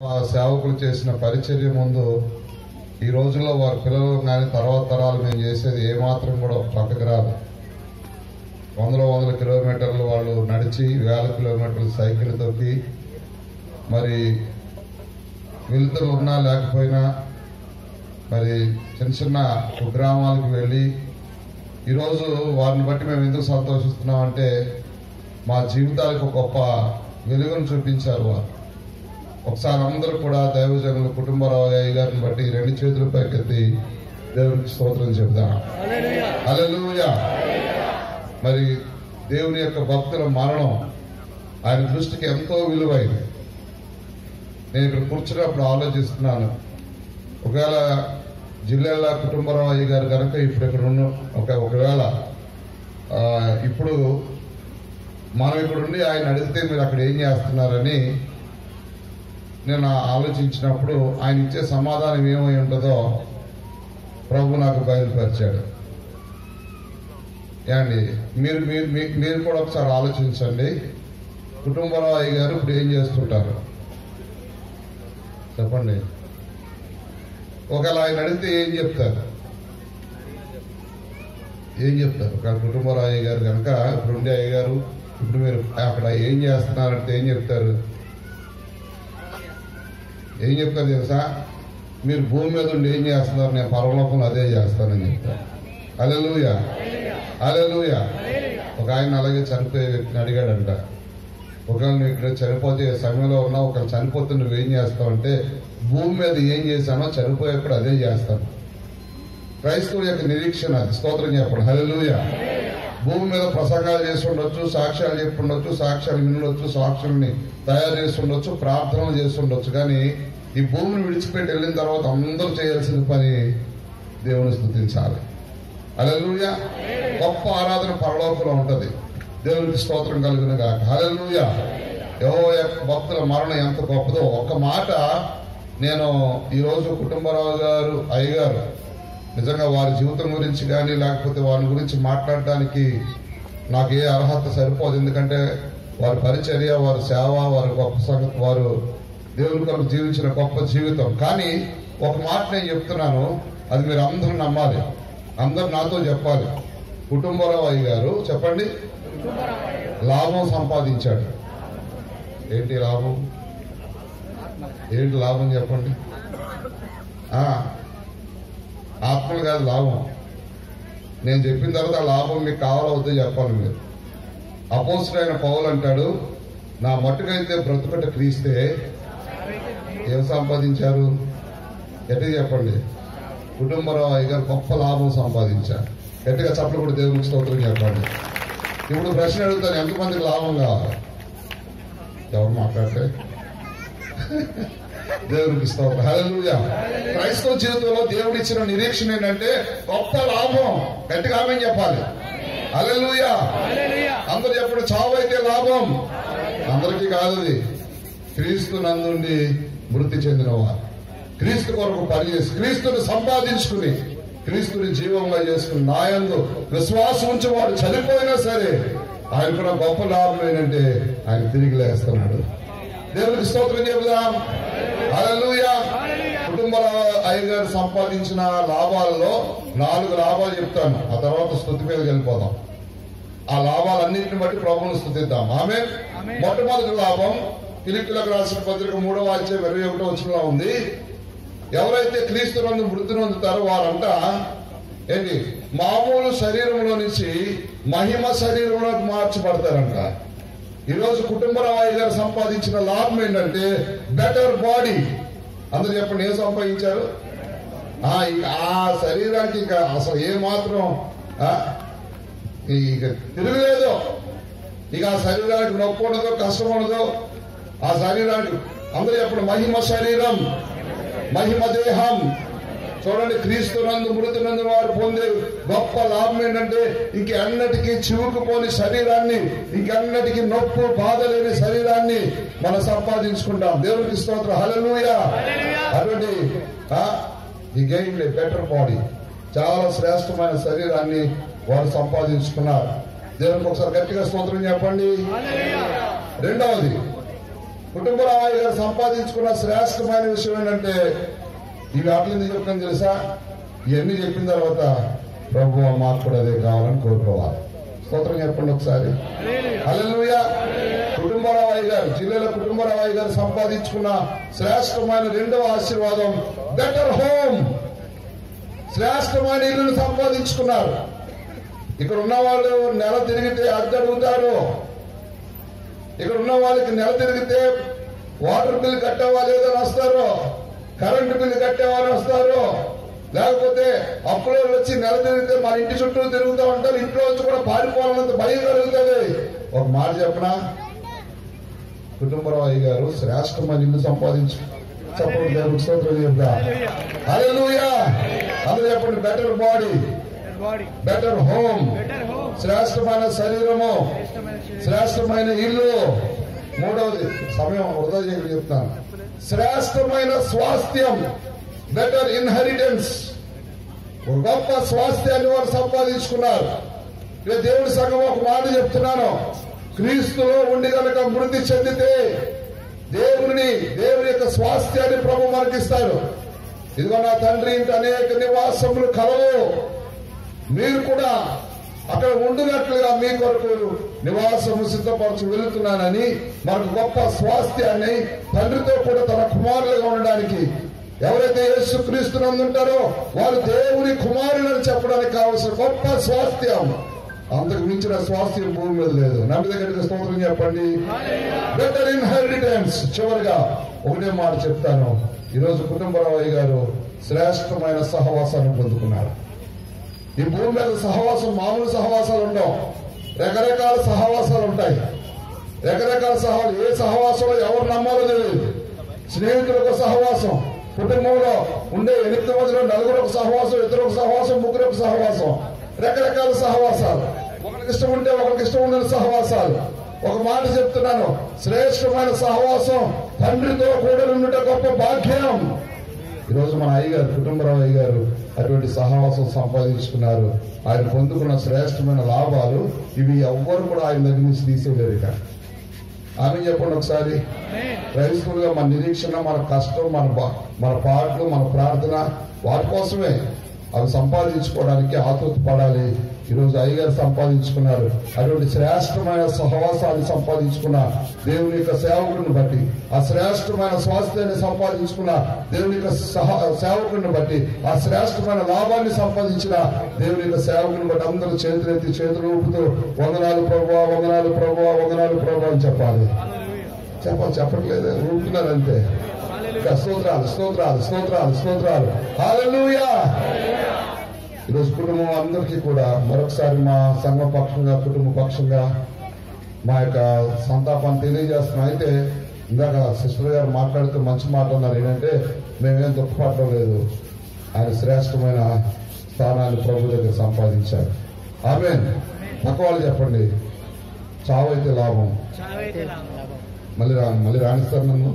ఆ సేవకులు చేసిన పరిచర్య ముందు ఈ రోజుల్లో వారి పిల్లలు కానీ తర్వాత తరాలు మేము చేసేది ఏమాత్రం కూడా పక్కకు రాదు వందల వందల కిలోమీటర్లు వాళ్ళు నడిచి వేల కిలోమీటర్లు సైకిల్ తొక్కి మరి వెలుతురు ఉన్నా లేకపోయినా మరి చిన్న చిన్న కుగ్రామాలకు వెళ్ళి ఈరోజు వారిని బట్టి మేము ఎందుకు సంతోషిస్తున్నామంటే మా జీవితాలకు ఒక గొప్ప వెలుగును చూపించారు వారు ఒకసారి అందరూ కూడా దైవజనులు కుటుంబరావు అయ్య గారిని బట్టి రెండు చేతులు పైకెత్తి దేవునికి స్తోత్రం చెబుదాం హల్లెలూయా మరి దేవుని యొక్క భక్తుల మరణం ఆయన దృష్టికి ఎంతో విలువైంది నేను ఇక్కడ కూర్చున్నప్పుడు ఆలోచిస్తున్నాను ఒకవేళ జిల్లాల కుటుంబరావు అయ్య గారు కనుక ఇప్పుడు ఇక్కడ ఉన్న ఒక ఒకవేళ ఆ, ఇప్పుడు మనం ఇక్కడ ఉండి ఆయన అడిగితే మీరు అక్కడ ఏం చేస్తున్నారని నేను ఆలోచించినప్పుడు ఆయన ఇచ్చే సమాధానం ఏమై ఉంటుందో ప్రభు నాకు బయలుపరిచాడు ఏమండి మీరు మీరు మీ- మీరు కూడా ఒకసారి ఆలోచించండి కుటుంబరావు అయ్య గారు ఇప్పుడు ఏం చేస్తుంటారు చెప్పండి ఒకవేళ ఆయన అడిగితే ఏం చెప్తారు ఏం చెప్తారు ఒక కుటుంబరావు అయ్య గారు కనుక ఇప్పుడు ఉండే అయ్య గారు ఇప్పుడు మీరు అక్కడ ఏం చేస్తున్నారంటే ఏం చెప్తారు ఏం చెప్తారు తెలుసా మీరు భూమి మీద ఉండి ఏం చేస్తున్నారు నేను పరలోకంలో అదే చేస్తానని చెప్తాను అలెలుయ అలెలుయ ఒక ఆయన అలాగే చనిపోయే వ్యక్తిని అడిగాడంట ఒకవేళ నువ్వు ఇక్కడ చనిపోతే ఏ సమయంలో ఉన్నా ఒకవేళ చనిపోతే నువ్వేం చేస్తావంటే భూమి మీద ఏం చేశానో చనిపోయేప్పుడు అదే చేస్తాను క్రైస్తవుల యొక్క నిరీక్షణ అది స్తోత్రం చెప్పండి హల్లెలూయా భూమి మీద ప్రసంగాలు చేసి ఉండొచ్చు సాక్ష్యాలు చెప్పి ఉండొచ్చు సాక్ష్యాలు వినొచ్చు సాక్షుల్ని తయారు చేసి ఉండొచ్చు ప్రార్థనలు చేసి ఉండొచ్చు కానీ ఈ భూమిని విడిచిపెట్టి వెళ్ళిన తర్వాత అందరూ చేయాల్సిన పని దేవుని స్థుతించాలి హల్లెలూయా గొప్ప ఆరాధన పరలోకంలో ఉంటది దేవునికి స్తోత్రం కలుగును గాక హల్లెలూయా యెహోవా యొక్క భక్తుల మరణం ఎంత గొప్పదో ఒక మాట నేను ఈరోజు కుటుంబరావు గారు అయ్యగారు నిజంగా వారి జీవితం గురించి కానీ లేకపోతే వారి గురించి మాట్లాడడానికి నాకు ఏ అర్హత సరిపోదు ఎందుకంటే వారి పరిచర్య వారి సేవ వారి గొప్ప సంగతి వారు దేవుని కొరకు జీవించిన గొప్ప జీవితం కానీ ఒక మాట నేను చెప్తున్నాను అది మీరు అందరూ నమ్మాలి అందరు నాతో చెప్పాలి కుటుంబరావు అయ్య గారు చెప్పండి లాభం సంపాదించాడు ఏంటి లాభం ఏంటి లాభం చెప్పండి ఆ ఆత్మలు కాదు లాభం నేను చెప్పిన తర్వాత ఆ లాభం మీకు కావాలవుద్దో చెప్పాలి మీరు అపోసుడైన పౌలు అంటాడు నా మట్టుకైతే బ్రతుకట క్రీస్తే ఏం సంపాదించారు ఎట్లా చెప్పండి కుటుంబరావు అయ్య గారు గొప్ప లాభం సంపాదించారు గట్టిగా చప్పలు కూడా దేవునికి స్తోత్రం చెప్పండి ఇప్పుడు ప్రశ్న అడుగుతాను ఎంతమందికి లాభం కావాలి ఎవరు మాట్లాడితే దేవునికి స్తోత్రం హల్లెలూయా క్రైస్తవ జీవితంలో దేవుడు ఇచ్చిన నిరీక్షణ ఏంటంటే గొప్ప లాభం గట్టిగా ఆమె చెప్పాలి హల్లెలూయా అందరు చెప్పండి చావు అయితే లాభం అందరికీ కాదు అది క్రీస్తు నందుండి మృతి చెందినవారు క్రీస్తు కొరకు పనిచేసి క్రీస్తుని సంపాదించుకుని క్రీస్తుని జీవంగా చేసుకుని నాయందు విశ్వాసం ఉంచి వాడు చనిపోయినా సరే ఆయనకున్న గొప్ప లాభం ఏంటంటే ఆయన తిరిగి లేస్తున్నాడు దేవునికి స్తోత్రం చెబుదాం హల్లెలూయా కుటుంబ అయ్యగారు సంపాదించిన లాభాలలో నాలుగు లాభాలు చెప్తాను ఆ తర్వాత స్థుతి మీదకి వెళ్ళిపోదాం ఆ లాభాలన్నింటిని బట్టి ప్రభువును స్థుతిద్దాం ఆమె మొట్టమొదటి లాభం పిలిపిలకు రాసిన పత్రిక మూడవ అధ్యాయం ఇరవై ఒకటో వచ్చినలా ఉంది ఎవరైతే క్రీస్తు నందు మృతి నొందుతారో వారంతా ఏంటి మామూలు శరీరంలో నుంచి మహిమ శరీరంలోకి మార్చబడతారంట ఈరోజు కుటుంబరావు గారు సంపాదించిన లాభం ఏంటంటే బెటర్ బాడీ అందరు చెప్పండి ఏం సంపాదించారు ఆ ఇక ఆ శరీరానికి ఇంకా అసలు ఏ మాత్రం ఆ, ఇక తిరగలేదు ఇక ఆ శరీరానికి నొప్పి ఉండదు కష్టం ఉండదు ఆ శరీరానికి అందరూ చెప్పండి మహిమ శరీరం మహిమ దేహం చూడండి క్రీస్తు నందు మృతి నందు వారు పొందే గొప్ప లాభం ఏంటంటే ఇంకెన్నటికీ చివుకుపోని శరీరాన్ని ఇంకెన్నటికీ నొప్పు బాధ లేని శరీరాన్ని మనం సంపాదించుకుంటాం దేవునికి స్తోత్రం హల్లెలూయా అటువంటి ఈ గెయిన్ బెటర్ బాడీ చాలా శ్రేష్టమైన శరీరాన్ని వారు సంపాదించుకున్నారు దేవునికి ఒకసారి గట్టిగా స్తోత్రం చెప్పండి రెండవది కుటుంబరావు గారు సంపాదించుకున్న శ్రేష్టమైన విషయం ఏంటంటే ఇవి వాటిని ఎందుకు చెప్తాను తెలుసా ఇవన్నీ చెప్పిన తర్వాత ప్రభు మాకు కూడా అదే కావాలని కోరుకోవాలి స్తోత్రం చెప్పండి ఒకసారి హల్లెలూయా కుటుంబరావు గారు జిల్లాల కుటుంబరావు గారు సంపాదించుకున్న శ్రేష్టమైన రెండవ ఆశీర్వాదం బెటర్ హోమ్ శ్రేష్టమైన ఇల్లును సంపాదించుకున్నారు ఇక్కడ ఉన్న వాళ్ళు నెల తిరిగితే అద్దె అడుగుతారు ఇక్కడ ఉన్న వాళ్ళకి నెల తిరిగితే వాటర్ బిల్ కట్టేవా లేదని వస్తారు కరెంటు బిల్ కట్టేవాళ్ళు వస్తారు లేకపోతే అప్పులో వచ్చి నెల తిరిగితే మన ఇంటి చుట్టూ తిరుగుతూ ఉంటారు ఇంట్లో వచ్చి కూడా పారిపోవాలన్నంత భయం కలుగుతుంది ఒక మాట చెప్పనా కుటుంబరావు అయ్య గారు శ్రేష్టమైన ఇల్లు సంపాదించు చెప్పండి దేవుడికి స్తోత్రం చెప్తా హల్లెలూయా అందరూ చెప్పండి better body body better home better home శ్రేష్టమైన శరీరము శ్రేష్టమైన ఇల్లు మూడవది సమయం వృధా చేయకుండా చెప్తాను శ్రేష్టమైన స్వాస్థ్యం బెటర్ ఇన్హెరిటెన్స్ ఒక గొప్ప స్వాస్థ్యాన్ని వారు సంపాదించుకున్నారు ఇక దేవుడి సంఘం ఒక మాట చెప్తున్నాను క్రీస్తులో ఉండి కనుక మృతి చెందితే దేవుని దేవుని యొక్క స్వాస్థ్యాన్ని ప్రభు మనకిస్తాడు ఇదిగో నా తండ్రి ఇంటి అనేక నివాసములు కలవు మీరు కూడా అక్కడ ఉండునట్లుగా మీ కొరకు నివాసము సిద్ధపరచు వెళుతున్నానని మనకు గొప్ప స్వాస్థ్యాన్ని తండ్రితో కూడా తన కుమారులుగా ఉండడానికి ఎవరైతే యేసు క్రీస్తునందు ఉంటారో వారు దేవుని కుమారులని చెప్పడానికి కావలసిన గొప్ప స్వాస్థ్యం అంతకు మించిన స్వాస్థ్యం భూమి మీద లేదు నమ్మి దగ్గరికి స్తోత్రం చెప్పండి బెటర్ ఇన్హెరిటెన్స్ చివరిగా ఒకటే మాట చెప్తాను ఈరోజు కుటుంబరావు గారు శ్రేష్టమైన సహవాసాన్ని పొందుకున్నారు ఈ భూమి మీద సహవాసం మామూలు సహవాసాలు ఉండవు రకరకాల సహవాసాలు ఉంటాయి రకరకాల సహవాసం ఏ సహవాసంలో ఎవరు నమ్మాలో తెలియదు స్నేహితులకు సహవాసం కుటుంబంలో ఉండే ఎనిమిది మందిలో నలుగురు ఒక సహవాసం ఇద్దరు ఒక సహవాసం ముగ్గురు ఒక సహవాసం రకరకాల సహవాసాలు ఒకరికి ఇష్టం ఉంటే ఒకరికి ఇష్టం ఉండని సహవాసాలు ఒక మాట చెప్తున్నాను శ్రేష్టమైన సహవాసం తండ్రితో కూడా ఉండుట గొప్ప భాగ్యం ఈరోజు మన అయ్యగారు కుటుంబరావు అయ్యగారు అటువంటి సహవాసం సంపాదించుకున్నారు ఆయన పొందుకున్న శ్రేష్టమైన లాభాలు ఇవి ఎవ్వరు కూడా ఆయన దగ్గర నుంచి తీసేయలేరు ఇక ఆమె చెప్పండి ఒకసారి క్రైస్తవులుగా మన నిరీక్షణ మన కష్టం మన బా- మన పాటలు మన ప్రార్థన వాటి కోసమే అవి సంపాదించుకోవడానికి ఆతృత పడాలి ఈరోజు అయ్యగారు సంపాదించుకున్నారు అటువంటి శ్రేష్టమైన సహవాసాన్ని సంపాదించుకున్న దేవుని యొక్క సేవకుడిని బట్టి ఆ శ్రేష్టమైన స్వాస్థ్యాన్ని సంపాదించుకున్న దేవుని యొక్క సహ సేవకుడిని బట్టి ఆ శ్రేష్టమైన లాభాన్ని సంపాదించిన దేవుని యొక్క సేవకుని బట్టి అందరూ చేతులెత్తి చేతులు ఊపుతూ వందనాలు ప్రభు వందనాలు ప్రభు వందనాలు ప్రభు అని చెప్పాలి చెప్పాలి చెప్పట్లేదు ఊపుతున్నారంతే ఇంకా స్తోత్రాలు స్తోత్రాలు స్తోత్రాలు స్తోత్రాలు హల్లెలూయా ఈరోజు కుటుంబం అందరికీ కూడా మరొకసారి మా సంఘ పక్షంగా కుటుంబ పక్షంగా మా యొక్క సంతాపాన్ని తెలియజేస్తున్నాం అయితే ఇందాక సిస్టర్ గారు మాట్లాడుతూ మంచి మాట అన్నారు ఏంటంటే మేమేం దుఃఖపడడం లేదు ఆయన శ్రేష్టమైన స్థానాన్ని ప్రభు దగ్గర సంపాదించారు ఆమె పక్క వాళ్ళు చెప్పండి చావు అయితే లాభం చావైతే లాభం మళ్ళీ రా మళ్ళీ రాణిస్తారు నన్ను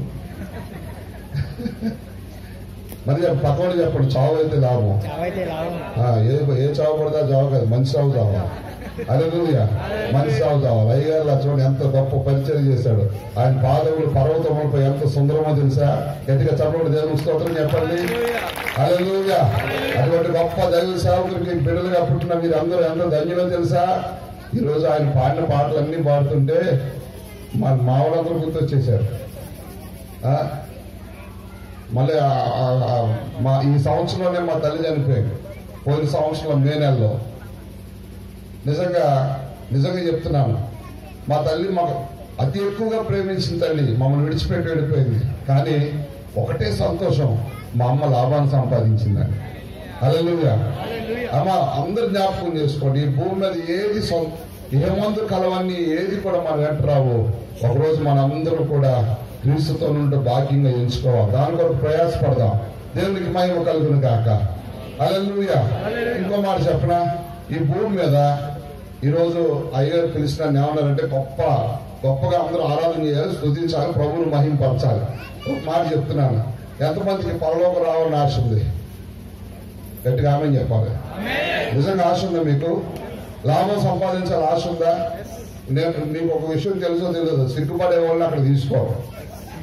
మరి చెప్ప- పక్క వాళ్ళు చెప్పండి చావు అయితే లాభం చావైతే లాభం ఆ, ఏ ఏ చావు పడితే ఆ చావు కాదు మంచి చావు చావాలి అదే మంచి చావు చావాలి అయ్యగారు అలా చూడండి ఎంత గొప్ప పరిచయం చేశాడు ఆయన పాదవులు పర్వతములపై ఎంత సుందరమో తెలుసా గట్టిగా చెప్పండి దేవుని స్తోత్రం చెప్పండి అలెలుగా అటువంటి గొప్ప దైవ సేవకుడికి బిడ్డలుగా పుట్టిన మీరు అందరూ ఎంత ధన్యులో తెలుసా ఈ రోజు ఆయన పాడిన పాటలు అన్ని పాడుతుంటే మా మావాళ్ళందరూ గుర్తొచ్చేశారు ఆ? మళ్ళీ ఆ- ఆ- ఆ మా ఈ సంవత్సరంలోనే మా తల్లి చనిపోయింది పోయిన సంవత్సరం మే నెలలో నిజంగా నిజంగా చెప్తున్నాను మా తల్లి మాకు అతి ఎక్కువగా ప్రేమించిన తల్లి మమ్మల్ని విడిచిపెట్టి వెళ్ళిపోయింది కానీ ఒకటే సంతోషం మా అమ్మ లాభాన్ని సంపాదించిందని అలలుగా అమ్మ అందరు జ్ఞాపకం చేసుకోండి ఈ భూమి మీద ఏది సొంత ఏ మందు కలవన్నీ ఏది కూడా మన వెంట రావు ఒకరోజు మనందరూ కూడా క్రీస్తుతో నుండి భాగ్యంగా ఎంచుకోవాలి దాని కొరకు ప్రయాసపడదాం దేవునికి మహిమ కలుగును కాక అలలుగా ఇంకో మాట చెప్పనా ఈ భూమి మీద ఈరోజు అయ్యగారు పిలిచిన ఏమన్నారంటే గొప్ప గొప్పగా అందరూ ఆరాధన చేయాలి స్తుతించాలి ప్రభువును మహింపరచాలి ఒక మాట చెప్తున్నాను ఎంతమందికి పరలోక రావాలని ఆశ ఉంది గట్టిగా ఆమె చెప్పాలి నిజంగా ఆశ ఉందా మీకు లాభం సంపాదించాలి ఆశ ఉందా నేను మీకు ఒక విషయం తెలుసో తెలియదు సిగ్గుపడే వాళ్ళని అక్కడ తీసుకో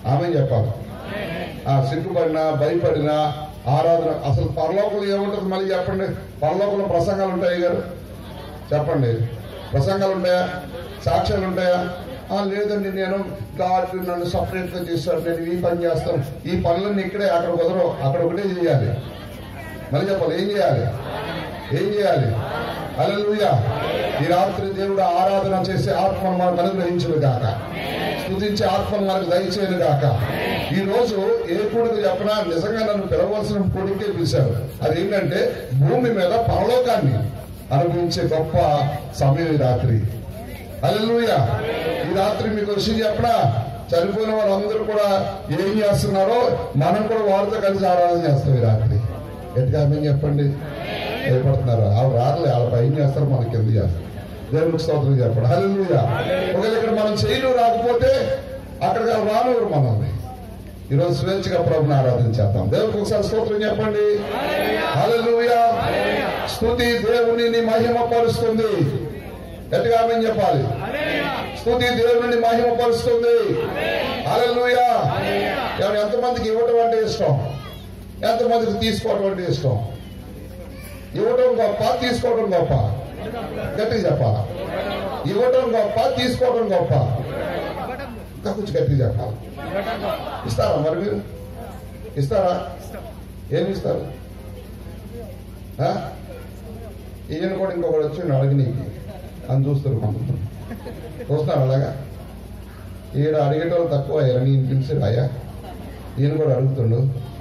ఆమె చెప్పాలి ఆ సిగ్గుపడినా భయపడినా ఆరాధన అసలు పరలోకంలో ఏముంటుంది మళ్ళీ చెప్పండి పరలోకంలో ప్రసంగాలు ఉంటాయి గారు చెప్పండి ప్రసంగాలు ఉంటాయా సాక్ష్యాలు ఉంటాయా ఆ లేదండి నేను గాడ్ నన్ను సపరేట్ గా చేస్తాడు నేను ఈ పని చేస్తాను ఈ పనులన్నీ ఇక్కడే అక్కడ కుదరవు అక్కడ ఒకటే చేయాలి మళ్ళీ చెప్పాలి ఏం చేయాలి ఏం చేయాలి అలలుయా ఈ రాత్రి దేవుడు ఆరాధన చేసే ఆత్మను మనకు అనుగ్రహించును గాక స్తుతించే ఆత్మను మనకు దయచేయను గాక ఈ రోజు ఏ కొడుకు చెప్పినా నిజంగా నన్ను పిలవలసిన కొడుకే పిలిచారు అదేంటంటే భూమి మీద పరలోకాన్ని అనుభవించే గొప్ప సమయం ఈ రాత్రి అల్లెలుయ ఈ రాత్రి మీకు విషయం చెప్పడా చనిపోయిన వాళ్ళందరూ కూడా ఏం చేస్తున్నారో మనం కూడా వారితో కలిసి ఆరాధన చేస్తాం ఈ రాత్రి ఎట్టుగా మేము చెప్పండి భయపడుతున్నారు వాళ్ళు రాలే వాళ్ళ పైన చేస్తారు మనకి ఎందుకు చేస్తారు దేవునికి స్తోత్రం చెప్పండి హల్లెలూయ ఒకవేళ ఇక్కడ మనం చేయలు రాకపోతే అక్కడికి రానివ్వరు మనల్ని ఈరోజు స్వేచ్ఛగా ప్రభుని ఆరాధన చేద్దాం దేవునికి ఒకసారి స్తోత్రం చెప్పండి హల్లెలూయ స్తుతి దేవుని మహిమ పరుస్తుంది గట్టిగా మేము చెప్పాలి స్తుతి దేవుని మహిమ పరుస్తుంది హల్లెలూయా ఏమన్నా ఎంతమందికి ఇవ్వటం అంటే ఇష్టం ఎంతమందికి తీసుకోవటం అంటే ఇష్టం ఇవ్వటం గొప్ప తీసుకోవటం గొప్ప గట్టిగా చెప్పాలా ఇవ్వటం గొప్ప తీసుకోవటం గొప్ప ఇంకా కొంచెం గట్టిగా చెప్పాలి ఇస్తారా మరి మీరు ఇస్తారా ఏమి ఇస్తారు ఆ? ఈయన కూడా ఇంకొకటి వచ్చి అడిగి నీకు అని చూస్తారు కొంత చూస్తున్నారు అలాగా ఈడ అడిగేటోళ్ళు తక్కువ అయ్యారు నేను పిలిచారు అయ్యా ఈయన కూడా అడుగుతుండు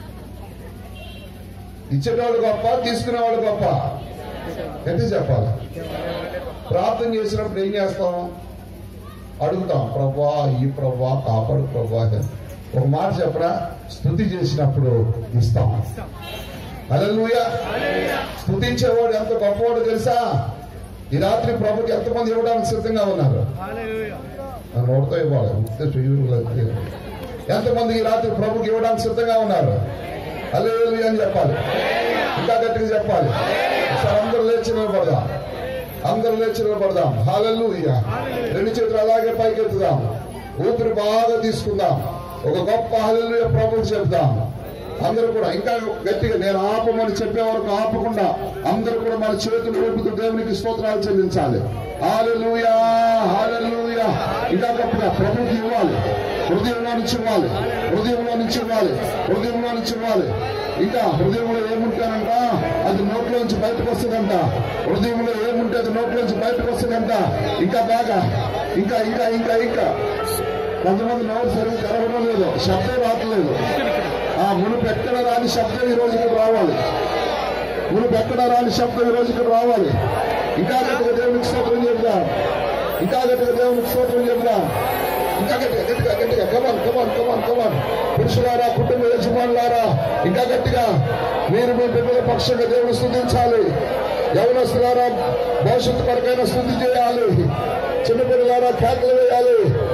ఇచ్చేటోళ్ళు గొప్ప తీసుకునేవాళ్ళు గొప్ప గట్టి చెప్పాలి ప్రార్థన చేసినప్పుడు ఏం చేస్తాం అడుగుతాం ప్రభా ఈ ప్రభా కాపాడు ప్రభా అని. ఒక మాట చెప్పరా స్థుతి చేసినప్పుడు ఇస్తాం హల్లెలూయా స్థుతించేవాడు ఎంత గొప్పవాడు తెలుసా ఈ రాత్రి ప్రభుకి ఎంతమంది ఇవ్వడానికి సిద్ధంగా ఉన్నారు Hallelujah. నా నోటితో ఇవ్వాలి ఉత్తే చెయ్యి ఎంతమంది ఈ రాత్రి ప్రభుకి ఇవ్వడానికి సిద్ధంగా ఉన్నారు హల్లెలూయా అని చెప్పాలి ఇంకా గట్టిగా చెప్పాలి ఒకసారి అందరూ లేచి నిలబడదాం అందరూ లేచి నిలబడదాం హాలూయ రెండు చేతులు అలాగే పైకెత్తుదాం ఊపిరి బాగా తీసుకుందాం ఒక గొప్ప హల్లెలూయా ప్రభుకి చెప్దాం అందరూ కూడా ఇంకా గట్టిగా నేను ఆపమని చెప్పే వరకు ఆపకుండా అందరూ కూడా మన చేతులు ఊపుతూ దేవునికి స్తోత్రాలు చెల్లించాలి హాలూయా హాలూయా ఇంకా గొప్పగా ప్రభుకి ఇవ్వాలి హృదయంలో నుంచి ఇవ్వాలి హృదయంలో నుంచి ఇవ్వాలి హృదయంలో నుంచి ఇవ్వాలి ఇంకా హృదయంలో ఏముంటానంట అది నోట్లోంచి బయటకు వస్తుందంట హృదయంలో ఏముంటే అది నోట్లోంచి బయటకు వస్తుందంట ఇంకా బాగా ఇంకా ఇంకా ఇంకా ఇంకా కొంతమంది నోరు సరిగ్గా తెరవడం లేదు శబ్దం రావట్లేదు ఆ మునుపు ఎక్కడ రాని శబ్దం ఈ రోజు ఇక్కడ రావాలి మునుపు ఎక్కడ రాని శబ్దం ఈ రోజు ఇక్కడ రావాలి ఇంకా గట్టిగా దేవునికి స్తోత్రం చెప్దాం ఇంకా గట్టిగా దేవునికి స్తోత్రం చెప్దాం ఇంకా గట్టిగా గట్టిగా గట్టిగా కమాన్ కమాన్ కమాన్ కమాన్ పురుషులారా కుటుంబ యజమానులారా ఇంకా గట్టిగా మీరు మీ బిడ్డల పక్షంగా దేవుని స్థుతించాలి యవనస్తులారా భవిష్యత్తు కొరకైనా స్థుతి చేయాలి చిన్నపిల్లలారా కేకలు వేయాలి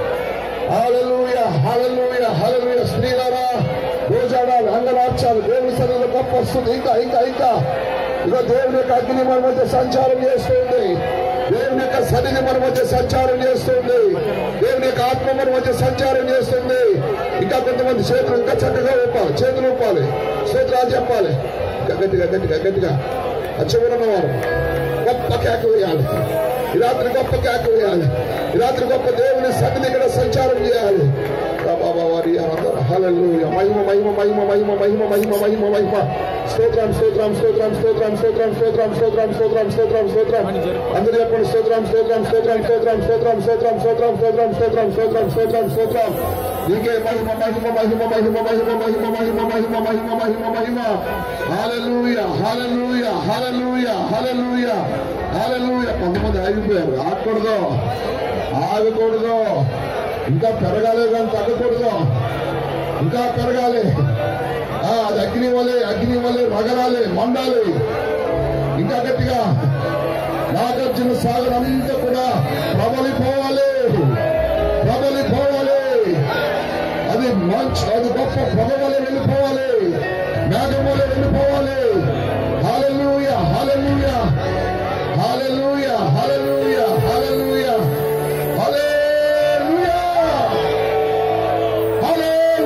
హాలూయ హాలూయ హాలూయ స్త్రీలారా రోజాడాలి అంగలార్చాలి దేవుని సన్నిధిలో గొప్ప వస్తుంది ఇంకా ఇంకా ఇంకా ఇదో దేవుని యొక్క అగ్ని మన మధ్య సంచారం చేస్తుంది దేవుని యొక్క సన్నిధి మన మధ్య సంచారం చేస్తుంది దేవుని యొక్క ఆత్మ మన మధ్య సంచారం చేస్తుంది ఇంకా కొంతమంది చేతులు ఇంకా చక్కగా ఊపాలి చేతులు ఊపాలి సూత్రాలు చెప్పాలి ఇంకా గట్టిగా గట్టిగా గట్టిగా అచ్చబడిన వారు గొప్ప కేక వేయాలి ఈ రాత్రి గొప్ప కేక వేయాలి ఈ రాత్రి గొప్ప దేవుని సన్నిధి ఇక్కడ సంచారం చేయాలి బాబా వారి హల్లెలూయ మహిమ మహిమ మహిమ మహిమ మహిమ మహిమ మహిమ మహిమ స్తోత్రం స్తోత్రం స్తోత్రం స్తోత్రం స్తోత్రం స్తోత్రం స్తోత్రం స్తోత్రం స్తోత్రం స్తోత్రం అందరూ చెప్పండి స్తోత్రం స్తోత్రం స్తోత్రం స్తోత్రం స్తోత్రం స్తోత్రం స్తోత్రం స్తోత్రం స్తోత్రం స్తోత్రం స్తోత్రం స్తోత్రం నీకే మహిమ మహిమ మహిమ మహిమ మహిమ మహిమ మహిమ మహిమ మహిమ మహిమ మహిమ హల్లెలూయ హల్లెలూయ హల్లెలూయ హల్లెలూయ హల్లెలూయ కొంతమంది ఆగిపోయారు ఆగకూడదు ఆగకూడదు ఇంకా పెరగాలి కానీ తగ్గకూడదు ఇంకా పెరగాలి ఆ, అది అగ్ని వలె అగ్ని వలె రగలాలి మండాలి ఇంకా గట్టిగా నాగార్జున సాగర్ అంతా కూడా ప్రబలిపోవాలి ప్రబలిపోవాలి అది మంచి అది గొప్ప ప్రభ వలె వెళ్ళిపోవాలి మేఘం వలె వెళ్ళిపోవాలి hallelujah hallelujah hallelujah hallelujah hallelujah hallelujah hallelujah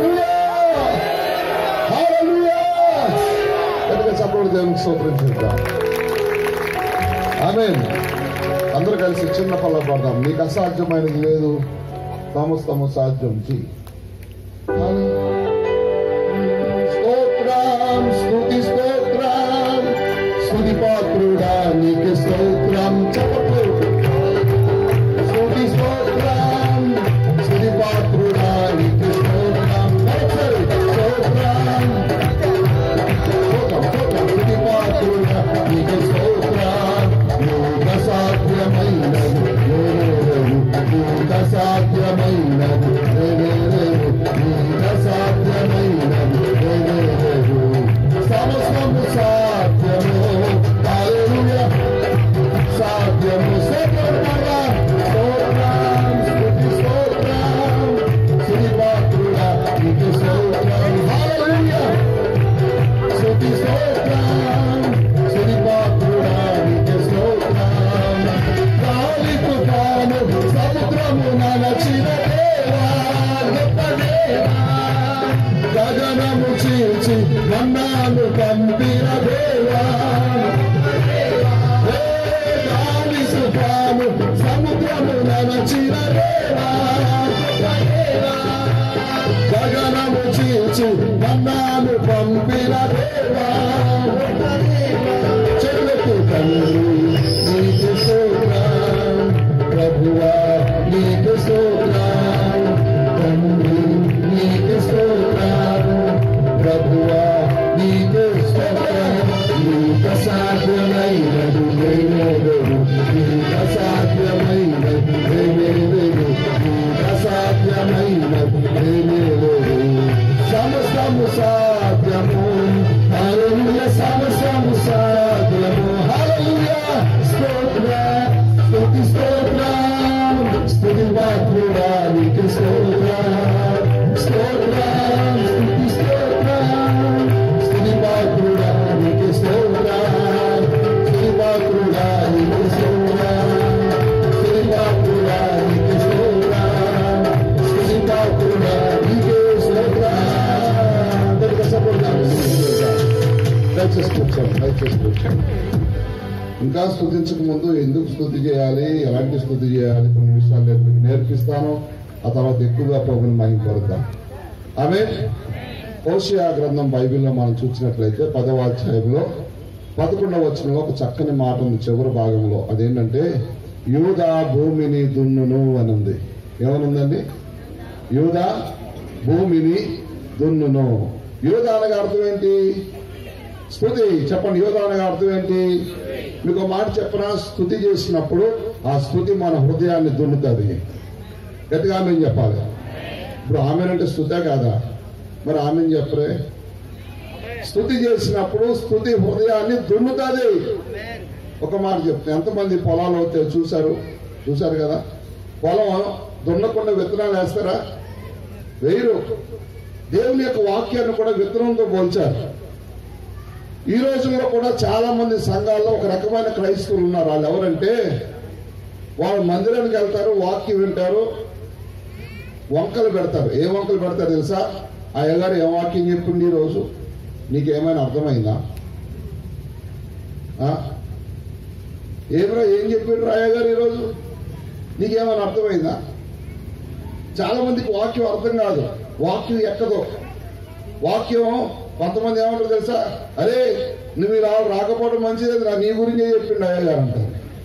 చప్పటి దేవునికి స్తోత్రం చేద్దాం ఆమె అందరూ కలిసి చిన్న పల్ల పడదాం నీకు అసాధ్యమైనది లేదు సమస్తము సాధ్యం చీ స్తోత్రం స్తుతి స్తోత్రం స్తుతి పాత్రుడా నీకు స్తోత్రం చెప్పట్లు స్తుతి స్తోత్రం స్తుతి పాత్రుడా నీకు స్తోత్రం ఒకసారి స్తోత్రం స్తోత్రం స్తోత్రం స్తుతి పాత్రుడా నీకు స్తోత్రం యోగ సాధ్యమైనది యోగ సాధ్యమైనది యోగ సాధ్యమైనది సమస్తము సాధ్యము హల్లెలూయా సాధ్యము స్తోత్రమరా స్తోత్రం స్తుతి స్తోత్రం స్తుతి పాత్రుడా నీకు స్తోత్రం హల్లెలూయా స్తుతి స్తోత్రం స్తుతి పాత్రుడా నీకు స్తోత్రం గాలికు తాను సముద్రము నలచిన దేవా గొప్ప దేవా గగనము చీల్చి మన్నాను పంపిన దేవా ఏ గాలి సుఖాను సముద్రము నలచిన దేవా గగనము చీల్చి మన్నాను పంపిన దేవా చెల్లెకు తండ్రి నీకు స్తోత్రం ప్రభువా నీకు స్తోత్రం తండ్రి నీకు స్తోత్రం ప్రభువా నీకు స్తోత్రం నీకు అసాధ్యమైనది లేనేలేదు నీకు అసాధ్యమైనది లేనేలేదు నీకు అసాధ్యమైనది లేనేలేదు సమస్తము సాధ్యము హల్లెలూయా సమస్తము సాధ్యము హల్లెలూయా స్తోత్ర స్తుతి స్తోత్రం స్తుతి పాత్రుడా నీకు స్తోత్రం స్తోత్రం స్తుతి స్తోత్రం స్తుతి పాత్రుడా నీకు స్తోత్రం స్తుతి పాత్రుడా నీకు స్తోత్రం స్తుతి పాత్రుడా నీకు స్తోత్రం స్తుతి పాత్రుడా నీకు స్తోత్రం అందరికీ సపోర్ట్ దయచేసి కూర్చోండి దయచేసి కూర్చోండి ఇంకా స్థుతించక ముందు ఎందుకు స్థుతి చేయాలి ఎలాంటి స్థుతి చేయాలి కొన్ని విషయాలు నేను మీకు నేర్పిస్తాను ఆ తర్వాత ఎక్కువగా ప్రభుని మహింపడతాం ఆమె ఓషియా గ్రంథం బైబిల్లో మనం చూసినట్లయితే పదవ అధ్యాయంలో పదకొండవ వచనంలో ఒక చక్కని మాట ఉంది చివరి భాగంలో అదేంటంటే యూదా భూమిని దున్నును అని ఉంది ఏమనుందండి యూదా భూమిని దున్నును యూదా అనగా అర్థం ఏంటి స్థుతి చెప్పండి యోగా అనగా అర్థం ఏంటి మీకు ఒక మాట చెప్పనా స్థుతి చేసినప్పుడు ఆ స్థుతి మన హృదయాన్ని దున్నుతుంది గట్టిగా ఆమె చెప్పాలి ఇప్పుడు ఆమెనంటే స్థుతే కాదా మరి ఆమె చెప్పరే స్థుతి చేసినప్పుడు స్థుతి హృదయాన్ని దున్నుతుంది ఒక మాట చెప్తే ఎంతమంది పొలాలు అయితే చూశారు చూశారు కదా పొలం దున్నకుండా విత్తనాలు వేస్తారా వేయరు దేవుని యొక్క వాక్యాన్ని కూడా విత్తనంతో పోల్చారు ఈ రోజుల్లో కూడా చాలా మంది సంఘాల్లో ఒక రకమైన క్రైస్తవులు ఉన్నారు వాళ్ళు ఎవరంటే వాళ్ళు మందిరానికి వెళ్తారు వాక్యం వింటారు వంకలు పెడతారు ఏ వంకలు పెడతారు తెలుసా ఆ అయ్యగారు ఏం వాక్యం చెప్పింది ఈ రోజు నీకేమైనా అర్థమైందా ఆ? ఏమిరా ఏం చెప్పిండ్రు అయ్యగారు ఈరోజు నీకేమైనా అర్థమైందా చాలా మందికి వాక్యం అర్థం కాదు వాక్యం ఎక్కదు వాక్యం కొంతమంది ఏమంటారు తెలుసా అరే నువ్వు ఇలా రాకపోవడం మంచిది నా నీ గురించే చెప్పిండు అయ్యగారు అంటారు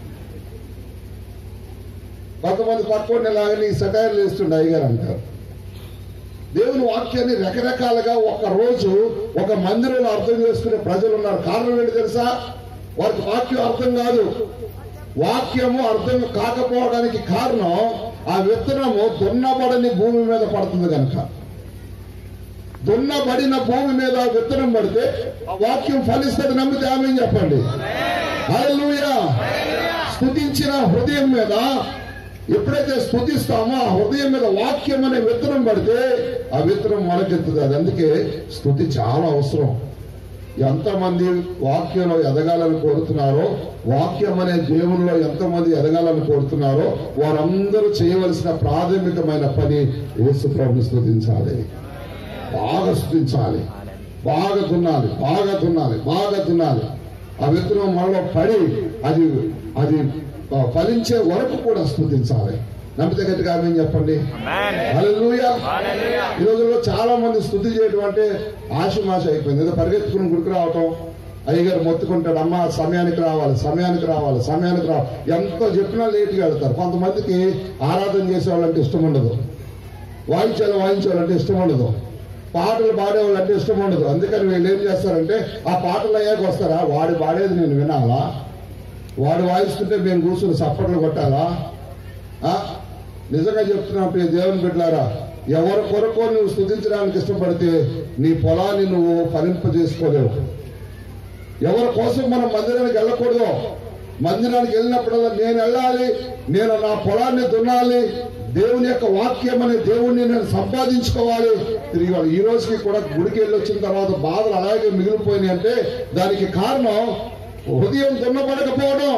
కొంతమంది పట్టుకొని లాగా నీ సటైర్లు వేస్తుండే అయ్యగారు అంటారు దేవుని వాక్యాన్ని రకరకాలుగా ఒక రోజు ఒక మందిరంలో అర్థం చేసుకునే ప్రజలు ఉన్నారు కారణం ఏంటి తెలుసా వారికి వాక్యం అర్థం కాదు వాక్యము అర్థం కాకపోవడానికి కారణం ఆ విత్తనము దున్నబడని భూమి మీద పడుతుంది కనుక దున్నబడిన భూమి మీద విత్తనం పడితే ఆ వాక్యం ఫలిస్తుంది నమ్మితే ఆమె చెప్పండి హల్లెలూయా స్తుతించిన హృదయం మీద ఎప్పుడైతే స్తుతిస్తామో ఆ హృదయం మీద వాక్యం అనే విత్తనం పడితే ఆ విత్తనం మొలకెత్తుతుంది అందుకే స్తుతి చాలా అవసరం ఎంతమంది వాక్యంలో ఎదగాలని కోరుతున్నారో వాక్యం అనే దేవునిలో ఎంతమంది ఎదగాలని కోరుతున్నారో వారందరూ చేయవలసిన ప్రాథమికమైన పని యేసు ప్రభుని స్తుతించాలి బాగా స్థుతించాలి బాగా దున్నాలి బాగా దున్నాలి బాగా దున్నాలి ఆ విత్తనం మనలో పడి అది అది ఆ, ఫలించే వరకు కూడా స్థుతించాలి నమ్మితే గట్టిగా ఆమె చెప్పండి హల్లెలూయా ఈ రోజుల్లో చాలా మంది స్థుతి చేయడం అంటే ఆశమాశ అయిపోయింది ఏదో పరిగెత్తుకుని గుడికి రావటం అయ్యగారు మొత్తుకుంటాడు అమ్మ సమయానికి రావాలి సమయానికి రావాలి సమయానికి రావాలి ఎంతో చెప్పినా లేట్గా వెళ్తారు కొంతమందికి ఆరాధన చేసే వాళ్ళంటే ఇష్టం ఉండదు వాయించాలి వాయించాలంటే ఇష్టం ఉండదు పాటలు పాడేవాళ్ళంటే ఇష్టం ఉండదు అందుకని వీళ్ళు ఏం చేస్తారంటే ఆ పాటలు అయ్యాక వస్తారా వాడు పాడేది నేను వినాలా వాడు వాయిస్తుంటే మేము కూర్చుని సప్పట్లు కొట్టాలా ఆ? నిజంగా చెప్తున్నప్పుడు ఈ దేవుని బిడ్డలారా ఎవరి కొరకు నువ్వు స్థుతించడానికి ఇష్టపడితే నీ పొలాన్ని నువ్వు ఫలింపజేసుకోలేవు ఎవరి కోసం మనం మందిరానికి వెళ్ళకూడదు మందిరానికి వెళ్ళినప్పుడల్లా నేను వెళ్ళాలి నేను నా పొలాన్ని దున్నాలి దేవుని యొక్క వాక్యం అనే దేవుణ్ణి నేను సంపాదించుకోవాలి తిరిగి వాళ్ళు ఈ రోజుకి కూడా గుడికి వెళ్ళి వచ్చిన తర్వాత బాధలు అలాగే మిగిలిపోయినాయి అంటే దానికి కారణం హృదయం దున్నపడకపోవడం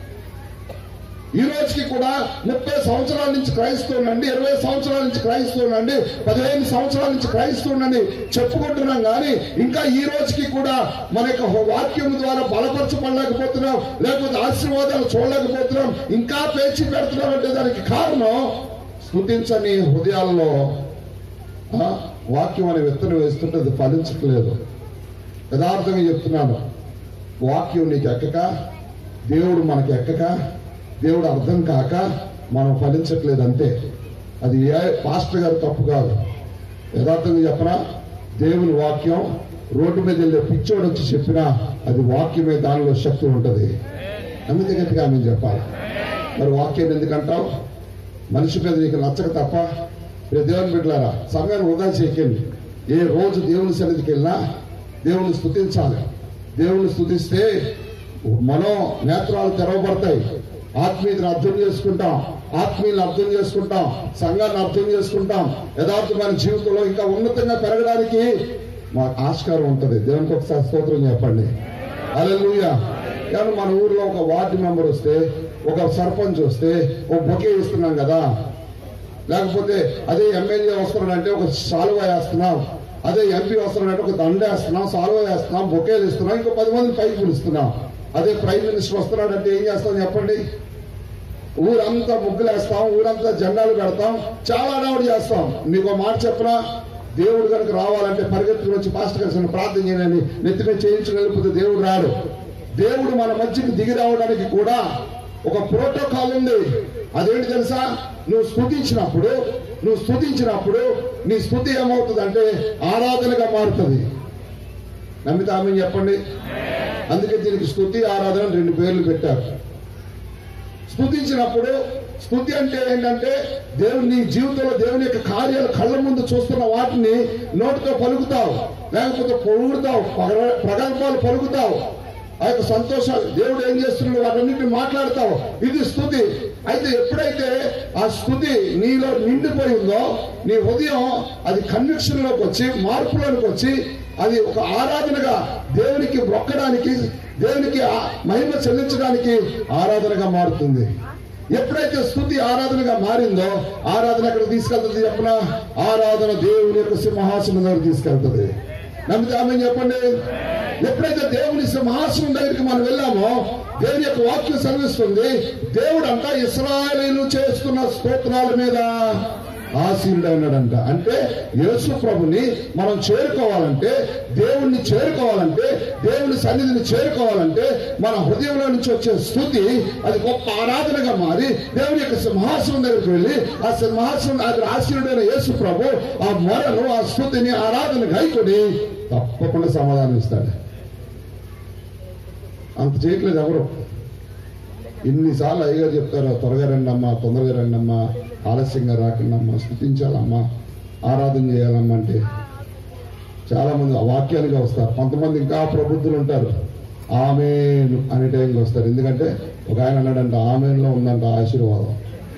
ఈ రోజుకి కూడా ముప్పై సంవత్సరాల నుంచి క్రైస్తవునండి ఇరవై సంవత్సరాల నుంచి క్రైస్తవునండి పదిహేను సంవత్సరాల నుంచి క్రైస్తవునని చెప్పుకుంటున్నాం కానీ ఇంకా ఈ రోజుకి కూడా మన యొక్క వాక్యం ద్వారా బలపరచబడలేకపోతున్నాం లేకపోతే ఆశీర్వాదాలు చూడలేకపోతున్నాం ఇంకా పేచి పెడుతున్నాం అంటే దానికి కారణం స్థుతించని హృదయాల్లో ఆ, వాక్యం అనే విత్తనం వేస్తుంటే అది ఫలించట్లేదు యథార్థంగా చెప్తున్నాను వాక్యం నీకు ఎక్కక దేవుడు మనకి ఎక్కక దేవుడు అర్థం కాక మనం ఫలించట్లేదు అంతే అది ఏ పాస్టర్ గారు తప్పు కాదు యథార్థంగా చెప్పనా దేవుని వాక్యం రోడ్డు మీద వెళ్ళే పిచ్చోడు వచ్చి చెప్పినా అది వాక్యమే దానిలో శక్తి ఉంటది అందుకే గట్టిగా ఆమె చెప్పాలి మరి వాక్యం ఎందుకంటావు మనిషి మీద నీకు నచ్చక తప్ప మీరు దేవుని బిడ్డలారా సమయాన్ని వృధా చేయకండి ఏ రోజు దేవుని సన్నిధికి వెళ్ళినా దేవుని స్థుతించాలి దేవుని స్థుతిస్తే మనో నేత్రాలు తెరవబడతాయి ఆత్మీయతను అర్థం చేసుకుంటాం ఆత్మీయులను అర్థం చేసుకుంటాం సంఘాన్ని అర్థం చేసుకుంటాం యథార్థమైన జీవితంలో ఇంకా ఉన్నతంగా పెరగడానికి మా ఆస్కారం ఉంటది దేవునికి ఒకసారి స్తోత్రం చెప్పండి అలెలుయా కానీ మన ఊర్లో ఒక వార్డు మెంబర్ వస్తే ఒక సర్పంచ్ వస్తే ఒక బొకే ఇస్తున్నాం కదా లేకపోతే అదే ఎమ్మెల్యే వస్తున్నాడంటే ఒక సాలువా వేస్తున్నాం అదే ఎంపీ వస్తున్నాడంటే ఒక దండ వేస్తున్నాం సాలువా వేస్తున్నాం బొకేలు ఇస్తున్నాం ఇంకో పది మంది పైకి పిలుస్తున్నాం అదే ప్రైమ్ మినిస్టర్ వస్తున్నాడంటే ఏం చేస్తాం చెప్పండి ఊరంతా ముగ్గులు వేస్తాం ఊరంతా జెండాలు పెడతాం చాలా అడవుడు చేస్తాం మీకు ఒక మాట చెప్పనా దేవుడు కనుక రావాలంటే పరిగెత్తుకుని వచ్చి పాస్టర్ గారు ప్రార్థన చేయనని నెత్తి మీద చేయించుకుని వెళ్ళిపోతే దేవుడు రాడు దేవుడు మన మధ్యకి దిగి రావడానికి కూడా ఒక ప్రోటోకాల్ ఉంది అదేంటి తెలుసా నువ్వు స్తుతించినప్పుడు నువ్వు స్తుతించినప్పుడు నీ స్థుతి ఏమవుతుందంటే ఆరాధనగా మారుతుంది నమ్మితే ఆమె చెప్పండి అందుకే దీనికి స్థుతి ఆరాధన అని రెండు పేర్లు పెట్టారు స్తుతించినప్పుడు స్థుతి అంటే ఏంటంటే దేవుని నీ జీవితంలో దేవుని యొక్క కార్యాలు కళ్ళ ముందు చూస్తున్న వాటిని నోటితో పలుకుతావు లేకపోతే పొగుడుతావు పగ- ప్రగల్భాలు పలుకుతావు ఆ యొక్క సంతోషాలు దేవుడు ఏం చేస్తున్నాడు వాటన్నిటిని మాట్లాడతావు ఇది స్థుతి అయితే ఎప్పుడైతే ఆ స్థుతి నీలో నిండిపోయిందో నీ హృదయం అది కన్విక్షన్ లోకి వచ్చి మార్పులోకి వచ్చి అది ఒక ఆరాధనగా దేవునికి మొక్కడానికి దేవునికి ఆ మహిమ చెల్లించడానికి ఆరాధనగా మారుతుంది ఎప్పుడైతే స్థుతి ఆరాధనగా మారిందో ఆరాధన ఎక్కడ తీసుకెళ్తుంది చెప్పిన ఆరాధన దేవుని యొక్క సింహాసనం దగ్గర తీసుకెళ్తుంది నమ్మితే ఆమె చెప్పండి ఎప్పుడైతే దేవుని సింహాసనం దగ్గరికి మనం వెళ్ళామో దేవుని యొక్క వాక్యం సెలవిస్తుంది దేవుడు అంట ఇస్రాయలీలు చేస్తున్న స్తోత్రాల మీద ఆశీనుడైనాడంట అంటే యేసు ప్రభుని మనం చేరుకోవాలంటే దేవుణ్ణి చేరుకోవాలంటే దేవుని సన్నిధిని చేరుకోవాలంటే మన హృదయంలో నుంచి వచ్చే స్థుతి అది గొప్ప ఆరాధనగా మారి దేవుని యొక్క సింహాసనం దగ్గరికి వెళ్ళి ఆ సింహాసనం దగ్గర ఆశీనుడైన యేసు ప్రభు ఆ మొరను ఆ స్థుతిని ఆరాధన గైకొని తప్పకుండా సమాధానం ఇస్తాడు అంత చేయట్లేదు ఎవరు ఇన్నిసార్లు అయ్యగారు చెప్తారు త్వరగా రండి అమ్మా తొందరగా రండి అమ్మా ఆలస్యంగా రాకండి అమ్మా స్థుతించాలమ్మా ఆరాధన చేయాలమ్మా అంటే చాలా మంది ఆ వాక్యాలుగా వస్తారు కొంతమంది ఇంకా ప్రబుద్ధులు ఉంటారు ఆమెన్ అనే టైంకి వస్తారు ఎందుకంటే ఒక ఆయన అన్నాడంట ఆమెన్లో ఉందంట ఆశీర్వాదం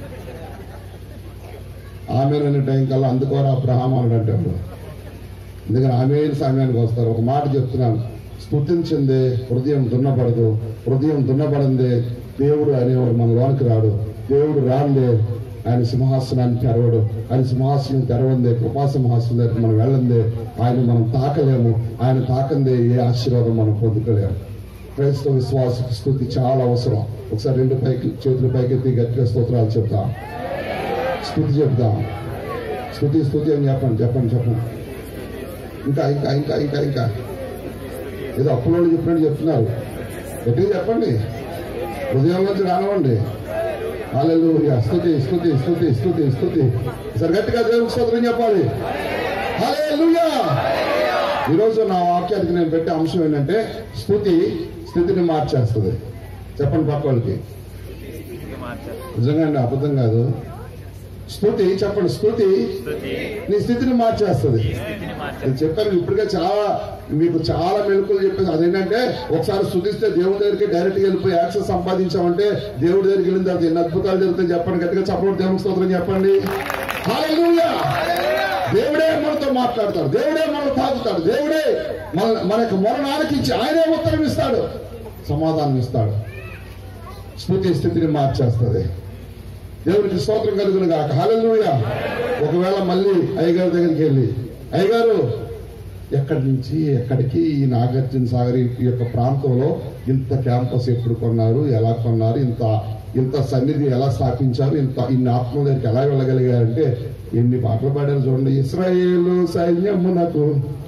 ఆమెన్ అనే టైం కల్లా అందుకోరా అబ్రహాం అన్నాడంటే వాడు. ఎందుకని ఆమెన్ సమయానికి వస్తారు ఒక మాట చెప్తున్నాను స్థుతించిందే హృదయం దున్నపడదు హృదయం దున్నపడిందే దేవుడు అనేవాడు మన లోనికి రాడు దేవుడు రాందే ఆయన సింహాసనాన్ని తెరవడు ఆయన సింహాసనం తెరవందే కృపా సింహాసనం దగ్గర మనం వెళ్ళందే ఆయన మనం తాకలేము ఆయన తాకందే ఏ ఆశీర్వాదం మనం పొందుకోలేము క్రైస్తవ విశ్వాస స్థుతి చాలా అవసరం ఒకసారి రెండు పైకి చేతులు పైకెత్తి గట్టిగా స్తోత్రాలు చెప్తాం స్థుతి చెప్తాం స్థుతి స్థుతి అని చెప్పండి చెప్పండి చెప్పండి ఇంకా ఇంకా ఇంకా ఇంకా ఇంకా ఏదో అప్పులో చెప్పినట్టు చెప్తున్నారు గట్టిగా చెప్పండి హృదయం నుంచి రానివ్వండి హల్లెలూయా స్థుతి స్థుతి స్థుతి స్థుతి స్థుతి సరే గట్టిగా దేవునికి స్తోత్రం చెప్పాలి హల్లెలూయా ఈరోజు నా వాక్యానికి నేను పెట్టే అంశం ఏంటంటే స్థుతి స్థితిని మార్చేస్తుంది చెప్పండి పక్క వాళ్ళకి నిజంగా అండి అబద్ధం కాదు స్థుతి చెప్పండి స్థుతి నీ స్థితిని మార్చేస్తుంది నేను చెప్పాను ఇప్పటికే చాలా మీకు చాలా మెలకులు చెప్పాను అదేంటంటే ఒకసారి స్థుతిస్తే దేవుడి దగ్గరికి డైరెక్ట్ గా వెళ్ళిపోయి యాక్సెస్ సంపాదించామంటే దేవుడి దగ్గరికి వెళ్ళిన తర్వాత ఎన్ని అద్భుతాలు జరుగుతాయి చెప్పండి గట్టిగా చెప్పండి దేవుని స్తోత్రం చెప్పండి హల్లెలూయా దేవుడే మనతో మాట్లాడతాడు దేవుడే మనం తాకుతాడు దేవుడే మన మనకు మొరణ ఆలకించి ఆయనే ఉత్తరం ఇస్తాడు సమాధానం ఇస్తాడు స్థుతి స్థితిని మార్చేస్తుంది దేవునికి స్తోత్రం కలుగును గాక హల్లెలూయా ఒకవేళ మళ్ళీ అయ్యగారి దగ్గరికి వెళ్ళి అయ్యగారు ఎక్కడి నుంచి ఎక్కడికి ఈ నాగార్జున సాగర్ ఈ యొక్క ప్రాంతంలో ఇంత క్యాంపస్ ఎప్పుడు కొన్నారు ఎలా కొన్నారు ఇంత ఇంత సన్నిధి ఎలా స్థాపించారు ఇంత ఇన్ని ఆత్మల దగ్గరికి ఎలా వెళ్ళగలిగారంటే ఎన్ని పాటలు పాడారు చూడండి ఇస్రాయేలు సైన్యమునకు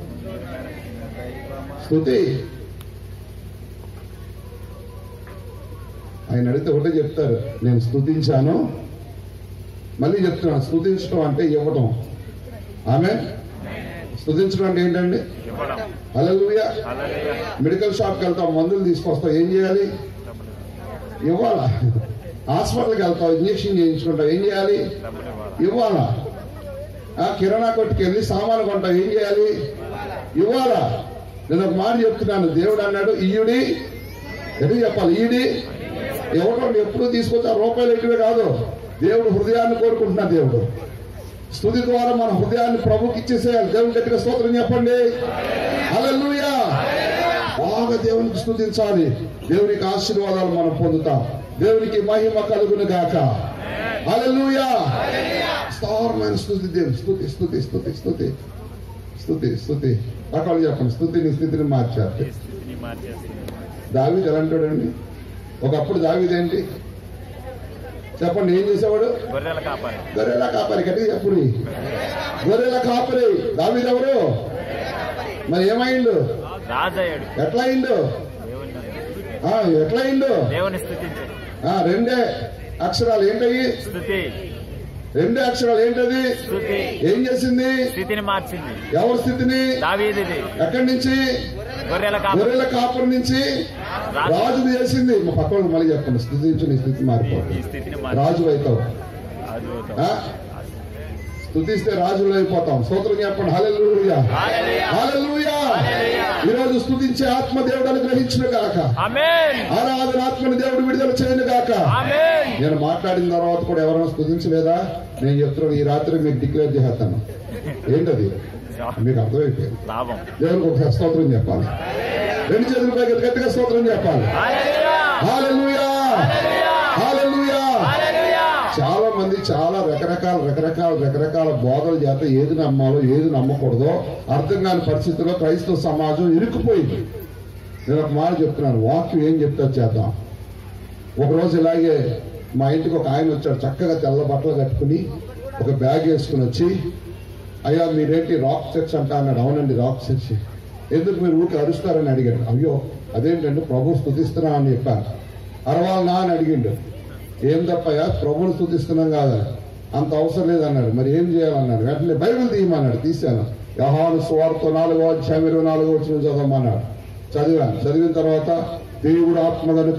స్థుతి ఆయన అడిగితే ఒకటే చెప్తారు నేను స్థుతించాను మళ్ళీ చెప్తున్నాను స్థుతించడం అంటే ఇవ్వటం ఆమె స్థుతించడం అంటే ఏంటండి హల్లెలూయా మెడికల్ షాప్కి వెళ్తాం మందులు తీసుకొస్తాం ఏం చేయాలి ఇవ్వాలా హాస్పిటల్కి వెళ్తాం ఇంజక్షన్ చేయించుకుంటాం ఏం చేయాలి ఇవ్వాలా ఆ, కిరాణా కొట్టుకి వెళ్ళి సామాను కొంటాం ఏం చేయాలి ఇవ్వాలా నేను ఒక మాట చెప్తున్నాను దేవుడు అన్నాడు ఈయుడి ఎదురు చెప్పాలి ఈడి ఎవరో ఎప్పుడు తీసుకొచ్చా రూపాయలు ఎక్కువే కాదు దేవుడు హృదయాన్ని కోరుకుంటున్నా దేవుడు స్థుతి ద్వారా మన హృదయాన్ని ప్రభుకి ఇచ్చేసేయాలి దేవుని దగ్గర స్తోత్రం చెప్పండి హల్లెలూయా బాగా దేవునికి స్థుతించాలి దేవునికి ఆశీర్వాదాలు మనం పొందుతాం దేవునికి మహిమ కలుగును గాక హల్లెలూయా విస్తారమైన స్థుతి దేవుని స్థుతి స్థుతి స్థుతి స్థుతి స్థుతి స్థుతి పక్కన చెప్పండి స్థుతిని స్థితిని మార్చారు స్థితిని మార్చేస్తుంది దావీద్ ఎలాంటాడండి ఒకప్పుడు దావీదేంటి చెప్పండి ఏం చేసేవాడు గొర్రెల కాపాలి గొర్రెల కాపరి గట్టిగా చెప్పుని గొర్రెల కాపరి దావీద్ ఎవరు మరి ఏమైండు రాజయ్యాడు ఎట్లా అయిండు దేవుని ఆ, ఎట్లా అయిండు దేవుని స్థుతించాడు ఆ, రెండే అక్షరాలు ఏంటవి స్థుతి రెండే అక్షరాలు ఏంటది స్థుతి ఏం చేసింది స్థితిని మార్చింది ఎవరి స్థితిని దావీదిది ఎక్కడి నుంచి గొర్రెల కాపరి గొర్రెల కాపరి నుంచి రాజు చేసింది మా పక్క వాళ్ళకి మళ్ళీ చెప్పండి స్థితి నుంచి నీ స్థితి ఈ మారిపోతుంది స్థితిని మార్చి రాజు అవుతావు అద్భుతం ఆ? స్తుతిస్తే రాజులు అయిపోతాం స్తోత్రం చెప్పండి హల్లెలూయా హల్లెలూయా. హల్లెలూయా ఈరోజు స్తుతించే ఆత్మ దేవుడు అనుగ్రహించిన గాక ఆమేన్ ఆరాధన ఆత్మని దేవుడు విడుదల చేయను గాక ఆమేన్ నేను మాట్లాడిన తర్వాత కూడా ఎవరైనా స్తుతించలేదా నేను చెప్తున్నాను ఈ రాత్రి మీకు డిక్లేర్ చేస్తాను ఏంటది మీకు అర్థమైపోయింది లాభం దేవునికి ఒకసారి స్తోత్రం చెప్పాలి రెండు చేతుల పైకి గట్టిగా స్తోత్రం చెప్పాలి హల్లెలూయా హాలెలూయా హాలెలూయా హల్లెలూయా చాలా మంది చాలా రకరకాల రకరకాల రకరకాల బోధల చేత ఏది నమ్మాలో ఏది నమ్మకూడదో అర్థం కాని పరిస్థితుల్లో క్రైస్తవ సమాజం ఇరుక్కుపోయింది నేను ఒక మాట చెప్తున్నాను వాక్యం ఏం చెప్తా చేద్దాం ఒకరోజు ఇలాగే మా ఇంటికి ఒక ఆయన వచ్చాడు చక్కగా తెల్ల బట్టలు కట్టుకుని ఒక బ్యాగ్ వేసుకుని వచ్చి అయ్యా మీరేంటి రాక్ చర్చ్ అంటా అన్నాడు అవునండి రాక్ చర్చ్ ఎందుకు మీరు ఊరికి అరుస్తారని అడిగాడు అయ్యో అదేంటంటే ప్రభు స్థుతిస్తున్నా అని చెప్పాను అరవాలనా అని అడిగిండు ఏం తప్పయ్యా ప్రభుని స్థుతిస్తున్నాం కాదా అంత అవసరం లేదన్నాడు మరి ఏం చేయాలన్నాడు వెంటనే బైబిల్ తీయమన్నాడు తీశాను యహాను సువార్త నాలుగో అధ్యాయం ఇరవై నాలుగో వచ్చిన చదవమన్నాడు చదివాను చదివిన తర్వాత దేవుడు ఆత్మ కనుక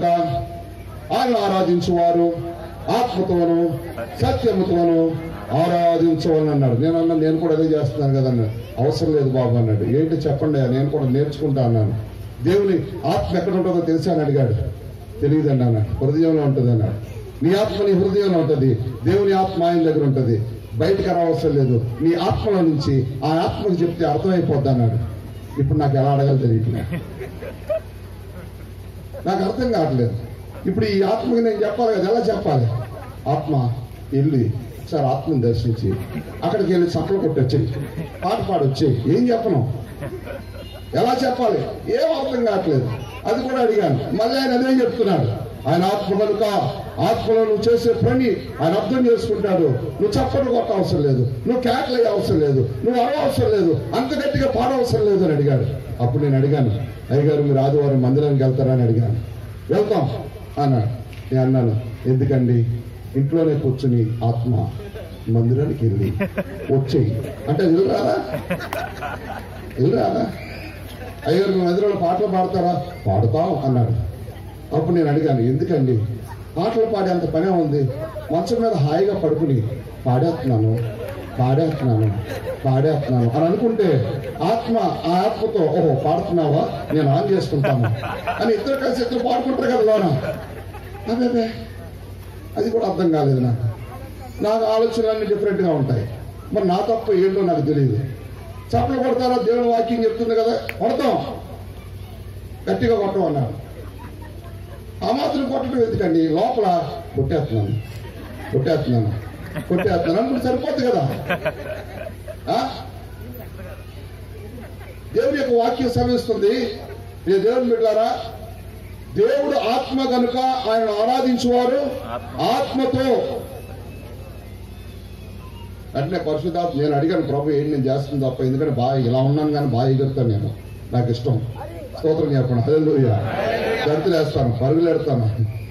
ఆయన ఆరాధించువారు ఆత్మతోను సత్యముతోను ఆరాధించవాలని అన్నాడు నేను అన్నా నేను కూడా అదే చేస్తున్నాను కదా అన్నాడు అవసరం లేదు బాబు అన్నాడు ఏంటి చెప్పండి అయ్యా, నేను కూడా నేర్చుకుంటా అన్నాను దేవుని ఆత్మ ఎక్కడ ఉంటుందో తెలుసా అని అడిగాడు తెలియదండి అన్నాడు హృదయంలో ఉంటుంది అన్నాడు నీ ఆత్మ నీ హృదయంలో ఉంటుంది దేవుని ఆత్మ ఆయన దగ్గర ఉంటుంది బయటకు రావసరం లేదు నీ ఆత్మలో నుంచి ఆ ఆత్మకు చెప్తే అర్థమైపోద్ది అన్నాడు ఇప్పుడు నాకు ఎలా అడగాలి తెలియట్లేదు నాకు అర్థం కావట్లేదు ఇప్పుడు ఈ ఆత్మకి నేను చెప్పాలి కదా ఎలా చెప్పాలి ఆత్మ వెళ్ళి ఒకసారి ఆత్మను దర్శించి అక్కడికి వెళ్ళి చప్పలు కొట్టొచ్చి పాట పాడొచ్చి ఏం చెప్పను ఎలా చెప్పాలి ఏం అర్థం కావట్లేదు అది కూడా అడిగాను మళ్ళీ ఆయన అదే చెప్తున్నాడు ఆయన ఆత్మ కనుక ఆత్మలో నువ్వు చేసే పని ఆయన అర్థం చేసుకుంటాడు నువ్వు చప్పట్లు కొట్ట అవసరం లేదు నువ్వు కేకలయ్యే అవసరం లేదు నువ్వు అరవ అవసరం లేదు అంత గట్టిగా పాడవసరం లేదు అని అడిగాడు అప్పుడు నేను అడిగాను అయ్యగారు మీరు ఆదివారం మందిరానికి వెళ్తారా అని అడిగాను వెళ్తాం అన్నాడు నేను అన్నాను ఎందుకండి ఇంట్లోనే కూర్చుని ఆత్మ మందిరానికి వెళ్ళి వచ్చేయి అంటే వెళ్ళరాదా వెళ్ళరాదా అయ్యారు మీ మందిరంలో పాటలు పాడతారా పాడతాం అన్నాడు అప్పుడు నేను అడిగాను ఎందుకండి పాటలు పాడేంత పనే ఉంది మంచం మీద హాయిగా పడుకుని పాడేస్తున్నాను పాడేస్తున్నాను పాడేస్తున్నాను అని అనుకుంటే ఆత్మ ఆ ఆత్మతో ఓహో పాడుతున్నావా నేను ఆన్ చేసుకుంటాను అని ఇద్దరు కలిసి ఇద్దరు పాడుకుంటారు కదా లోన అదే అదే అది కూడా అర్థం కాలేదు నాకు నాకు ఆలోచనలన్నీ డిఫరెంట్గా ఉంటాయి మరి నా తప్ప ఏంటో నాకు తెలియదు చప్పలు కొడతారా దేవుని వాక్యం చెప్తుంది కదా కొడతాం గట్టిగా కొట్టం అన్నాడు ఆ మాత్రం కొట్టడం ఎందుకండి లోపల కొట్టేస్తున్నాను కొట్టేస్తున్నాను కొట్టేస్తున్నాను అనుకుంటే సరిపోద్ది కదా ఆ? దేవుని యొక్క వాక్యం శ్రమిస్తుంది ఏ దేవుని బిడ్డారా దేవుడు ఆత్మ కనుక ఆయన ఆరాధించువారు ఆత్మతో అంటే పరిశుద్ధాత్మ నేను అడిగాను ప్రభు ఏంటి నేను చేస్తుంది తప్ప ఎందుకంటే బాగా ఇలా ఉన్నాను కానీ బాగా ఎగురుతాను నేను నాకు ఇష్టం స్తోత్రం చెప్పండి హల్లెలూయా గంతులు వేస్తాను పరుగులు ఎడతాను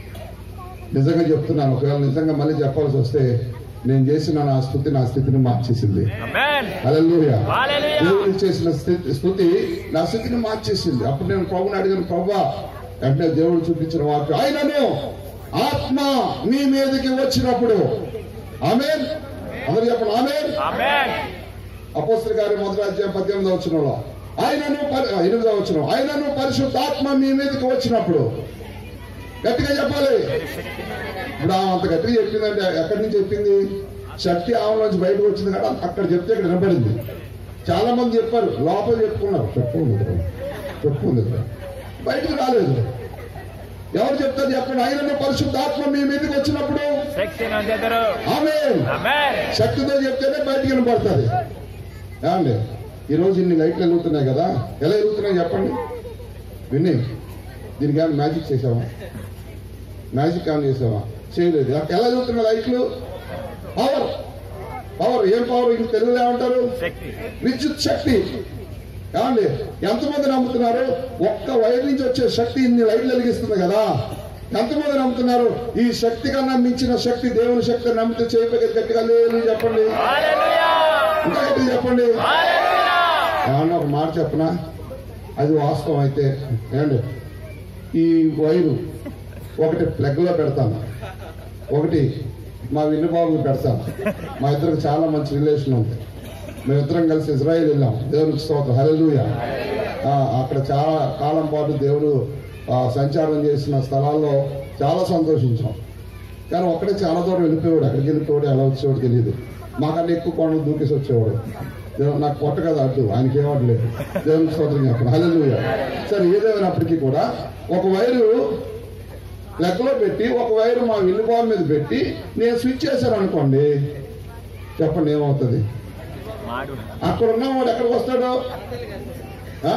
నిజంగా చెప్తున్నాను ఒకవేళ నిజంగా మళ్ళీ చెప్పాల్సి వస్తే నేను చేసిన నా స్థుతి నా స్థితిని మార్చేసింది Amen. హల్లెలూయా హల్లెలూయా. దేవుడికి చేసిన స్థితి స్థుతి నా స్థితిని మార్చేసింది అప్పుడు నేను ప్రభుని అడిగాను ప్రభా వెంటనే దేవుడు చూపించిన వాక్యం ఆయనను ఆత్మ మీ మీదకి వచ్చినప్పుడు ఆమెన్ అందరు చెప్పండి ఆమెన్ Amen. అపోస్తల గారి మొదటి అధ్యాయం పద్దెనిమిదో వచ్చినలో ఆయనను పరి- ఆ, ఎనిమిదో వచ్చిన ఆయనను పరిశుద్ధాత్మ మీ మీదకి వచ్చినప్పుడు గట్టిగా చెప్పాలి ఇప్పుడు ఆమె అంత గట్టిగా చెప్పిందంటే ఎక్కడి నుంచి చెప్పింది శక్తి ఆమె నుంచి బయటకు వచ్చింది కదా అక్కడ చెప్తే ఇక్కడ వినపడింది చాలా మంది చెప్పారు లోపల చెప్పుకున్నారు చెప్పుకుంది ఇక్కడ. చెప్పుకుంది ఇక్కడ. బయటకు రాలేదు ఎవరు చెప్తారు చెప్పండి ఆయనను పరిశుద్ధాత్మ మీ మీదకి వచ్చినప్పుడు శక్తి నొందెదరు ఆమె Amen. శక్తితో చెప్తేనే బయటికి వినపడుతుంది ఏమండి ఈరోజు ఇన్ని లైట్లు వెలుగుతున్నాయి కదా ఎలా వెలుగుతున్నాయి చెప్పండి విన్ని దీనికి ఏమైనా మ్యాజిక్ చేసావా మ్యాజిక్ ఏమైనా చేసావా చేయలేదు ఎలా వెలుగుతున్నాయి లైట్లు పవర్ పవర్ ఏం పవర్ ఇంక తెలుగులో ఏమంటారు శక్తి విద్యుత్ శక్తి ఏమండి ఎంతమంది నమ్ముతున్నారు ఒక్క వైర్ నుంచి వచ్చే శక్తి ఇన్ని లైట్లు వెలిగిస్తుంది కదా ఎంతమంది నమ్ముతున్నారు ఈ శక్తి కన్నా మించిన శక్తి దేవుని శక్తి అని నమ్మితే చేయకపోతే గట్టిగా లేదు చెప్పండి హల్లెలూయా. ఇంకా గట్టిగా చెప్పండి హల్లెలూయా. ఏమన్నా ఒక మాట చెప్పనా అది వాస్తవం అయితే ఏమండి ఈ వైరు ఒకటి ప్లగ్ లో పెడతాను ఒకటి మా విన్నుబాబుకి పెడతాను మా ఇద్దరికి చాలా మంచి రిలేషన్ ఉంది మేమిద్దరం కలిసి ఇజ్రాయెల్ వెళ్ళాం దేవునికి స్తోత్రం హల్లెలూయ అక్కడ చాలా కాలం పాటు దేవుడు ఆ, సంచారం చేసిన స్థలాల్లో చాలా సంతోషించాం కానీ ఒక్కడే చాలా దూరం వెళ్ళిపోయాడు అక్కడికి వెళ్ళిపోయాడు ఎలా వచ్చేవాడు తెలియదు మాకన్నా ఎక్కువ కొండలు దూకేసి వచ్చేవాడు దేవుడు నాకు పొట్ట కదా అడ్డు ఆయనకి ఏమడలేదు దేవునికి స్తోత్రం చెప్పండి హల్లెలూయ సరే ఏదేమైనప్పటికీ కూడా ఒక వైరు లెక్కలో పెట్టి ఒక వైరు మా విల్లు బాల్ మీద పెట్టి నేను స్విచ్ చేశాను అనుకోండి చెప్పండి ఏమవుతుంది మాడు అక్కడ ఉన్నవాడు ఎక్కడికి వస్తాడు ఆ?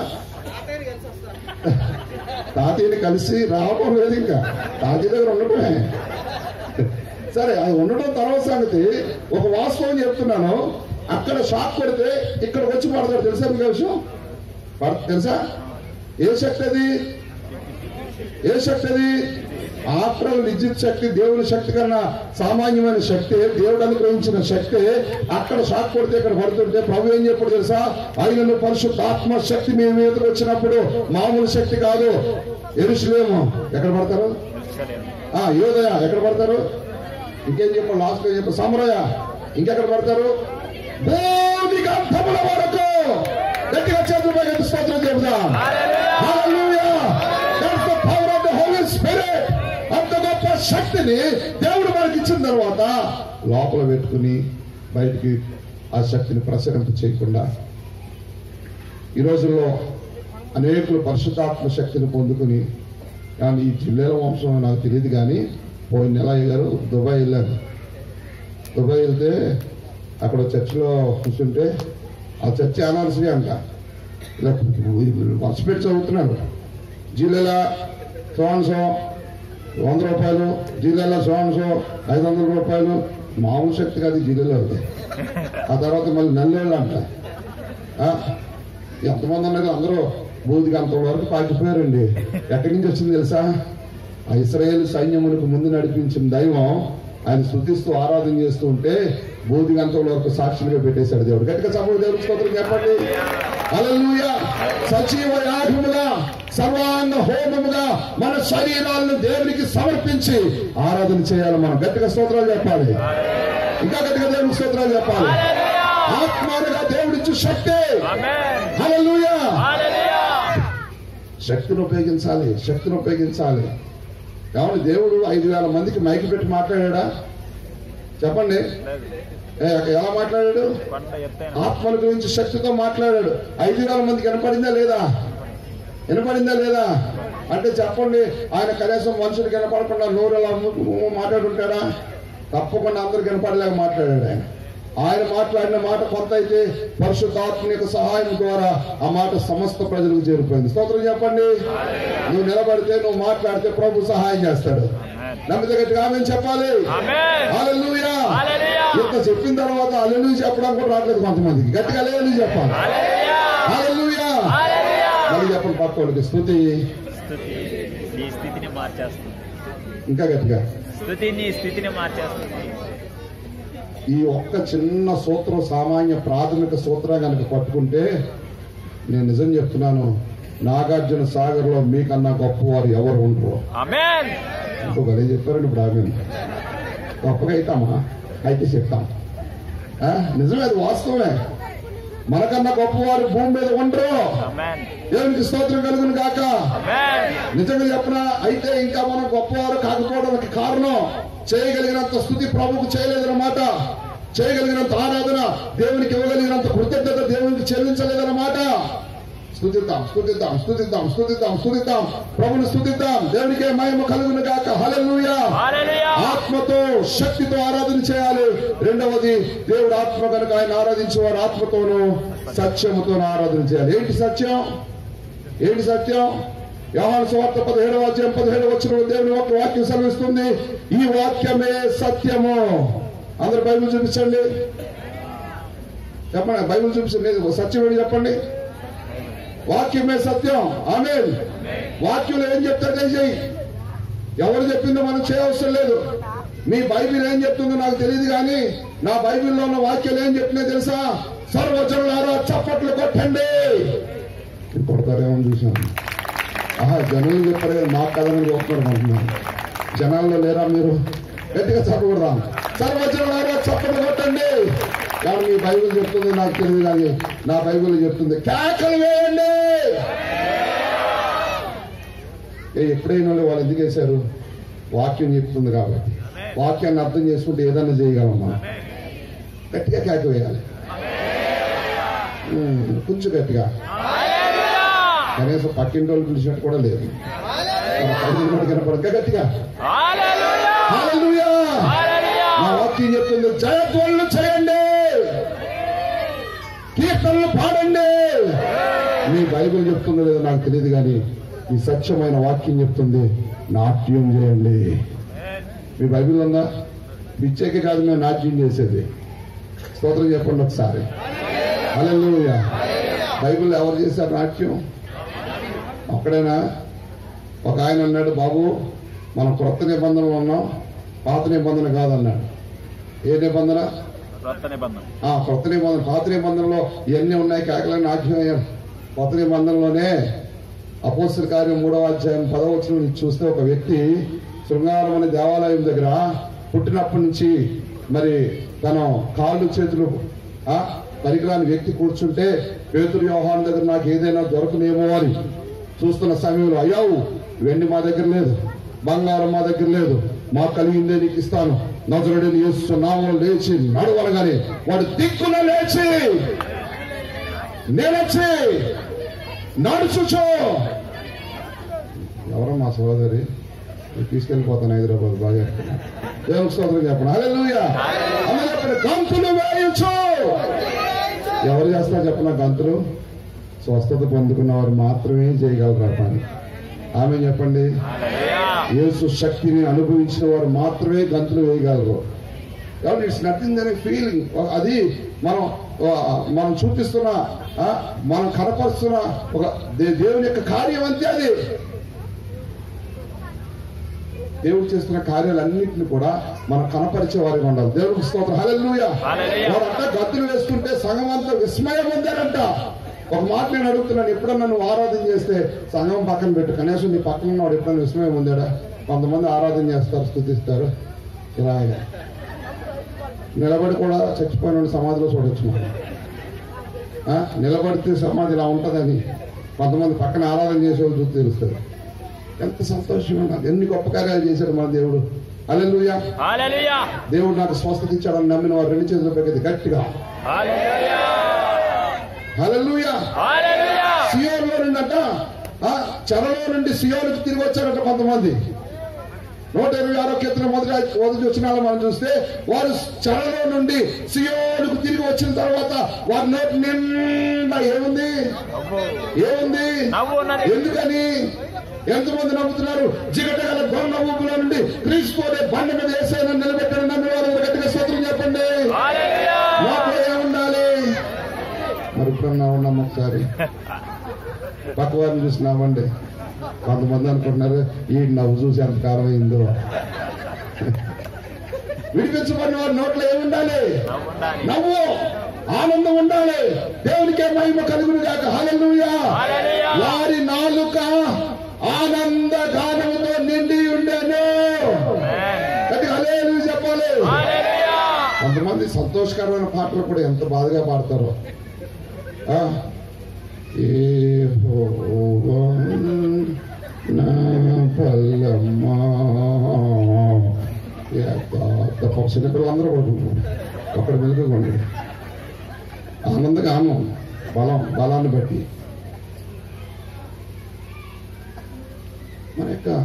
తాతయ్యని కలిసి రావడం లేదు ఇంకా తాతయ్య దగ్గర ఉండటమే సరే అది ఉండడం తర్వాత సంగతి ఒక వాస్తవం చెప్తున్నాను అక్కడ షాక్ కొడితే ఇక్కడికి వచ్చి పడతాడు తెలుసా మీకు ఆ విషయం పడ- తెలుసా ఏ శక్తి అది ఏ శక్తి అది ఆత్మల విద్యుత్ శక్తి దేవుని శక్తి కన్నా సామాన్యమైన శక్తి దేవుడు అనుగ్రహించిన శక్తి అక్కడ షాక్ కొడితే ఇక్కడ పడుతుంటే ప్రభు ఏం చెప్పాడు తెలుసా ఆయనను పరిశుద్ధ ఆత్మ శక్తి మీ మీదకి వచ్చినప్పుడు మామూలు శక్తి కాదు ఎరుసలేము ఎక్కడ పడతారు ఆ యోదయ ఎక్కడ పడతారు ఇంకేం చెప్పాలి లాస్ట్ లో చెప్పారు సమరయ ఇంకెక్కడ పడతారు భూమికి అంతముల వరకు గట్టిగా చేతులు పైకి స్తోత్రం చెబుదాం Hallelujah. That's the power of the Holy Spirit. అంత గొప్ప శక్తిని దేవుడు మనకి ఇచ్చిన తర్వాత లోపల పెట్టుకుని బయటికి ఆ శక్తిని ప్రసరింప చేయకుండా ఈ రోజుల్లో అనేకులు పరిశుద్ధాత్మ శక్తిని పొందుకుని కానీ ఈ జిల్లాల వంశం నాకు తెలియదు కానీ పోయిన నెల గారు దుబాయ్ వెళ్ళారు దుబాయ్ వెళ్తే అక్కడ చర్చిలో కూర్చుంటే ఆ చర్చి అనాల్సిందే అంట ఇలా వర్షపెట్టి చదువుతున్నాడు జిల్లాల సోన్సో వంద రూపాయలు జిల్లాల సోన్సో ఐదు వందల రూపాయలు మామూలు శక్తి కాదు ఈ జిల్లాలో అది. ఆ తర్వాత మళ్ళీ నెల్లేళ్ళు అంట ఆ, ఎంతమంది ఉన్నారు అందరూ బూదికి అంత వరకు పాకిపోయారండి ఎక్కడి నుంచి వచ్చింది తెలుసా ఆ ఇస్రాయేల్ సైన్యములకు ముందు నడిపించిన దైవం ఆయన శృతిస్తూ ఆరాధన చేస్తూ ఉంటే బూదిగంతల వరకు సాక్షులుగా పెట్టేశాడు దేవుడు గట్టిగా సభలు దేవుడు స్తోత్రం చెప్పండి హల్లెలూయా సజీవ యాగముగా సర్వాంగ హోమముగా మన శరీరాలను దేవునికి సమర్పించి ఆరాధన చేయాలి మనం గట్టిగా స్తోత్రాలు చెప్పాలి ఇంకా గట్టిగా దేవునికి స్తోత్రాలు చెప్పాలి ఆత్మానుగా దేవుడిచ్చు శక్తి ఆమేన్ హల్లెలూయా హల్లెలూయా శక్తిని ఉపయోగించాలి శక్తిని ఉపయోగించాలి కాబట్టి దేవుడు ఐదు వేల మందికి మైకి పెట్టి మాట్లాడా చెప్పండి లేదు ఏ, ఎలా మాట్లాడాడు కొండ ఎత్తైన ఆత్మల గురించి శక్తితో మాట్లాడాడు ఐదు వేల మందికి వినపడిందా లేదా వినపడిందా లేదా అంటే చెప్పండి ఆయన కనీసం మనుషులకు వినపడకుండా నోరు ఎలా ము- మాట్లాడుంటాడా తప్పకుండా అందరికి వినపడలేక మాట్లాడాడు ఆయన ఆయన మాట్లాడిన మాట కొంత అయితే పరిశుద్ధాత్మ యొక్క సహాయం ద్వారా ఆ మాట సమస్త ప్రజలకు చేరిపోయింది స్తోత్రం చెప్పండి నువ్వు నిలబడితే నువ్వు మాట్లాడితే ప్రభు సహాయం చేస్తాడు ఆమేన్ నమ్మితే గట్టిగా ఆమె చెప్పాలి ఆమేన్ హల్లెలూయా హల్లెలూయా ఇంత చెప్పిన తర్వాత అల్లెలు చెప్పడం కూడా రావట్లేదు కొంతమందికి గట్టిగా అల్లెలు చెప్పాలి హల్లెలూయా హల్లెలూయా హల్లెలూయా మళ్ళీ చెప్పండి పక్క వాళ్ళకి స్థుతి స్థుతి నీ స్థితిని మార్చేస్తుంది ఇంకా గట్టిగా స్థుతి నీ స్థితిని మార్చేస్తుంది ఈ ఒక్క చిన్న సూత్రం సామాన్య ప్రాథమిక సూత్రం కనుక పట్టుకుంటే నేను నిజం చెప్తున్నాను నాగార్జున సాగర్ లో మీకన్నా గొప్పవారు ఎవరు ఉండరు ఆమేన్ ఇంకొక అదే చెప్పారండి ఇప్పుడు ఆమె గొప్పగా అవుతామా అయితే చెప్తాం ఆ, నిజమే అది వాస్తవమే మనకన్నా గొప్పవారు భూమి మీద ఉండరు ఆమేన్ దేవునికి స్తోత్రం కలుగును గాక ఆమేన్ నిజంగా చెప్పనా అయితే ఇంకా మనం గొప్పవారు కాకపోవడానికి కారణం చేయగలిగినంత స్థుతి ప్రభుకు చేయలేదన్నమాట చేయగలిగినంత ఆరాధన దేవునికి ఇవ్వగలిగినంత కృతజ్ఞత దేవునికి చెల్లించలేదన్నమాట స్థుతిద్దాం స్థుతిద్దాం స్థుతిద్దాం స్థుతిద్దాం స్థుతిద్దాం ప్రభుని స్థుతిద్దాం దేవునికే మహిమ కలుగును గాక హల్లెలూయా హల్లెలూయా ఆత్మతో శక్తితో ఆరాధన చేయాలి రెండవది దేవుడు ఆత్మ కనుక ఆయన ఆరాధించేవారు ఆత్మతోనూ సత్యముతోనూ ఆరాధన చేయాలి ఏంటి సత్యం ఏంటి సత్యం వ్యవహార స్వార్థ పదిహేడవ అధ్యాయం పదిహేడవ వచ్చిన దేవుని ఒక వాక్యం సెలవిస్తుంది ఈ వాక్యమే సత్యము అందరు బైబిల్ చూపించండి చెప్పండి బైబిల్ చూపించండి సత్యం ఏంటి చెప్పండి వాక్యమే సత్యం ఆమె వాక్యంలో ఏం చెప్తారు దయచేయి ఎవరు చెప్పిందో మనం చేయవసరం లేదు మీ బైబిల్ ఏం చెప్తుందో నాకు తెలియదు కానీ నా బైబిల్లో ఉన్న వాక్యాలు ఏం చెప్తున్నాయి తెలుసా సర్వజనులారా చప్పట్లు కొట్టండి ఇది కొడతారేమో అని చూశాను ఆహా జనులు చెప్పారు కదా మా కథను చూస్తున్నారు అంటున్నాను జనాల్లో లేరా మీరు గట్టిగా చప్పకూడదాం సర్వజనులారా చప్పట్లు కొట్టండి కానీ మీ బైబిల్ చెప్తుంది నాకు తెలియదు కానీ నా బైబిల్ చెప్తుంది కేకలు వేయండి ఏ ఎప్పుడైనా వాళ్ళు వాళ్ళు ఎందుకు వేశారు వాక్యం చెప్తుంది కాబట్టి వాక్యాన్ని అర్థం చేసుకుంటే ఏదన్నా చేయగలం మనం గట్టిగా కేక వేయాలి ఉమ్, కొంచెం గట్టిగా కనీసం పక్కింటి వాళ్ళు పిలిచినట్టు కూడా లేదు మన పైన కూడా కనపడదు. ఇంకా గట్టిగా హల్లెలూయా హల్లెలూయా హల్లెలూయా నా వాక్యం చెప్తుంది జయధ్వనులు చేయండి కీర్తనలు పాడండి మీ బైబిల్ చెప్తుందో లేదో నాకు తెలియదు కానీ ఈ సత్యమైన వాక్యం చెప్తుంది నాట్యం చేయండి మీ బైబిల్ ఉందా పిచ్చేకి కాదు మేము నాట్యం చేసేది స్తోత్రం చెప్పండి ఒకసారి హల్లెలూయా బైబిల్ ఎవరు చేశారు నాట్యం ఒక్కడేనా ఒక ఆయన అన్నాడు బాబు మనం క్రొత్త నిబంధనలు ఉన్నాం పాత నిబంధన కాదన్నాడు ఏ నిబంధన కొత్త నిబంధన ఆ కొత్త నిబంధన పాత నిబంధనలో ఇవన్నీ ఉన్నాయి కేకలని నాట్యం కొత్త నిబంధనలోనే అపోస్తుల కార్యం మూడవ అధ్యాయం పదవచనం నుంచి చూస్తే ఒక వ్యక్తి శృంగారం అనే దేవాలయం దగ్గర పుట్టినప్పటి నుంచి మరి తన కాళ్ళు చేతులు ఆ పరికరాని వ్యక్తి కూర్చుంటే పేతురు వ్యవహారం దగ్గర నాకు ఏదైనా దొరకనేమో అని చూస్తున్న సమయంలో అయ్యావు వెండి మా దగ్గర లేదు బంగారం మా దగ్గర లేదు మాకు కలిగిందే నీకు ఇస్తాను నజరుడిని నామం లేచి నడవనగానే వాడు దిక్కున లేచి నిలచి నడుచుచో ఎవరో మా సోదరి తీసుకెళ్ళిపోతాను హైదరాబాద్ బాగా దేవుని స్తోత్రం చెప్పండి హల్లెలూయా అందరూ చెప్పండి గంతులు వేయచ్చు ఎవరు చేస్తారు చెప్పిన గంతులు స్వస్థత పొందుకున్న వారు మాత్రమే చేయగలరు ఆ పని ఆమె చెప్పండి యేసు శక్తిని అనుభవించిన వారు మాత్రమే గంతులు వేయగలరు కాబట్టి ఇట్స్ నథింగ్ అనే ఫీలింగ్ అది మనం ఆ, మనం చూపిస్తున్న ఆ, మనం కనపరుస్తున్న ఒక దే- దేవుని యొక్క కార్యం అంతే అది దేవుడు చేస్తున్న కార్యాలన్నింటినీ కూడా మనం కనపరిచే వారిగా ఉండాలి దేవుడికి స్తోత్రం హల్లెలూయా హల్లెలూయా. వారంట గద్దులు వేస్తుంటే సంఘం అంతా విస్మయం పొందారంట ఒక మాట నేను అడుగుతున్నాను ఎప్పుడన్నా నువ్వు ఆరాధన చేస్తే సంఘం పక్కన పెట్టు కనీసం నీ పక్కన ఉన్నవాడు ఎప్పుడన్నా విస్మయం పొందాడా కొంతమంది ఆరాధన చేస్తారు స్థుతిస్తారు ఇలాగా నిలబడి కూడా చచ్చిపోయిన వాడిని సమాధిలో చూడొచ్చు మనం ఆ, నిలబడితే సమాధి ఇలా ఉంటుందని కొంతమంది పక్కన ఆరాధన చేసే వాళ్ళు చూసి తెలుస్తుంది ఎంత సంతోషంగా ఉన్నది ఎన్ని గొప్ప కార్యాలు చేశాడు మన దేవుడు అల్లెలుయా హల్లెలూయా దేవుడు నాకు స్వస్థత ఇచ్చాడని నమ్మిన వారు రెండు చేతులు పెరిగేది గట్టిగా హల్లెలూయా హల్లెలూయా హల్లెలూయా సియోలో నుండి అంట ఆ, చెరలో నుండి సియోలకు తిరిగి వచ్చారట కొంతమంది నూట ఇరవై ఆరో కీర్తన మొదటి మొదటి వచ్చిన వాళ్ళు మనం చూస్తే వారు చెరలో నుండి సియోలకు తిరిగి వచ్చిన తర్వాత వారి నోటి నిండా ఏముంది ఏముంది నవ్వు ఉన్నది. ఎందుకని ఎంతమంది నవ్వుతున్నారు జిగట గల గొండ ఊపుల నుండి క్రీస్తునే బండ మీద వేసైనా నిలబెట్టిన నమ్మిన వారు గట్టిగా స్తోత్రం చెప్పండి హల్లెలూయా లోపల ఏముండాలి మరి ఇప్పుడు ఉన్నాం ఒకసారి పక్క వారిని చూసి నవ్వండి కొంతమంది అనుకుంటున్నారు ఈ నవ్వు చూసి ఎంత కాలం అయిందో విడిపించబడిన వారి నోట్లో ఏముండాలి నవ్వు ఉండాలి నవ్వు ఆనందం ఉండాలి దేవునికే మహిమ కలుగును గాక హల్లెలూయా హల్లెలూయా వారి నాలుక ఆనంద గానముతో నిండి ఉండేను అది హల్లెలూయా చెప్పాలి హల్లెలూయా కొంతమంది సంతోషకరమైన పాటలు కూడా ఎంత బాధగా పాడతారో ఆ, యెహోవా నా పల్లమ్మా తప్ప చిన్నపిల్లలందరూ కొడుకుంటారు ఒకటి మెలుగుకోండి ఆనందంగా ఆనం బలం బలాన్ని బట్టి మన యొక్క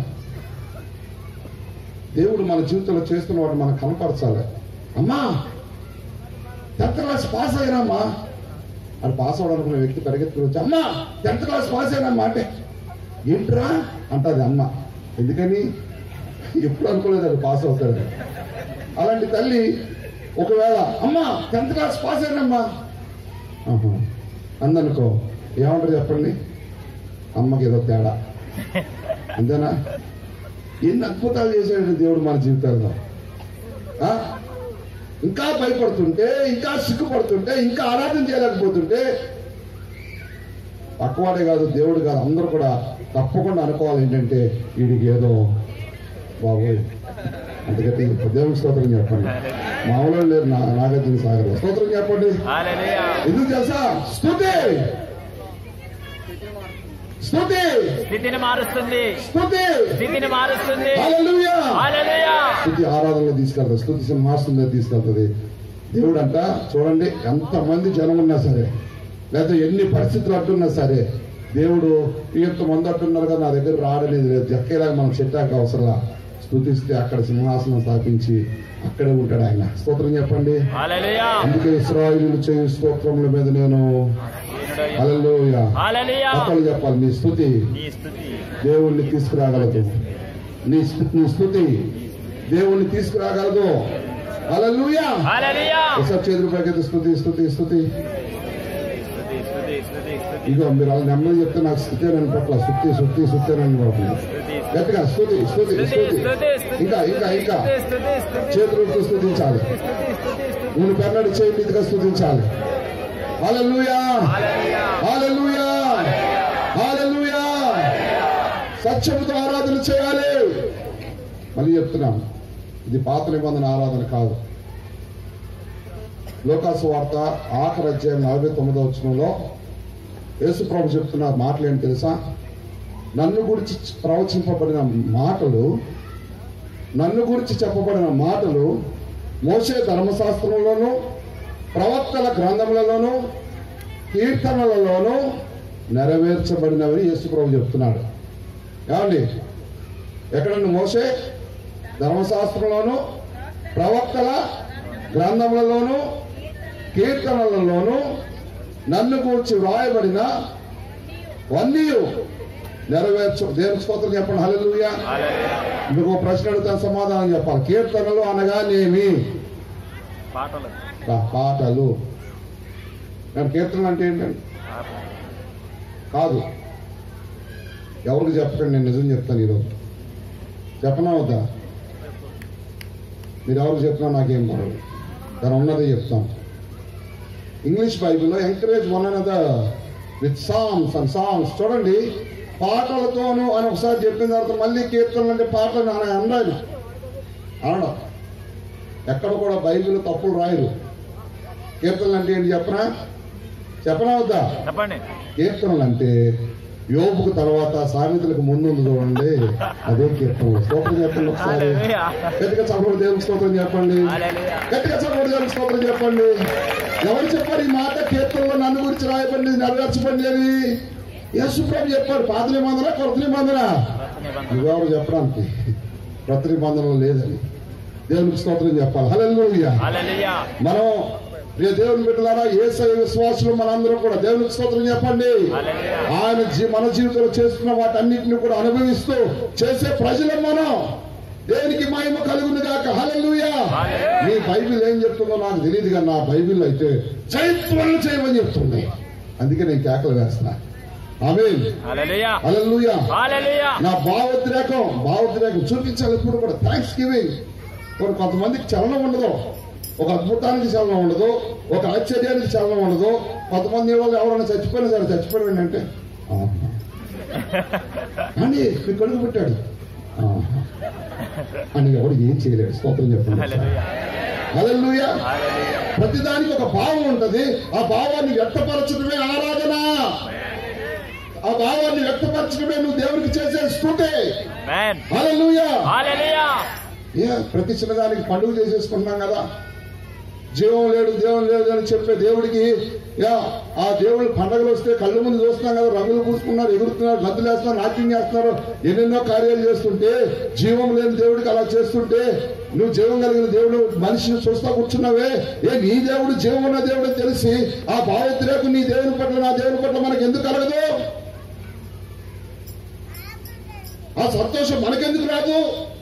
దేవుడు మన జీవితంలో చేస్తున్న వాడు మనం కనపరచాలి అమ్మా టెన్త్ క్లాస్ పాస్ అయినామా అది పాస్ అవడానుకున్న వ్యక్తి పరిగెత్తుకుని వచ్చి అమ్మా టెన్త్ క్లాస్ పాస్ అయినామా అంటే ఏంట్రా అంటది అమ్మ ఎందుకని ఎప్పుడు అనుకోలేదు అది పాస్ అవుతాడు అలాంటి తల్లి ఒకవేళ అమ్మా టెన్త్ క్లాస్ పాస్ అయినమ్మా ఆహా. అందనుకో ఏమంటారు చెప్పండి అమ్మకి ఏదో తేడా అంతేనా ఎన్ని అద్భుతాలు చేశాడు దేవుడు మన జీవితాల్లో ఆ? ఇంకా భయపడుతుంటే ఇంకా సిగ్గుపడుతుంటే ఇంకా ఆరాధన చేయలేకపోతుంటే పక్కవాడే కాదు దేవుడు కాదు అందరూ కూడా తప్పకుండా అనుకోవాలి ఏంటంటే వీడికి ఏదో బాబోయ్ అందుకని దేవుని స్తోత్రం చెప్పండి మామూలు లేరు నా నాగార్జున సాగర్ స్తోత్రం చెప్పండి హల్లెలూయా ఎందుకు తెలుసా స్తుతి స్తుతి స్థితిని మారుస్తుంది స్తుతి స్థితిని మారుస్తుంది హల్లెలూయా హల్లెలూయా స్థుతి ఆరాధనలో తీసుకెళ్తుంది స్థుతి సింహాసనంలో తీసుకెళ్తుంది దేవుడు అంట చూడండి ఎంతమంది జనం ఉన్నా సరే లేదా ఎన్ని పరిస్థితులు అంటున్నా సరే దేవుడు ఇంతమంది అంటున్నారు కదా నా దగ్గర రావడలేదు లేదు ఎక్కేలాగా మనం చెట్టాక అవసరంలా స్థుతిస్తే అక్కడ సింహాసనం స్థాపించి అక్కడే ఉంటాడు ఆయన స్తోత్రం చెప్పండి హల్లెలూయా అందుకే ఇస్రాయిలు చేయు స్తోత్రముల మీద నేను హల్లెలూయా హల్లెలూయా అక్కలు చెప్పాలి నీ స్థుతి నీ స్థుతి దేవుణ్ణి తీసుకురాగలదు నీ స్థు- నీ స్థుతి దేవుణ్ణి తీసుకురాగలదు హల్లెలూయా హల్లెలూయా ఒకసారి చేతులు పైకి స్థుతి స్థుతి స్థుతి స్థుతి స్థుతి స్థుతి స్థుతి ఇగో మీరు అలా నెమ్మది చెప్తే నాకు స్థుతి అని పట్ల శుద్ధి శుద్ధి శుద్ధి అని పడుతుంది స్థుతి గట్టిగా స్థుతి స్థుతి స్థుతి స్థుతి స్థుతి స్థుతి ఇంకా ఇంకా ఇంకా స్థుతి స్థుతి చేతులతో స్థుతించాలి నేను పెన్నడు చేయి మీదుగా స్థుతించాలి హల్లెలూయా హల్లెలూయా హల్లెలూయా హల్లెలూయా సత్యముతో ఆరాధన చేయాలి మళ్ళీ చెప్తున్నాం ఇది పాత నిబంధన ఆరాధన కాదు లోకాసు వార్త ఆఖరి అధ్యాయం నలభై తొమ్మిదో వచ్చినంలో యేసు ప్రభు చెప్తున్న మాటలు ఏంటి తెలుసా నన్ను గురించి ప్రవచింపబడిన మాటలు నన్ను గురించి చెప్పబడిన మాటలు మోసే ధర్మశాస్త్రంలోనూ ప్రవక్తల గ్రంథములలోనూ కీర్తనలలోనూ నెరవేర్చబడినవని యేసుప్రభు చెప్తున్నాడు ఏమండి ఎక్కడండి మోసే ధర్మశాస్త్రంలోనూ ప్రవక్తల గ్రంథములలోను కీర్తనలలోను నన్ను కూర్చి వ్రాయబడిన వన్నీ నెరవేర్చు దేవుని స్తోత్రం చెప్పండి హల్లెలూయా మీకు ఒక ప్రశ్న అడుగుతాను సమాధానం చెప్పాలి కీర్తనలు అనగానేమి పాటలు పా- పాటలు నేను కీర్తనలు అంటే ఏంటండి కాదు ఎవరికి చెప్పకండి నేను నిజం చెప్తాను ఈరోజు చెప్పనా వద్దా మీరు ఎవరికి చెప్పినా నాకేం పడదు దాని ఉన్నదే చెప్తాను ఇంగ్లీష్ బైబిల్లో encourage one another with songs and songs చూడండి పాటలతోను అని ఒకసారి చెప్పిన తర్వాత మళ్ళీ కీర్తనలు అంటే పాటలు అని అన్నాడు అనడం ఎక్కడ కూడా బైబిల్ తప్పులు రాయరు కీర్తనలు అంటే ఏంటి చెప్పనా చెప్పనా వద్దా చెప్పండి కీర్తనలు అంటే యోబుకు తర్వాత సామెతలకు ముందు ఉంది చూడండి అదే కీర్తనలు స్తోత్రం చెప్పండి ఒకసారి హల్లెలూయా. గట్టిగా చప్పుడు దేవుని స్తోత్రం చెప్పండి హల్లెలూయా. గట్టిగా చప్పుడు దేవుని స్తోత్రం చెప్పండి ఎవరు చెప్పారు ఈ మాట కీర్తనలో నన్ను గురించి రాయబడింది నెరవేర్చబడింది యేసుప్రభు చెప్పాడు పాత నిబంధన కొత్త నిబంధన కొత్త నిబంధన. నువ్వెవరు చెప్పడానికి కొత్త నిబంధనలు లేదని దేవునికి స్తోత్రం చెప్పాలి హల్లెలూయా హల్లెలూయా. మనం ప్రియ దేవుని బిడ్డలారా ఏసై విశ్వాసులు మనందరం కూడా దేవునికి స్తోత్రం చెప్పండి హల్లెలూయా. ఆయన జీ- మన జీవితంలో చేస్తున్న వాటన్నిటిని కూడా అనుభవిస్తూ చేసే ప్రజలం మనం దేవునికి మహిమ కలుగును గాక హల్లెలూయా హల్లెలూయా. నీ బైబిల్ ఏం చెప్తుందో నాకు తెలియదు కానీ నా బైబిల్ అయితే చైత్రాలు చేయమని చెప్తుంది అందుకే నేను కేకలు వేస్తున్నా ఆమె హల్లెలూయా. హల్లెలూయా హల్లెలూయా. నా భావోద్రేకం భావోద్రేకం చూపించాలి ఇప్పుడు కూడా థ్యాంక్స్ గివింగ్ కొన్ని కొంతమందికి చలనం ఉండదు ఒక అద్భుతానికి చలనం ఉండదు ఒక ఆశ్చర్యానికి చలనం ఉండదు కొంతమంది వాళ్ళు ఎవరైనా చచ్చిపోయినా సరే చచ్చిపోయాడు అంటే ఆహా. అని మీ కడుగు పెట్టాడు ఆహా. అని ఎవడు ఏం చేయలేడు స్తోత్రం చెప్పండి హల్లెలూయా. హల్లెలూయా హల్లెలూయా. ప్రతిదానికి ఒక భావం ఉంటది ఆ భావాన్ని వ్యక్తపరచడమే ఆరాధన ఆ భావాన్ని వ్యక్తపరచడమే నువ్వు దేవునికి చేసే స్థుతే Amen. హల్లెలూయా హల్లెలూయా. ఏ ప్రతి చిన్నదానికి పండుగ చేసేసుకుంటున్నాం కదా జీవం లేడు దేవుడు లేడు అని చెప్పే దేవుడికి యా ఆ దేవుడు పండగలు వస్తే కళ్ళు ముందు చూస్తున్నాం కదా రంగులు పూసుకున్నారు ఎగురుతున్నారు గద్దులు వేస్తున్నారు నాట్యం చేస్తున్నారు ఎన్నెన్నో కార్యాలు చేస్తుంటే జీవం లేని దేవుడికి అలా చేస్తుంటే నువ్వు జీవం కలిగిన దేవుడు మనిషిని చూస్తా కూర్చున్నావే ఏ నీ దేవుడు జీవం ఉన్న దేవుడు అని తెలిసి ఆ భావోద్రేకం నీ దేవుని పట్ల నా దేవుని పట్ల మనకు ఎందుకు కలగదు ఆ సంతోషం మనకెందుకు రాదు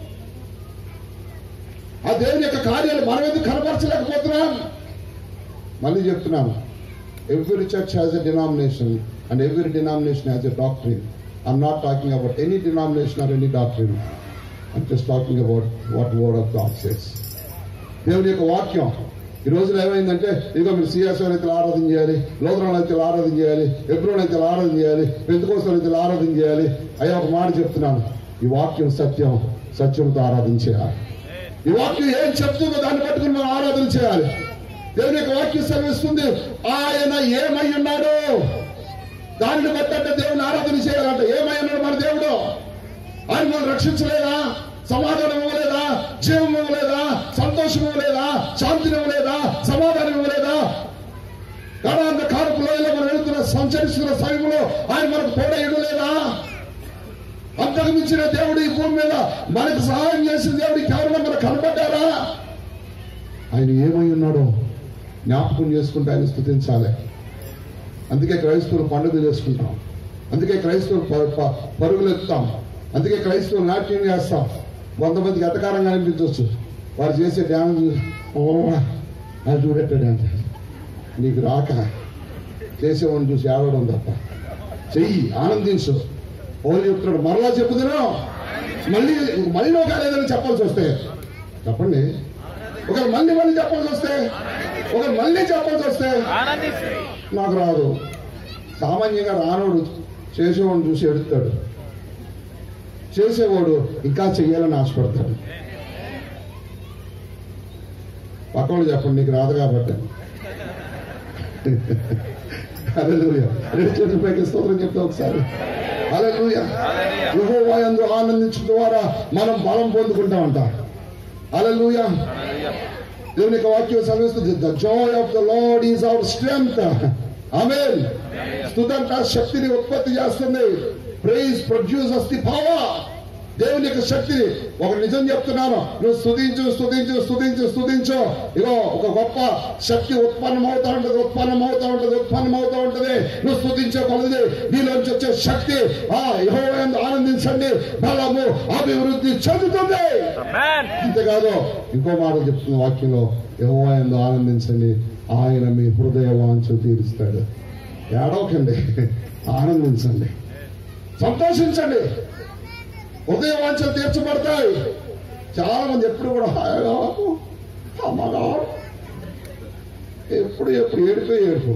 ఆ దేవుని యొక్క కార్యాలు మనం ఎందుకు కనపరచలేకపోతున్నాం మళ్ళీ చెప్తున్నాను every church has a denomination and every denomination has a doctrine I'm not talking about any denomination or any doctrine I'm just talking about what word of God says దేవుని యొక్క వాక్యం ఈ రోజున ఏమైందంటే ఇదిగో మీరు సిఎస్ అయితే ఆరాధన చేయాలి లోదరాలు అయితే ఆరాధన చేయాలి ఎబ్రోన్ అయితే ఆరాధన చేయాలి పెంతుకోసం అయితే ఆరాధన చేయాలి అయ్యా ఒక మాట చెప్తున్నాను ఈ వాక్యం సత్యం సత్యంతో ఆరాధన చేయాలి ఈ వాక్యం ఏం చెప్తుందో దాన్ని పట్టుకుని మనం ఆరాధన చేయాలి దేవుని యొక్క వాక్యం సెలవిస్తుంది ఆయన ఏమై ఉన్నాడు దానిని బట్టి దేవుని ఆరాధన చేయాలంట ఏమై ఉన్నాడు మన దేవుడు ఆయన మనం రక్షించలేదా సమాధానం ఇవ్వలేదా జీవం ఇవ్వలేదా సంతోషం ఇవ్వలేదా శాంతిని ఇవ్వలేదా సమాధానం ఇవ్వలేదా గడాంత కారపు లోయలో మనం వెళుతున్న సంచరిస్తున్న సమయంలో ఆయన మనకు తోడ ఇవ్వలేదా అంతకు మించిన దేవుడు ఈ భూమి మీద మనకు సహాయం చేసిన దేవుడు ఎవరైనా మనకు కనపడ్డారా ఆయన ఏమై ఉన్నాడో జ్ఞాపకం చేసుకుంటే ఆయన స్థుతించాలి అందుకే క్రైస్తవులు పండుగ చేసుకుంటాం అందుకే క్రైస్తవులు ప- ప- పరుగులు ఎత్తుతాం అందుకే క్రైస్తవులు నాట్యం చేస్తాం కొంతమందికి ఎతకారంగా అనిపించవచ్చు వారు చేసే డ్యాన్స్ ఓ అది చూడట్టే డ్యాన్స్ నీకు రాక చేసేవాడిని చూసి ఏడవడం తప్ప చెయ్యి ఆనందించు పౌలు చెప్తున్నాడు మరలా చెప్పుదును మళ్ళీ మళ్ళీ ఒక లేదని చెప్పాల్సి వస్తే చెప్పండి ఒక మళ్ళీ మళ్ళీ చెప్పాల్సి వస్తే ఒక మళ్ళీ చెప్పాల్సి వస్తే ఆనందిస్తు నాకు రాదు సామాన్యంగా రానోడు చేసేవాడిని చూసి ఎడుతాడు చేసేవాడు ఇంకా చెయ్యాలని ఆశపడతాడు పక్కవాడు చెప్పండి నీకు రాదు కాబట్టి హల్లెలూయా రెండు చేతుల పైకి స్తోత్రం చెప్తా ఒకసారి హల్లెలూయా యెహోవా యందు ఆనందించడం ద్వారా మనం బలం పొందుకుంటామంట హల్లెలూయా దేవుని యొక్క వాక్యం సెలవిస్తుంది the joy of the Lord is our strength amen స్తుతంట శక్తిని ఉత్పత్తి చేస్తుంది ప్రైజ్ ప్రొడ్యూసర్స్ ది పవర్ దేవుని యొక్క శక్తిని ఒక నిజం చెప్తున్నాను నువ్వు స్తుతించు స్తుతించు స్తుతించు స్తుతించు ఇగో ఒక గొప్ప శక్తి ఉత్పన్నం అవుతా ఉంటది ఉత్పన్నం అవుతా ఉంటది ఉత్పన్నం అవుతా ఉంటది నువ్వు స్తుతించే కొలది నీలోంచి వచ్చే శక్తి ఆ యెహోవా యందు ఆనందించండి బలము అభివృద్ధి చెందుతుంది Amen. అంతేకాదు ఇంకో మాట చెప్తున్న వాక్యంలో యెహోవా యందు ఆనందించండి ఆయన మీ హృదయ వాంఛ తీరుస్తాడు ఏడవకండి ఆనందించండి సంతోషించండి హృదయ వాంఛలు తీర్చబడతాయి చాలా మంది ఎప్పుడు కూడా హాయిగా అమ్మగా ఎప్పుడు ఎప్పుడు ఏడుపో ఏడుపు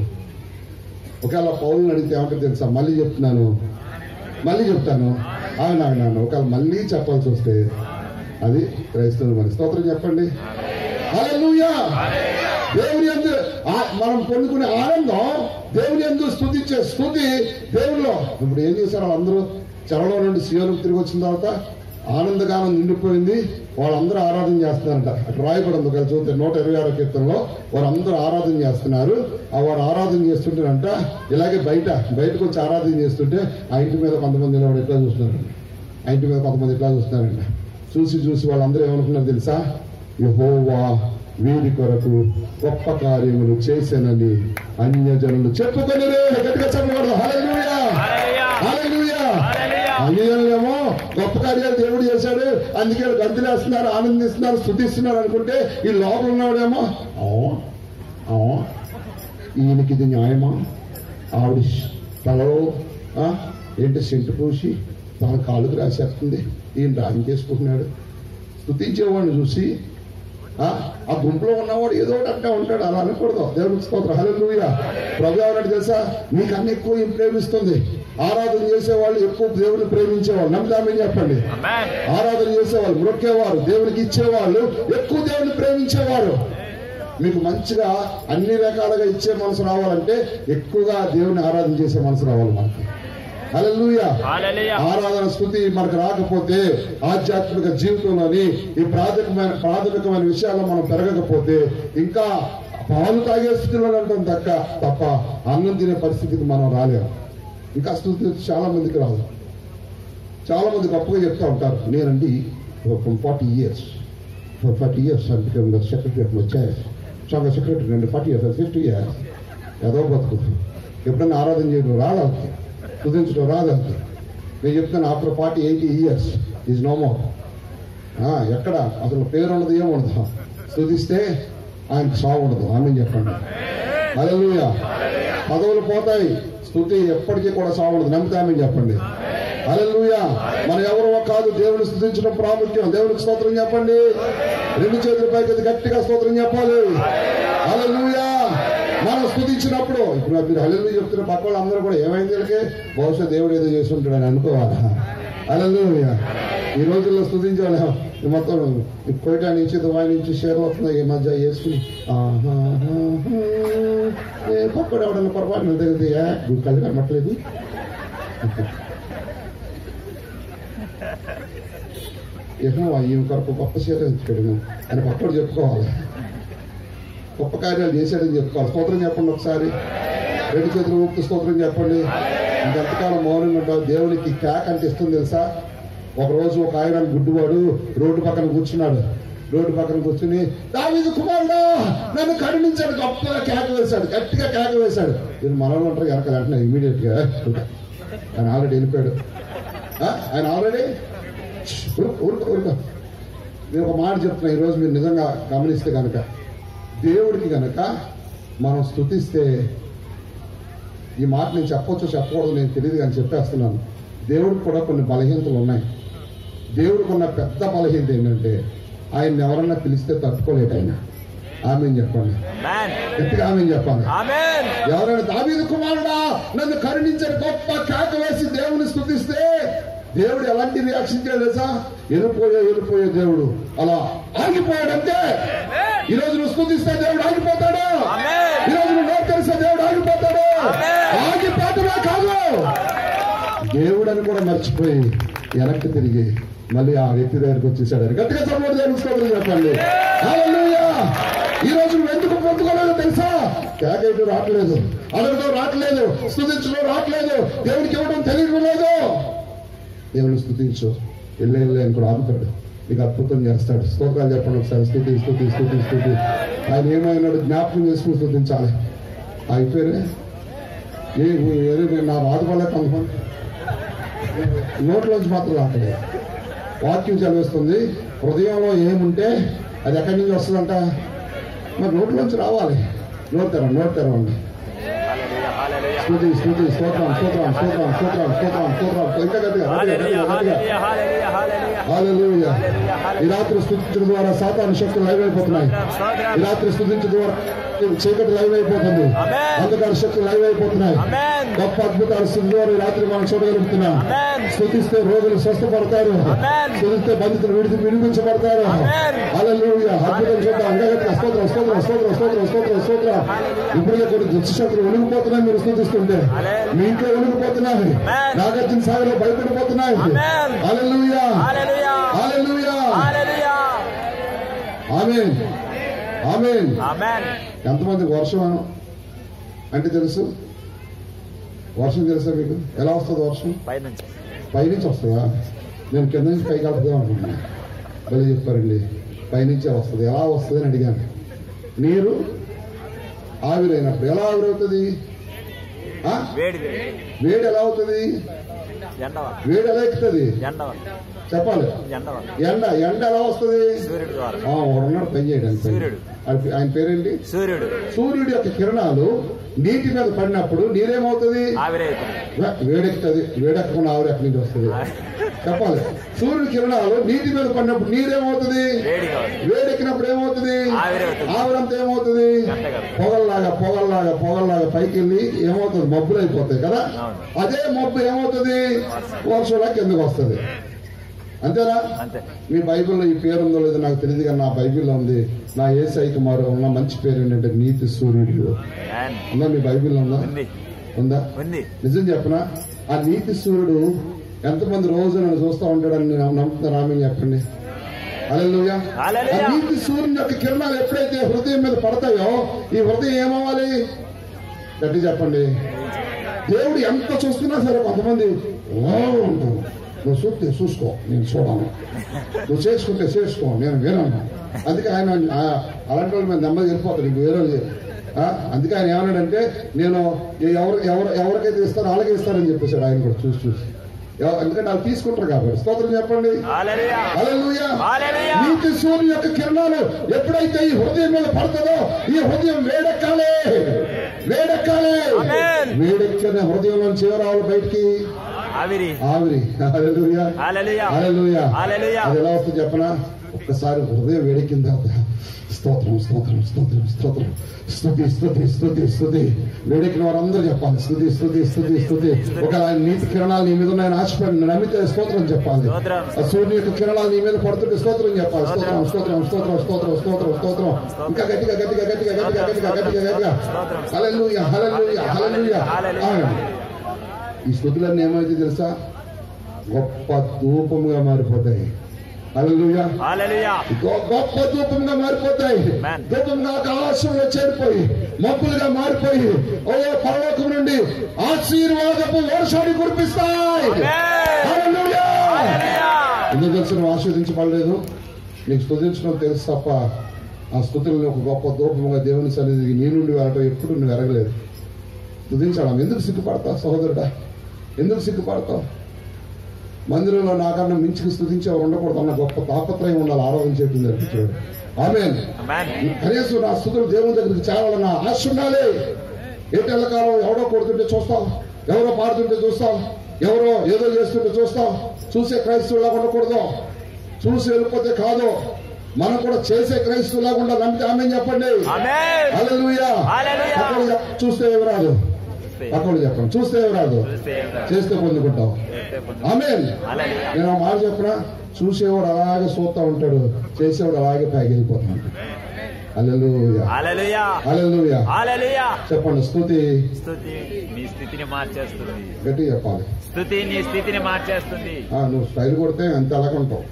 ఒకవేళ పౌరులను అడిగితే ఏమంటే తెలుసా మళ్ళీ చెప్తున్నాను మళ్ళీ చెప్తాను ఆయన ఆయన ఒకవేళ మళ్ళీ చెప్పాల్సి వస్తే అది క్రైస్తవులు మరి స్తోత్రం చెప్పండి హల్లెలూయా దేవుని ఎందు ఆ- మనం పొందుకునే ఆనందం దేవుని ఎందు స్థుతించే స్థుతి దేవునిలో ఇప్పుడు ఏం చేశారు అందరూ చెరలో నుండి సీఎం తిరిగి వచ్చిన తర్వాత ఆనందగానం నిండిపోయింది వాళ్ళందరూ ఆరాధన చేస్తున్నారంట అక్కడ రాయబడి ఉంది ఒకవేళ చూస్తే నూట ఇరవై ఆరో కీర్తనలో వారందరూ ఆరాధన చేస్తున్నారు ఆ వారు ఆరాధన చేస్తుంటారంట ఇలాగే బయట బయటకు వచ్చి ఆరాధన చేస్తుంటే ఆ ఇంటి మీద కొంతమంది నిలబడి ఎట్లా చూస్తున్నారండి ఆ ఇంటి మీద కొంతమంది ఎట్లా చూస్తున్నారంట చూసి చూసి వాళ్ళందరూ ఏమనుకున్నారు తెలుసా యహోవా వీరి కొరకు గొప్ప కార్యములు చేశానని అన్యజనులు చెప్పుకొని గట్టిగా చెప్పకూడదు హల్లెలూయా Hallelujah. హల్లెలూయా Hallelujah. అన్యజనులేమో గొప్ప కార్యాలు దేవుడు చేశాడు అందుకే వాళ్ళు గంతులేస్తున్నారు ఆనందిస్తున్నారు స్థుతిస్తున్నారు అనుకుంటే ఈ లోపల ఉన్నవాడేమో "అవును, అవును, ఈయనకి ఇది న్యాయమా ఆవిడ తలలో ఆ, ఏంటి సెంటు పూసి తన కాలుకు రాసేస్తుంది ఈయన డ్రాయింగ్ చేసుకుంటున్నాడు స్థుతించేవాడిని చూసి ఆ ఆ గుంపులో ఉన్నవాడు ఏదో ఒకటి అంటే ఉంటాడు అలా అనకూడదు దేవునికి స్తోత్రం హల్లెలూయా ప్రభు ఎవరంటే తెలుసా నీకన్నా ఎక్కువ ఈయన ప్రేమిస్తుంది ఆరాధన చేసేవాళ్ళు ఎక్కువ దేవుని ప్రేమించేవాళ్ళు నమ్ముదామని చెప్పండి Amen. ఆరాధన చేసేవాళ్ళు మొక్కేవారు దేవునికి ఇచ్చేవాళ్ళు ఎక్కువ దేవుని ప్రేమించేవారు మీకు మంచిగా అన్ని రకాలుగా ఇచ్చే మనసు రావాలంటే ఎక్కువగా దేవుని ఆరాధన చేసే మనసు రావాలి మనకి హల్లెలూయా Hallelujah. ఆరాధన స్థుతి మనకు రాకపోతే ఆధ్యాత్మిక జీవితంలోని ఈ ప్రాథమికమైన ప్రాథమికమైన విషయాల్లో మనం పెరగకపోతే ఇంకా పాలు తాగే స్థితిలో ఉంటాం తక్క తప్ప అన్నం తినే పరిస్థితికి మనం రాలేము ఇంకా స్థుతి చాలా మందికి రాదు చాలా మంది గొప్పగా చెప్తా ఉంటారు నేనండి from forty years for forty years అంటే సెక్రటరీ వచ్చాయి సంఘ సెక్రటరీ అండి ఫార్టీ ఇయర్స్ ఫిఫ్టీ ఇయర్స్ ఏదో బతుకు ఎప్పుడైనా ఆరాధన చేయడం రాదానికి కుదించడం రాదానికి నేను చెప్తాను after forty eighty years is no more ఎక్కడ అసలు పేరు ఉండదు ఏముండదు స్థుతిస్తే ఆయనకు సాగు ఉండదు ఆమె చెప్పండి హల్లెలూయా పదవులు పోతాయి స్థుతి ఎప్పటికీ కూడా సాగు ఉండదు నమ్మితే ఆమె చెప్పండి హల్లెలూయా మన ఎవరో కాదు దేవుని స్థుతించడం ప్రాముఖ్యం దేవునికి స్తోత్రం చెప్పండి రెండు చేతుల పైకి గట్టిగా స్తోత్రం చెప్పాలి హల్లెలూయా మనం స్థుతించినప్పుడు ఇప్పుడు మీరు హల్లెలూయా చెప్తున్న పక్క వాళ్ళందరూ కూడా ఏమైంది వీళ్ళకి బహుశా దేవుడు ఏదో చేసి ఉంటాడని అనుకోవాలా హల్లెలూయా ఈ రోజుల్లో స్థుతించాలి ఈ మొత్తం ఈ కోయిటా నుంచి దుబాయ్ నుంచి షేర్ అవుతుంది ఈ మధ్య వేసుకుని ఆహాహాహా. ఏ పక్కడు ఎవడన్నా పొరపాటు నా దగ్గర ఏ, నువ్వు కళ్ళు కనబట్టలేదు ఏమో ఈయన కొరకు గొప్ప సీత ఇచ్చాడు అని పక్కడు చెప్పుకోవాలి గొప్ప కార్యాలు చేశాడని చెప్పుకోవాలి స్తోత్రం చెప్పండి ఒకసారి రెండు చేతులు ఊపుతూ స్తోత్రం చెప్పండి ఇంకెంతకాలం మౌనంగా ఉంటావు దేవునికి కేక్ అంటే ఇస్తుంది తెలుసా ఒక రోజు ఒక ఆయన గుడ్డివాడు రోడ్డు పక్కన కూర్చున్నాడు రోడ్డు పక్కన కూర్చుని దావీదు కుమారుడా నన్ను కరుణించాడు గొప్పగా కేక వేశాడు గట్టిగా కేక వేశాడు నేను మనలో ఉంటారు వెనకాల వెంటనే ఇమీడియట్ గా ఆయన ఆల్రెడీ వెళ్ళిపోయాడు ఆ? ఆయన ఆల్రెడీ ఊరుకో ఊరుకో ఊరుకో నేను ఒక మాట చెప్తున్నా ఈరోజు మీరు నిజంగా గమనిస్తే కనుక దేవుడికి కనుక మనం స్తుతిస్తే ఈ మాట నేను చెప్పొచ్చో చెప్పకూడదు నేను తెలియదు కానీ చెప్పేస్తున్నాను దేవుడికి కూడా కొన్ని బలహీనతలు ఉన్నాయి దేవుడికి ఉన్న పెద్ద బలహీనత ఏంటంటే ఆయన ఎవరన్నా పిలిస్తే తట్టుకోలేట ఆయన ఆమె చెప్పండి Amen. గట్టిగా ఆమె చెప్పాలి Amen. ఎవరైనా దావీదు కుమారుడా నన్ను కరుణించని గొప్ప కేక వేసి దేవుని స్తుతిస్తే దేవుడు ఎలాంటి రియాక్షన్ చేయడు తెలుసా వెళ్ళిపోయే వెళ్ళిపోయే దేవుడు అలా ఆగిపోయాడంటే ఈ రోజు నువ్వు స్తుతిస్తే దేవుడు ఆగిపోతాడు Amen. ఈ రోజు నువ్వు నోరు తెరిస్తే దేవుడు ఆగిపోతాడు Amen. ఆగిపోవటమే కాదు దేవుడు అని కూడా మర్చిపోయి వెనక్కి తిరిగి మళ్ళీ ఆ వ్యక్తి దగ్గరికి వచ్చేసాడు అని గట్టిగా సపోర్ట్ దేవునికి స్తోత్రం చెప్పండి హల్లెలూయా ఈ రోజు నువ్వు ఎందుకు పొందుకోలేదో తెలుసా కేకేయటం రావట్లేదు అడగడం రావట్లేదు స్తుతించడం రావట్లేదు దేవునికి ఇవ్వడం తెలియడం లేదు దేవుని స్థుతించు వెళ్ళి వెళ్ళి అని కూడా ఆపుతాడు నీకు అద్భుతం చేస్తాడు స్తోత్రాలు చెప్పండి ఒకసారి స్థుతి స్థుతి స్థుతి స్థుతి ఆయన ఏమైనాడు జ్ఞాపకం చేసుకుని స్థుతించాలి అయిపోయారే ఏ ఏదో నేను నా బాధపడలే కొంతమంది నోట్లోంచి మాత్రం రాకలేదు వాక్యం చదివిస్తుంది హృదయంలో ఏముంటే అది ఎక్కడి నుంచి వస్తుందంట మరి నోట్లోంచి రావాలి నోట్ తెరవండి నోట్ తెరవండి Hallelujah, hallelujah. స్థుతి స్థుతి స్తోత్రం స్తోత్రం స్తోత్రం స్తోత్రం స్తోత్రం స్తోత్రం ఇంకా గట్టిగా గట్టిగా, Hallelujah, గట్టిగా, గట్టిగా. hallelujah, hallelujah, hallelujah. హల్లెలూయా ఈ రాత్రి స్థుతించడం ద్వారా సాతాను శక్తులు లైవ్ అయిపోతున్నాయి ఈ రాత్రి స్థుతించడం ద్వారా చీకటి లైవ్ అయిపోతుంది Amen. అంధకార శక్తులు లైవ్ అయిపోతున్నాయి Amen. గొప్ప అద్భుతాలు స్థుతి ద్వారా ఈ రాత్రి మనం చూడగలుగుతున్నాం Amen. స్థుతిస్తే రోగులు స్వస్థపడతారు Amen. స్థుతిస్తే బంధితులు విడిచి విడిపించబడతారు Amen. హల్లెలూయా అద్భుతం చూద్దాం అంగగట్టిన స్తోత్రం స్తోత్రం స్తోత్రం స్తోత్రం స్తోత్రం స్తోత్రం ఇప్పుడే కొన్ని దుష్టశక్తులు వణిగిపోతున్నాయి మీరు స్థుతిస్తుంటే Hallelujah. మీ ఇంట్లో వణిగిపోతున్నాయి Amen. నాగార్జున సాగర్లో భయపడిపోతున్నాయి Amen. హల్లెలూయా Hallelujah. హల్లెలూయా Hallelujah. ఆమేన్ ఆమేన్ Amen. ఎంతమందికి వర్షం అంటే తెలుసు వర్షం తెలుసా మీకు ఎలా వస్తుంది వర్షం పైనుంచి పైనుంచి వస్తుందా నేను కింద నుంచి పైకి వెళ్తుందా అనుకుంటున్నా భలే చెప్పారండి పైనుంచే వస్తుంది ఎలా వస్తుంది అని అడిగాను నీరు ఆవిరైనప్పుడు ఎలా ఆవిరవుతుంది ఆ? వేడి వేడి వేడి ఎలా అవుతుంది ఎండవ వేడి ఎలా ఎక్కుతుంది ఎండవ చెప్పాలి ఎండవ ఎండ ఎండ ఎలా వస్తుంది సూర్యుడు ద్వారా ఆ, ఒకడున్నాడు పని చేయడానికి సూర్యుడు. ఆయన- ఆయన పేరేంటి సూర్యుడు సూర్యుడి యొక్క కిరణాలు నీటి మీద పడినప్పుడు నీరేమవుతుంది ఆవిరైతుంది వే- వేడెక్కుతుంది వేడెక్కకుండా ఆవిరి ఎక్కడి నుంచి వస్తుంది చెప్పాలి సూర్యుడి కిరణాలు నీటి మీద పడినప్పుడు నీరేమవుతుంది వేడిగా ఉంది. వేడెక్కినప్పుడు ఏమవుతుంది ఆవిరవుతుంది. ఆవిరంతా ఏమవుతుంది గంటగా. పొగల్లాగా పొగల్లాగా పొగల్లాగా పైకి వెళ్ళి ఏమవుతుంది మబ్బులు అయిపోతాయి కదా అవును. అదే మబ్బు ఏమవుతుంది వర్షంలా కిందకు వస్తుంది అంతేనా అంతే మీ బైబిల్లో ఈ పేరు ఉందో లేదో నాకు తెలియదు కానీ నా బైబిల్లో ఉంది నా ఏసైకి మరో ఉన్న మంచి పేరు ఏంటంటే నీతి సూర్యుడు Amen. ఉందా మీ బైబిల్లో ఉందా ఉంది ఉందా ఉంది నిజం చెప్పనా ఆ నీతి సూర్యుడు ఎంతమంది రోజు నన్ను చూస్తూ ఉంటాడని నేను నమ్ముతున్నా ఆమె చెప్పండి హల్లెలూయా ఆ హల్లెలూయా. నీతి సూర్యుని యొక్క కిరణాలు ఎప్పుడైతే హృదయం మీద పడతాయో ఈ హృదయం ఏమవ్వాలి గట్టి చెప్పండి దేవుడు ఎంత చూస్తున్నా సరే కొంతమంది "ఓ" అంటారు నువ్వు చూస్తే చూసుకో నేను చూడను నువ్వు చేసుకుంటే చేసుకో నేను వినను అందుకే ఆయన ఆ- అలాంటి వాళ్ళు మీద నెమ్మది వెళ్ళిపోతాడు ఇంక వేరే వాళ్ళు చేయరు. ఆ, అందుకే ఆయన ఏమన్నాడంటే నేను ఎవరు ఎవరు ఎవరికైతే ఇస్తారో వాళ్ళకే ఇస్తారని చెప్పేశాడు ఆయన కూడా చూసి చూసి ఎవ- ఎందుకంటే వాళ్ళు తీసుకుంటారు కాబట్టి స్తోత్రం చెప్పండి హల్లెలూయా. హల్లెలూయా. హల్లెలూయా. నీతి సూర్యుని యొక్క కిరణాలు ఎప్పుడైతే ఈ హృదయం మీద పడుతుందో ఈ హృదయం వేడెక్కాలి వేడెక్కాలి ఆమేన్. వేడెక్కిన హృదయంలో చివరాలు బయటికి ఆవిరి ఆవిరి హల్లెలూయా హల్లెలూయా. హల్లెలూయా హల్లెలూయా. అది ఎలా వస్తుంది చెప్పనా ఒక్కసారి హృదయం వేడెక్కిన తర్వాత స్తోత్రం స్తోత్రం స్తోత్రం స్తోత్రం స్తుతి స్తుతి స్తుతి స్తుతి వేడెక్కిన వారందరూ చెప్పాలి స్తుతి స్తుతి స్తుతి స్తుతి ఒక ఆయన నీతి కిరణాలు నీ మీద ఉన్నాయని ఆశపడి నమ్మితే స్తోత్రం చెప్పాలి స్తోత్రం. ఆ సూర్యుని యొక్క కిరణాలు నీ మీద పడుతుంటే స్తోత్రం చెప్పాలి స్తోత్రం స్తోత్రం స్తోత్రం స్తోత్రం స్తోత్రం స్తోత్రం ఇంకా గట్టిగా గట్టిగా గట్టిగా గట్టిగా గట్టిగా గట్టిగా గట్టిగా హల్లెలూయా హల్లెలూయా హల్లెలూయా ఆమేన్. ఈ స్థుతులన్నీ ఏమైతే తెలుసా గొప్ప ధూపముగా మారిపోతాయి హల్లెలూయా హల్లెలూయా. గొ- గొప్ప ధూపంగా మారిపోతాయి Amen. ధూపంగా ఆకాశంలో చేరిపోయి మబ్బులుగా మారిపోయి ఓ పరలోకం నుండి ఆశీర్వాదపు వర్షాన్ని కురిపిస్తాయి Amen. హల్లెలూయా. హల్లెలూయా. ఎందుకు తెలుసు నువ్వు ఆస్వాదించబడలేదు నీకు స్తుతించడం తెలుసు తప్ప ఆ స్థుతులను ఒక గొప్ప దూపముగా దేవుని సన్నిధికి నీ నుండి వెళ్ళటం ఎప్పుడు నువ్వు ఎరగలేదు స్తుతించడం ఎందుకు సిగ్గుపడతావు సహోదరుడా ఎందుకు సిగ్గుపడతావు మందిరంలో నాకన్నా మించికి స్థుతించేవారు ఉండకూడదు అన్న గొప్ప తాపత్రయం ఉండాలి ఆరాధన చేయడం నేర్పించాడు ఆమె Amen. కనీసం నా స్థుతులు దేవుని దగ్గరికి చేరాలన్న ఆశ ఉండాలి ఏటెళ్ళ కాలం ఎవడో కొడుతుంటే చూస్తాం ఎవరో పాడుతుంటే చూస్తాం ఎవరో ఏదో చేస్తుంటే చూస్తాం చూసే క్రైస్తవులాగా ఉండకూడదు చూసి వెళ్ళిపోతే కాదు మనం కూడా చేసే క్రైస్తవులాగా ఉండాలి నమ్మితే ఆమె చెప్పండి Amen. హల్లెలూయా హల్లెలూయా. పక్కన చెప్- చూస్తే ఏమి రాదు పక్కన చెప్పండి చూస్తే ఏమి రాదు చూస్తే ఏం రాదు. చేస్తే పొందుకుంటాం చేస్తే పొందు. ఆమె హల్లెలూయా. నేను ఆ మాట చెప్పినా చూసేవాడు అలాగే చూస్తా ఉంటాడు చేసేవాడు అలాగే పైకి వెళ్ళిపోతా ఉంటాడు అల్లెలుయా హల్లెలూయా. అల్లెలుయా హల్లెలూయా. చెప్పండి స్థుతి స్తుతి నీ స్థితిని మార్చేస్తుంది గట్టి చెప్పాలి స్థుతి నీ స్థితిని మార్చేస్తుంది ఆ, నువ్వు స్టైల్ కొడితే అంత అలాగే ఉంటావు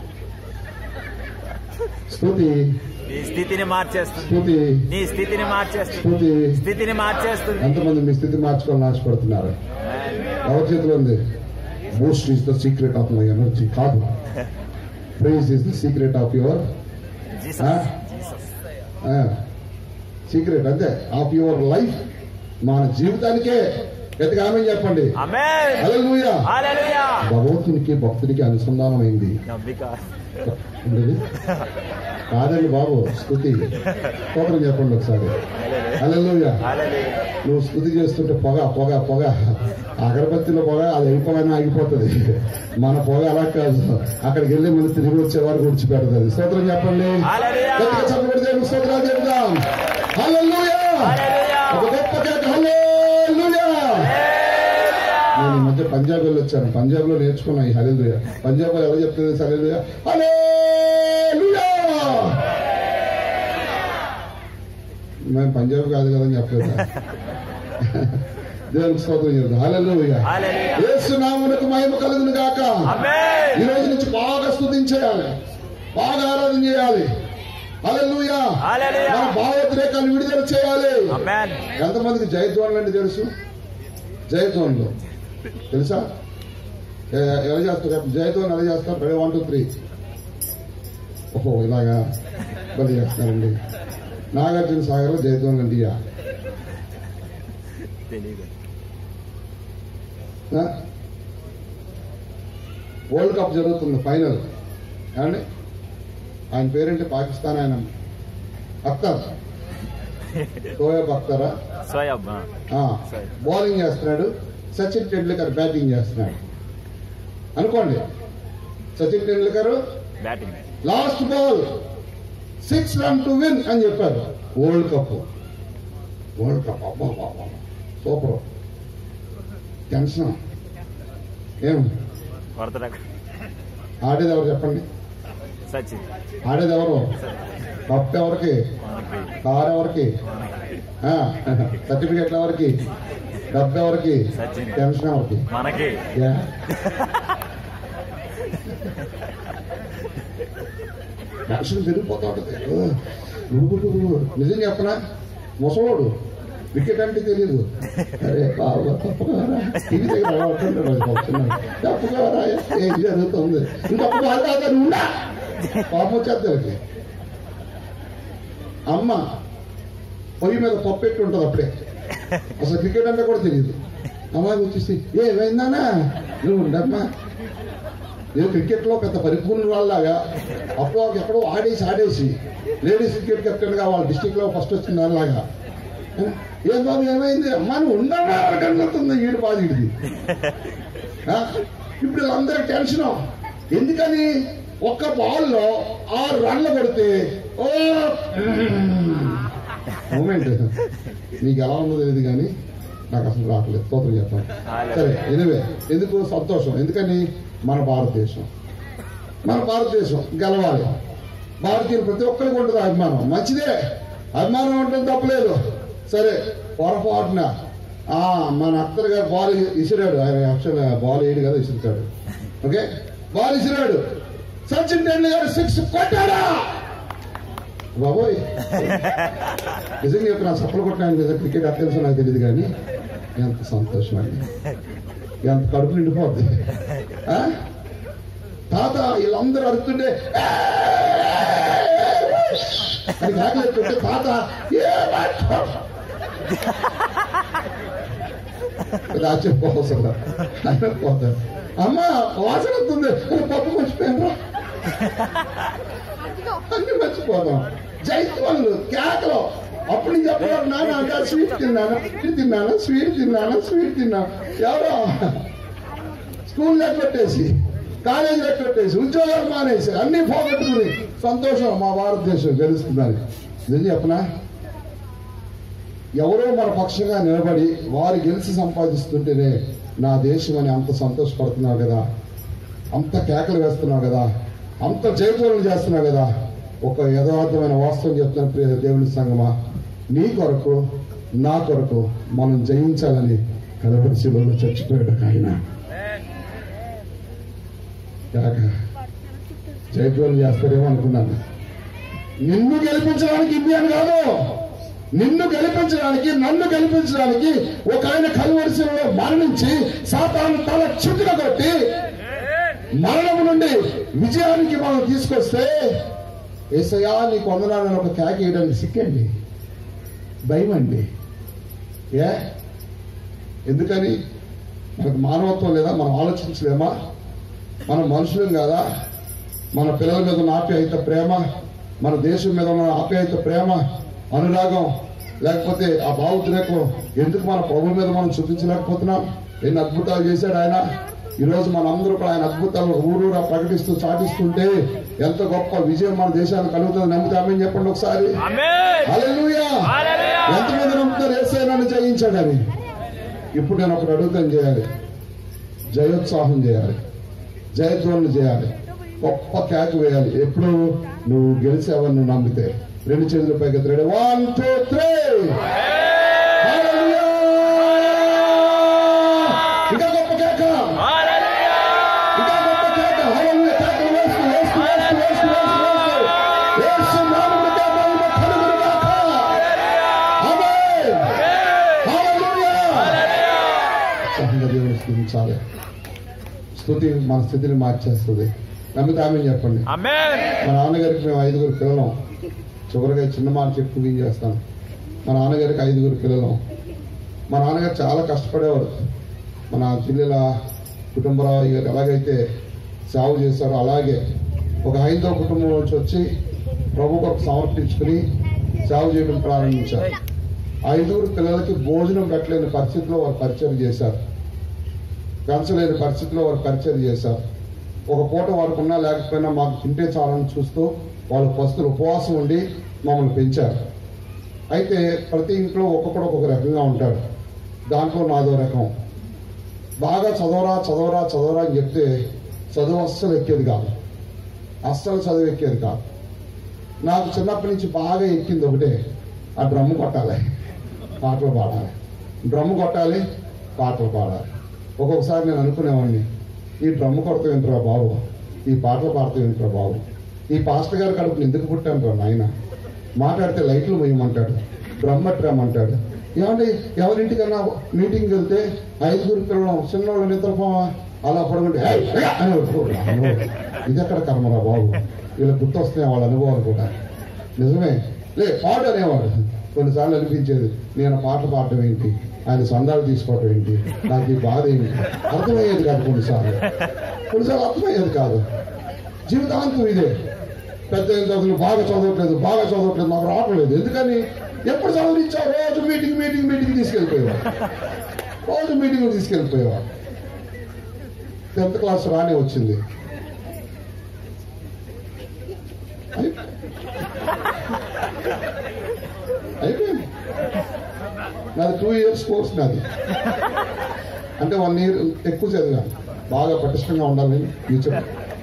స్థుతి నీ స్థితిని మార్చేస్తుంది స్థుతి నీ స్థితిని మార్చేస్తుంది స్థుతి స్థితిని మార్చేస్తుంది ఎంతమంది మీ స్థితి మార్చుకోవాలని ఆశపడుతున్నారు Amen. ఎవరి చేతిలో ఉంది boost is the secret of my energy కాదు praise is the secret of your Jesus Jesus secret అంతే ఆఫ్ యువర్ లైఫ్ మన జీవితానికే గట్టిగా ఆమె చెప్పండి ఆమేన్ హల్లెలూయా హల్లెలూయా భగవంతునికి భక్తుడికి అనుసంధానమైంది నమ్మిక ఉండేది కాదండి బాబు స్థుతి స్తోత్రం చెప్పండి ఒకసారి హల్లెలూయా హల్లెలూయా నువ్వు స్థుతి చేస్తుంటే పొగ పొగ పొగ అగరబత్తిలో పొగ అది అయిపోగానే ఆగిపోతుంది మన పొగ అలా కాదు అక్కడికి వెళ్ళి మనం తిరిగి వచ్చే వారు విడిచిపెడుతుంది స్తోత్రం చెప్పండి హల్లెలూయా. గట్టిగా చెప్పబడి దేవునికి స్తోత్రాలు చెప్దాం హల్లెలూయా హల్లెలూయా. ఒక గొప్ప కేక హల్లెలూయా నేను ఈ మధ్య పంజాబ్ వెళ్ళి వచ్చాను పంజాబ్ లో నేర్చుకున్నా ఈ హల్లెలూయా పంజాబ్ లో ఎవరు చెప్తుంది హల్లెలూయా హల్లెలూయా మేము పంజాబ్ కాదు కదా అని చెప్పలేదు దేవునికి స్తోత్రం చేద్దాం హల్లెలూయా హల్లెలూయా యేసు నామమునకు మహిమ కలుగును గాక ఆమేన్ ఈ రోజు నుంచి బాగా స్తుతించేయాలి బాగా ఆరాధన చేయాలి హల్లెలూయా హల్లెలూయా. మన భావోద్రేకాలు విడుదల చేయాలి ఆమేన్ ఎంతమందికి జయధ్వనులు అంటే తెలుసు జయధ్వనులు తెలుసా ఏ- ఎలా చేస్తారు జయధ్వన్ ఎలా చేస్తారు రెడీ వన్ టూ త్రీ ఓహో ఇలాగా బలి చేస్తారండి నాగార్జున సాగర్ జయధ్వనులు అంటే ఇయ్య. తెలియదు ఆ? వరల్డ్ కప్ జరుగుతుంది ఫైనల్ ఏమండి ఆయన పేరేంటి పాకిస్తాన్ ఆయన అఖ్తర్ షోయబ్ అఖ్తరా స్వయం ఆ, బౌలింగ్ చేస్తున్నాడు సచిన్ టెండూల్కర్ బ్యాటింగ్ చేస్తున్నాడు అనుకోండి Sachin Tendulkar batting last ball six run to win అని చెప్పారు వరల్డ్ కప్ వరల్డ్ కప్ అబ్బా అబ్బా సూపర్ టెన్షన్ ఏం కొడతాడు ఆడేది ఎవరు చెప్పండి సచిన్ ఆడేది ఎవరు కప్ ఎవరికి మనకి కార్ ఎవరికి సర్టిఫికెట్ ఎవరికి డబ్బు ఎవరికి సచిన్. టెన్షన్ ఎవరికి మనకి యా. టెన్షన్ పెరిగిపోతా ఉంటుంది నిజం చెప్పనా ముసలోడు వికెట్ అంటే తెలియదు అరే బాబా తప్పుకోరా టీవీ దగ్గర అలవాటుంటాడు అది కూర్చున్నాడు. తప్పుకోరా ఏం జరుగుతుంది ఇంకొక బాగా కాదు ఉండా పాపం వచ్చేద్దరికి అమ్మ పొయ్యి మీద పప్పెట్టి ఉంటుంది అప్పుడే అసలు క్రికెట్ అంటే కూడా తెలియదు అమ్మాయి వచ్చేసి ఏమైందానా నువ్వు ఉండమ్మా నేను క్రికెట్ లో పెద్ద పరిపూర్ణురాల్లాగా అప్పుడు ఎక్కడో ఆడేసి ఆడేసి లేడీస్ క్రికెట్ కెప్టెన్ గా వాళ్ళ డిస్టిక్ లో ఫస్ట్ వచ్చిన దానిలాగా ఏం బాబు ఏమైంది అమ్మా నువ్వు ఉండమ్మా కనుగొతుంది ఈడు బాధ ఈడిది ఆ? ఇప్పుడు వీళ్ళందరూ టెన్షన్ ఎందుకని ఒక్క బాల్లో ఆరు రన్లు కొడితే ఓ మూమెంట్ మీకు ఎలా ఉందో తెలియదు కానీ నాకు అసలు రావట్లేదు స్తోత్రం చెప్పాలి సరే ఎనివే ఎందుకు సంతోషం ఎందుకని మన భారతదేశం మన భారతదేశం గెలవాలి భారతీయులు ప్రతి ఒక్కరికి ఉంటుంది అభిమానం మంచిదే అభిమానం ఉంటుంది తప్పలేదు సరే పొరపాటున ఆ మన అత్తర్ గారు బాల్ ఇసిరాడు ఆయన యాక్చువల్ బాల్ వేయడు కదా ఇసురుతాడు ఓకే బాల్ ఇసిరాడు సచిన్ టెండూల్కర్ సిక్స్ కొట్టాడా బాబోయ్ నిజంగా చెప్పి నా సప్పలు కొట్టిన నిజం క్రికెట్ అట్లా తెలుసో నాకు తెలియదు కానీ ఎంత సంతోషం అండి ఎంత కడుపు నిండిపోద్ది ఆ? తాత వీళ్ళందరూ అరుతుంటే అది కాకలేస్తుంటే తాత రాచిపోవసరం పోతాడు అమ్మ వాసన వస్తుంది అరే పప్పు మర్చిపోయాను అన్ని మర్చిపోతాం జైత్వాళ్ళు కేకలు అప్పుడు నేను చెప్పారు నాన్న అంటే స్వీట్ తిన్నాను స్వీట్ తిన్నాను స్వీట్ తిన్నాను స్వీట్ తిన్నాను ఎవరో స్కూల్ లెక్కట్టేసి కాలేజీ లెక్కట్టేసి ఉద్యోగాలు మానేసి అన్ని పోగొట్టుకుని సంతోషం మా భారతదేశం గెలుస్తుందని నిజం చెప్పనా ఎవరో మన పక్షంగా నిలబడి వారు గెలిచి సంపాదిస్తుంటేనే నా దేశం అని అంత సంతోషపడుతున్నావు కదా అంత కేకలు వేస్తున్నావు కదా అంత జయతులను చేస్తున్నావు కదా ఒక యథార్థమైన వాస్తవం చెప్తున్న ప్రియ దేవుని సంగమా నీ కొరకు నా కొరకు మనం జయించాలని కలపరి శిలువలో చచ్చిపోయాడు ఆయన కాక జయతులను చేస్తారేమో అనుకున్నాను నిన్ను గెలిపించడానికి ఇండియన్ కాదు నిన్ను గెలిపించడానికి నన్ను గెలిపించడానికి ఒక ఆయన కలువరిశిలో మరణించి సాతాను తల చుట్టుగా కొట్టి మరణము నుండి విజయానికి మనం తీసుకొస్తే ఏసయా నీకు వందనాలని ఒక కేక వేయడానికి సిక్కండి భయం అండి ఏ ఎందుకని మనకు మానవత్వం లేదా మనం ఆలోచించలేమా మనం మనుషులం కాదా మన పిల్లల మీద ఉన్న ఆప్యాయత ప్రేమ మన దేశం మీద ఉన్న ఆప్యాయత ప్రేమ అనురాగం లేకపోతే ఆ భావోద్రేకం ఎందుకు మన ప్రభు మీద మనం చూపించలేకపోతున్నాం ఎన్ని అద్భుతాలు చేశాడు ఆయన ఈ రోజు మనందరూ కూడా ఆయన అద్భుతాలు ఊరూరా ప్రకటిస్తూ చాటిస్తుంటే ఎంత గొప్ప విజయం మన దేశానికి కలుగుతుంది నమ్ముతామని చెప్పండి ఒకసారి ఆమేన్ హల్లెలూయా హల్లెలూయా. ఎంతమంది నమ్ముతారు ఏసై నన్ను జయించాడని ఇప్పుడు నేను ఒకటి అడుగుతాను చేయాలి జయోత్సాహం చేయాలి జయధ్వనులు చేయాలి గొప్ప కేక వేయాలి ఎప్పుడు నువ్వు గెలిచావని నువ్వు నమ్మితే రెండు చేతుల పైకి ఎత్తాడు వన్ టూ త్రీ ఇంకా గొప్ప కేక ఇంకా గొప్ప కేక హల్లెలూయా కేకలు వేస్తూ వేస్తూ వేస్తూ వేస్తూ వేస్తూ వేస్తూ యేసు నామములో మహిమ కలుగునుగాక. ఆమేన్. హల్లెలూయా. ఉత్సాహంగా దేవుని స్థుతించాలి స్థుతి మన స్థితిని మార్చేస్తుంది నమ్మితే ఆమె చెప్పండి ఆమేన్ మా నాన్నగారికి మేము ఐదుగురు పిల్లలం చివరిగా చిన్న మాట చెప్పి ఏం చేస్తాను మా నాన్నగారికి ఐదుగురు పిల్లలం మా నాన్నగారు చాలా కష్టపడేవారు మన జిల్లెల కుటుంబరావు గారు ఎలాగైతే సేవ చేశారో అలాగే ఒక హైందవ కుటుంబం నుంచి వచ్చి ప్రభు కొరకు సమర్పించుకుని సేవ చేయడం ప్రారంభించారు ఐదుగురు పిల్లలకి భోజనం పెట్టలేని పరిస్థితిలో వారు పరిచయం చేశారు పెంచలేని పరిస్థితిలో వారు పరిచయం చేశారు ఒక పూట వారికి ఉన్నా లేకపోయినా మాకు తింటే చాలని చూస్తూ వాళ్ళ పస్తులు ఉపవాసం ఉండి మమ్మల్ని పెంచారు అయితే ప్రతి ఇంట్లో ఒక్కొక్కడు ఒక్కొక్క రకంగా ఉంటాడు దాంట్లో నాదో రకం బాగా చదవరా చదవరా చదవరా అని చెప్తే చదువు అస్సలు ఎక్కేది కాదు అస్సలు చదువు ఎక్కేది కాదు నాకు చిన్నప్పటి నుంచి బాగా ఎక్కింది ఒకటే ఆ డ్రమ్ము కొట్టాలి పాటలు పాడాలి డ్రమ్ము కొట్టాలి పాటలు పాడాలి ఒక్కొక్కసారి నేను అనుకునేవాడిని ఈ డ్రమ్ము కొడతా ఏంట్రా బాబు ఈ పాటలు పాడుతూ ఏంట్రా బాబు ఈ పాస్టర్ గారి కడుపుని ఎందుకు పుట్టాను రా నాయన మాట్లాడితే లైట్లు వేయమంటాడు డ్రమ్ పట్టరామంటాడు ఏమండి ఎవరింటికన్నా మీటింగ్కి వెళ్తే ఐదుగురు పిల్లలు చిన్నవాళ్ళు నిద్రపోవా అలా పడుకుంటే "ఏయ్, ఏయ్" అని పడుకోడు. అమ్మో, ఇది ఎక్కడ కర్మరా బాబు వీళ్ళకి గుర్తొస్తున్నాయి వాళ్ళ అనుభవాలు కూడా నిజమే లే పాట అనేవాడు కొన్నిసార్లు అనిపించేది నేను పాటలు పాడటం ఏంటి ఆయన సందాలు తీసుకోవటం ఏంటి నాకు ఈ బాధ ఏంటి అర్థమయ్యేది కాదు కొన్నిసార్లు కొన్నిసార్లు అర్థమయ్యేది కాదు జీవితాంతం ఇదే పెద్ద ఏం చదువులు బాగా చదవట్లేదు బాగా చదవట్లేదు నాకు రావట్లేదు ఎందుకని ఎప్పుడు చదివించావు రోజు మీటింగ్ మీటింగ్ మీటింగ్ తీసుకెళ్ళిపోయేవాడు రోజు మీటింగ్ తీసుకెళ్ళిపోయేవాడు టెన్త్ క్లాస్ రానే వచ్చింది అయి- అయిపోయింది నాది టూ ఇయర్స్ కోర్స్ నాది అంటే వన్ ఇయర్ ఎక్కువ చదివాను బాగా పటిష్టంగా ఉండాలని ఫ్యూచర్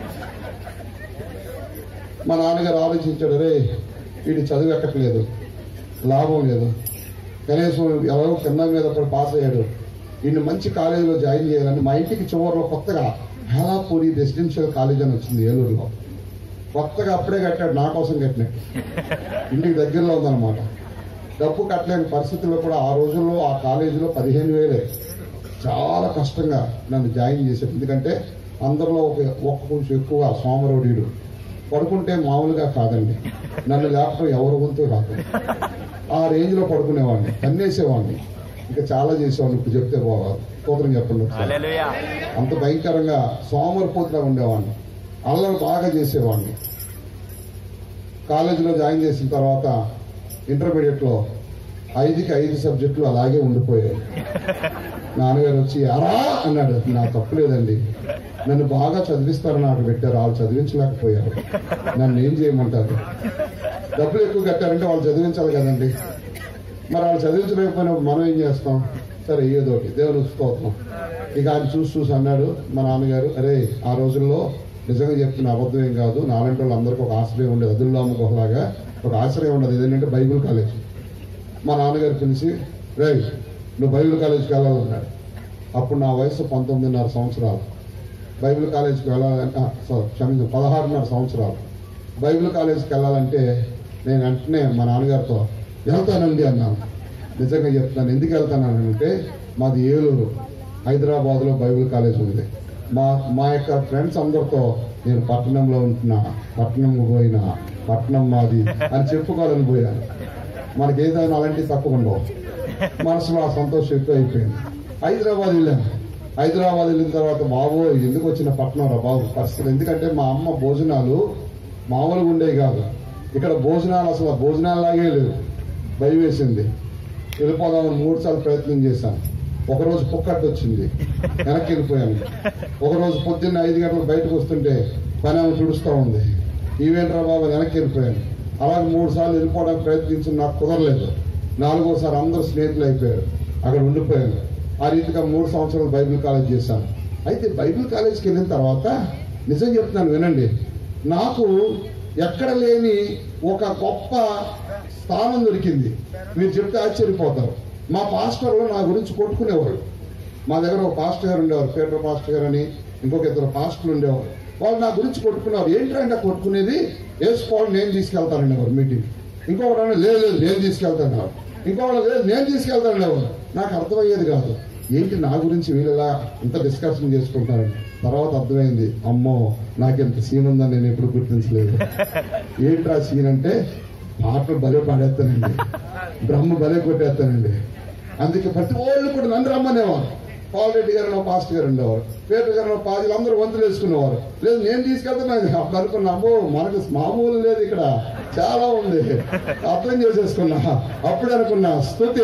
మా నాన్నగారు ఆలోచించాడు రే వీడి చదువు ఎక్కట్లేదు లాభం లేదు కనీసం ఎవరో కింద మీద కూడా పాస్ అయ్యాడు వీడిని మంచి కాలేజీలో జాయిన్ చేయాలని మా ఇంటికి చివరిలో కొత్తగా హేలాపూరి రెసిడెన్షియల్ కాలేజ్ అని వచ్చింది ఏలూరులో కొత్తగా అప్పుడే కట్టాడు నా కోసం కట్టినట్టు ఇంటికి దగ్గరలో ఉందన్నమాట డబ్బు కట్టలేని పరిస్థితుల్లో కూడా ఆ రోజుల్లో ఆ కాలేజీలో పదిహేను వేలే చాలా కష్టంగా నన్ను జాయిన్ చేశాడు ఎందుకంటే అందరిలో ఒక ఒక్క కొంచెం ఎక్కువ సోమరౌడీడు పడుకుంటే మామూలుగా కాదండి నన్ను లేకపోతే ఎవరి వంతు రాదు ఆ రేంజ్ లో పడుకునేవాడిని కన్నేసేవాడిని ఇంకా చాలా చేసేవాడిని ఇప్పుడు చెప్తే పోవాలి స్తోత్రం చెప్పండి ఒకసారి. హల్లెలూయా అంత భయంకరంగా సోమరిపోతులా ఉండేవాడిని అల్లరి బాగా చేసేవాడిని కాలేజీలో జాయిన్ చేసిన తర్వాత ఇంటర్మీడియట్ లో ఐదుకి ఐదు సబ్జెక్టులు అలాగే ఉండిపోయాయి నాన్నగారు వచ్చి అరా అన్నాడు నా తప్పులేదండి నన్ను బాగా చదివిస్తారని నాకు పెట్టారు వాళ్ళు చదివించలేకపోయారు నన్ను ఏం చేయమంటారు డబ్బులు ఎక్కువ కట్టారంటే వాళ్ళు చదివించాలి కదండి మరి వాళ్ళు చదివించలేకపోయినప్పుడు మనం ఏం చేస్తాం సరే ఏదో ఒకటి దేవుని స్తోత్రం ఇక ఆయన చూసి చూసి అన్నాడు మా నాన్నగారు అరే ఆ రోజుల్లో నిజంగా చెప్తున్న అబద్ధం ఏం కాదు నాలంటి వాళ్ళందరికీ ఒక ఆశ్రయం ఉండేది అదుల్లో అమ్ముకోలాగా ఒక ఆశ్రయం ఉండదు ఇదేంటంటే బైబిల్ కాలేజ్ మా నాన్నగారు పిలిచి రే నువ్వు బైబిల్ కాలేజీకి వెళ్ళాలన్నాడు అప్పుడు నా వయసు పంతొమ్మిదిన్నర సంవత్సరాలు బైబిల్ కాలేజీకి వెళ్ళాలంటే క్షమించు పదహారున్నర సంవత్సరాలు బైబిల్ కాలేజీకి వెళ్ళాలంటే నేను వెంటనే మా నాన్నగారితో వెళ్తానండి అన్నాను నిజంగా చెప్తున్నాను ఎందుకు వెళ్తానంటే మాది ఏలూరు హైదరాబాద్లో బైబిల్ కాలేజ్ ఉంది మా మా యొక్క ఫ్రెండ్స్ అందరితో నేను పట్టణంలో ఉంటున్నా పట్టణం పోయినా పట్టణం మాది అని చెప్పుకోవాలని పోయాను మనకి ఏదైనా అలాంటివి తక్కువ ఉండవు మనసులో ఆ సంతోషం ఎక్కువ అయిపోయింది హైదరాబాద్ వెళ్ళాను హైదరాబాద్ వెళ్ళిన తర్వాత బాబు ఎందుకు వచ్చిన పట్టణం రా బాబు పరిస్థితి ఎందుకంటే మా అమ్మ భోజనాలు మామూలుగా ఉండేవి కాదు ఇక్కడ భోజనాలు అసలు భోజనాలాగే లేవు భయం వేసింది వెళ్ళిపోదామని మూడు సార్లు ప్రయత్నం చేశాను ఒకరోజు పుక్కట్టు వచ్చింది వెనక్కి వెళ్ళిపోయాను ఒకరోజు పొద్దున్న ఐదు గంటలకు బయటకు వస్తుంటే పని ఆమె తుడుస్తూ ఉంది ఈవేంట్రా బాబు అని వెనక్కి వెళ్ళిపోయాను అలాగే మూడు సార్లు వెళ్ళిపోవడానికి ప్రయత్నించి నాకు కుదరలేదు నాలుగోసారి అందరూ స్నేహితులు అయిపోయారు అక్కడ ఉండిపోయాను ఆ రీతిగా మూడు సంవత్సరాలు బైబిల్ కాలేజ్ చేశాను అయితే బైబిల్ కాలేజ్కి వెళ్ళిన తర్వాత నిజం చెప్తున్నాను వినండి నాకు ఎక్కడ లేని ఒక గొప్ప స్థానం దొరికింది మీరు చెప్తే ఆశ్చర్యపోతారు మా పాస్టర్లు నా గురించి కొట్టుకునేవారు మా దగ్గర ఒక పాస్టర్ గారు ఉండేవారు పీటర్ పాస్టర్ గారు అని ఇంకొక ఇద్దరు పాస్టర్లు ఉండేవారు వాళ్ళు నా గురించి కొట్టుకున్నారు ఏంటంటే కొట్టుకునేది వేసుకోవాలి నేను తీసుకెళ్తానండి ఎవరు మీటింగ్ ఇంకొకటి అన్నాడు, లేదు లేదు నేను తీసుకెళ్తాను ఇంకొకటి లేదు నేను తీసుకెళ్తాను ఎవరు నాకు అర్థమయ్యేది కాదు ఏంటి నా గురించి వీళ్ళలా ఇంత డిస్కషన్ చేసుకుంటారని తర్వాత అర్థమైంది అమ్మో నాకెంత సీన్ ఉందని నేను ఎప్పుడు గుర్తించలేదు ఏంట్రా సీన్ అంటే పాటలు భలే పాడేస్తానండి బ్రహ్మ భలే కొట్టేస్తానండి అందుకే ప్రతి వాళ్ళు కూడా నన్ను రమ్మనేవారు పాల్ రెడ్డి గారు నా పాస్టర్ గారు ఉండేవారు పేటర్ గారు నా పాజీలు అందరూ వంతులు వేసుకునేవారు లేదు నేను తీసుకెళ్తాను అప్పుడు అనుకున్నా అమ్మో మనకు మామూలు లేదు ఇక్కడ చాలా ఉంది అర్థం చేసేసుకున్నా అప్పుడు అనుకున్నా స్థుతి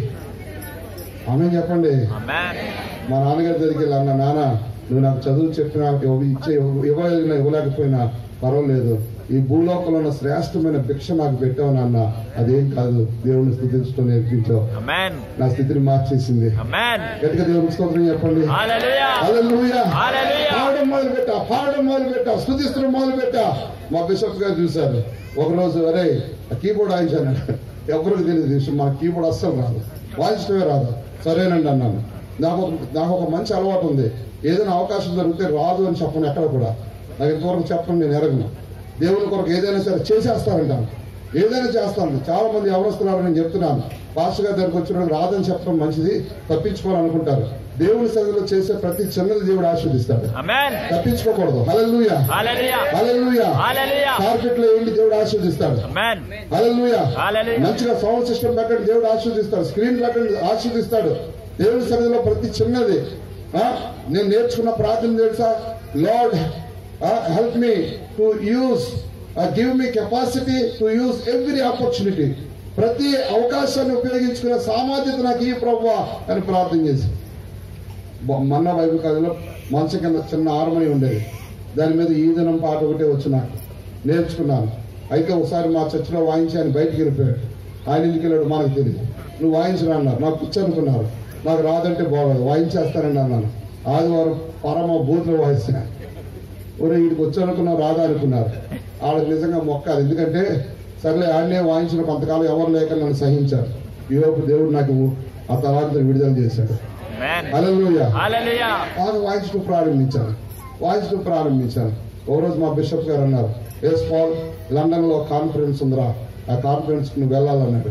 ఆమె చెప్పండి Amen. మా నాన్నగారి దగ్గరికి వెళ్ళి అన్న నాన్న నువ్వు నాకు చదువు చెప్పినా ఇవ్వ- ఇచ్చే ఇవ్వగలిగినా ఇవ్వలేకపోయినా పర్వాలేదు ఈ భూలోకంలో ఉన్న శ్రేష్టమైన భిక్ష నాకు పెట్టావు నాన్న అదేం కాదు దేవుని స్థుతించడం నేర్పించావు Amen. నా స్థితిని మార్చేసింది Amen. గట్టిగా దేవుని స్తోత్రం చెప్పండి Hallelujah. హల్లెలూయా. Hallelujah. పాడడం మొదలు పెట్టా పాడడం మొదలు పెట్టా స్థుతిస్తడం మొదలు పెట్టా మా బిషప్ గారు చూశారు ఒకరోజు అరే ఆ కీబోర్డ్ వాయించాను ఎవరికి తెలియదు ఈ విషయం. మా కీబోర్డ్ అస్సలు రాదు వాయించడమే రాదు సరేనండి అన్నాను నాకు ఒక నాకు ఒక మంచి అలవాటు ఉంది ఏదైనా అవకాశం దొరికితే రాదు అని చెప్పను ఎక్కడ కూడా నాకు ఇంతవరకు చెప్పను నేను ఎరగను దేవుని కొరకు ఏదైనా సరే చేసేస్తానంటాను ఏదైనా చేస్తాను చాలా మంది ఎవరొస్తున్నారు నేను చెప్తున్నాను పాస్టర్ గారి దగ్గరికి వచ్చిన రాదని చెప్పడం మంచిది తప్పించుకోవాలనుకుంటారు దేవుని సన్నిధిలో చేసే ప్రతి చిన్నది దేవుడు ఆశీర్దిస్తాడు Amen. తప్పించుకోకూడదు హల్లెలూయా Hallelujah. హల్లెలూయా Hallelujah. కార్పెట్ లో ఏంటి దేవుడు ఆశీర్దిస్తాడు Amen. హల్లెలూయా Hallelujah. మంచిగా సౌండ్ సిస్టమ్ పెట్టండి దేవుడు ఆశీర్దిస్తాడు స్క్రీన్ పెట్టండి ఆశీర్దిస్తాడు దేవుని సన్నిధిలో ప్రతి చిన్నది ఆ, నేను నేర్చుకున్న ప్రార్థన తెలుసా Lord help me to use give me capacity to use every opportunity ప్రతి అవకాశాన్ని ఉపయోగించుకునే సామర్థ్యత నాకు ఈ ప్రభు అని ప్రార్థన చేసి బ- మన్నా బైబిల్ కాలేజీలో మంచం కింద చిన్న హార్మోని ఉండేది దాని మీద ఈ దినం పాట ఒకటే వచ్చి నాకు నేర్చుకున్నాను అయితే ఒకసారి మా చర్చిలో వాయించి ఆయన బయటికి వెళ్ళిపోయాడు ఆయన ఇంటికి వెళ్ళాడు మనకు తెలియదు నువ్వు వాయించరా అన్నారు నాకు పిచ్చి అనుకున్నారు నాకు రాదంటే బాగోదు వాయించేస్తానండి అన్నాను ఆదివారం పరమ బూతులు వాయిస్తున్నా ఒరే వీడికి వచ్చానుకున్నావు రాదా అనుకున్నారు వాళ్ళకి నిజంగా మొక్కాలి ఎందుకంటే సర్లే ఆడనే వాయించిన కొంతకాలం ఎవరు లేక నన్ను సహించారు ఈలోపు దేవుడు నాకు ఆ తర్వాత విడుదల చేశాడు Amen. హల్లెలూయా Hallelujah. బాగా వాయించడం ప్రారంభించాను వాయించడం ప్రారంభించాను ఓ రోజు మా బిషప్ గారు అన్నారు ఎస్ పాల్ లండన్ లో కాన్ఫరెన్స్ ఉందిరా ఆ కాన్ఫరెన్స్ కు నువ్వు వెళ్ళాలన్నాడు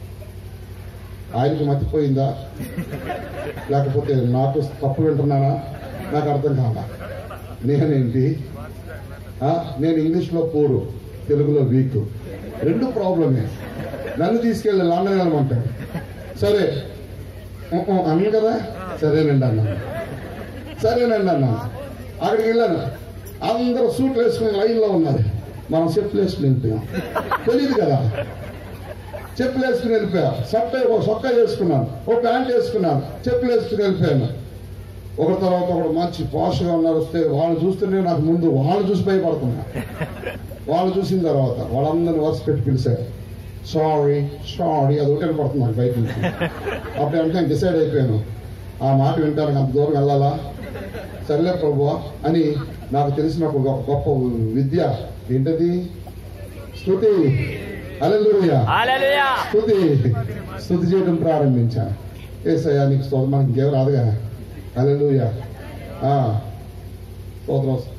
ఆయనకి మతిపోయిందా లేకపోతే నాకు తప్పు వింటున్నానా నాకు అర్థం కాదా నేనేంటి ఆ, నేను ఇంగ్లీష్ లో పూరు తెలుగులో వీక్ రెండు ప్రాబ్లమే నన్ను తీసుకెళ్ళి లండన్ వెళ్ళమంటాడు సరే ఉ, ఉ, అన్నాను కదా సరేనండి అన్నాను సరేనండి అన్నాను అక్కడికి వెళ్ళాను అందరూ సూట్లు వేసుకుని లైన్ లో ఉన్నారు మనం చెప్పులు వేసుకుని వెళ్ళిపోయాం తెలియదు కదా చెప్పులు వేసుకుని వెళ్ళిపోయా సొక్క ఒక సొక్క వేసుకున్నాను ఓ ప్యాంట్ వేసుకున్నాను చెప్పులు వేసుకుని వెళ్ళిపోయాను ఒక తర్వాత ఒకడు మంచి పోషగా ఉన్నారు వస్తే వాళ్ళు చూస్తుంటే నాకు ముందు వాళ్ళు చూసి భయపడుతున్నా వాళ్ళు చూసిన తర్వాత వాళ్ళందరిని వరుస పెట్టి పిలిచారు సారీ సారీ అది ఒకటే పడుతుంది నాకు బయట నుంచి అప్పుడు అంటే నేను డిసైడ్ అయిపోయాను ఆ మాట వింటానికి అంత దూరం వెళ్ళాలా సర్లే ప్రభు అని నాకు తెలిసిన ఒక గొ- గొప్ప విద్య ఏంటది స్థుతి అలెలుయా Hallelujah. స్థుతి స్థుతి చేయడం ప్రారంభించాను ఏసయ్యా నీకు స్తోత్రం మనకి ఇంకేం రాదుగా అలెలుయా స్తోత్రం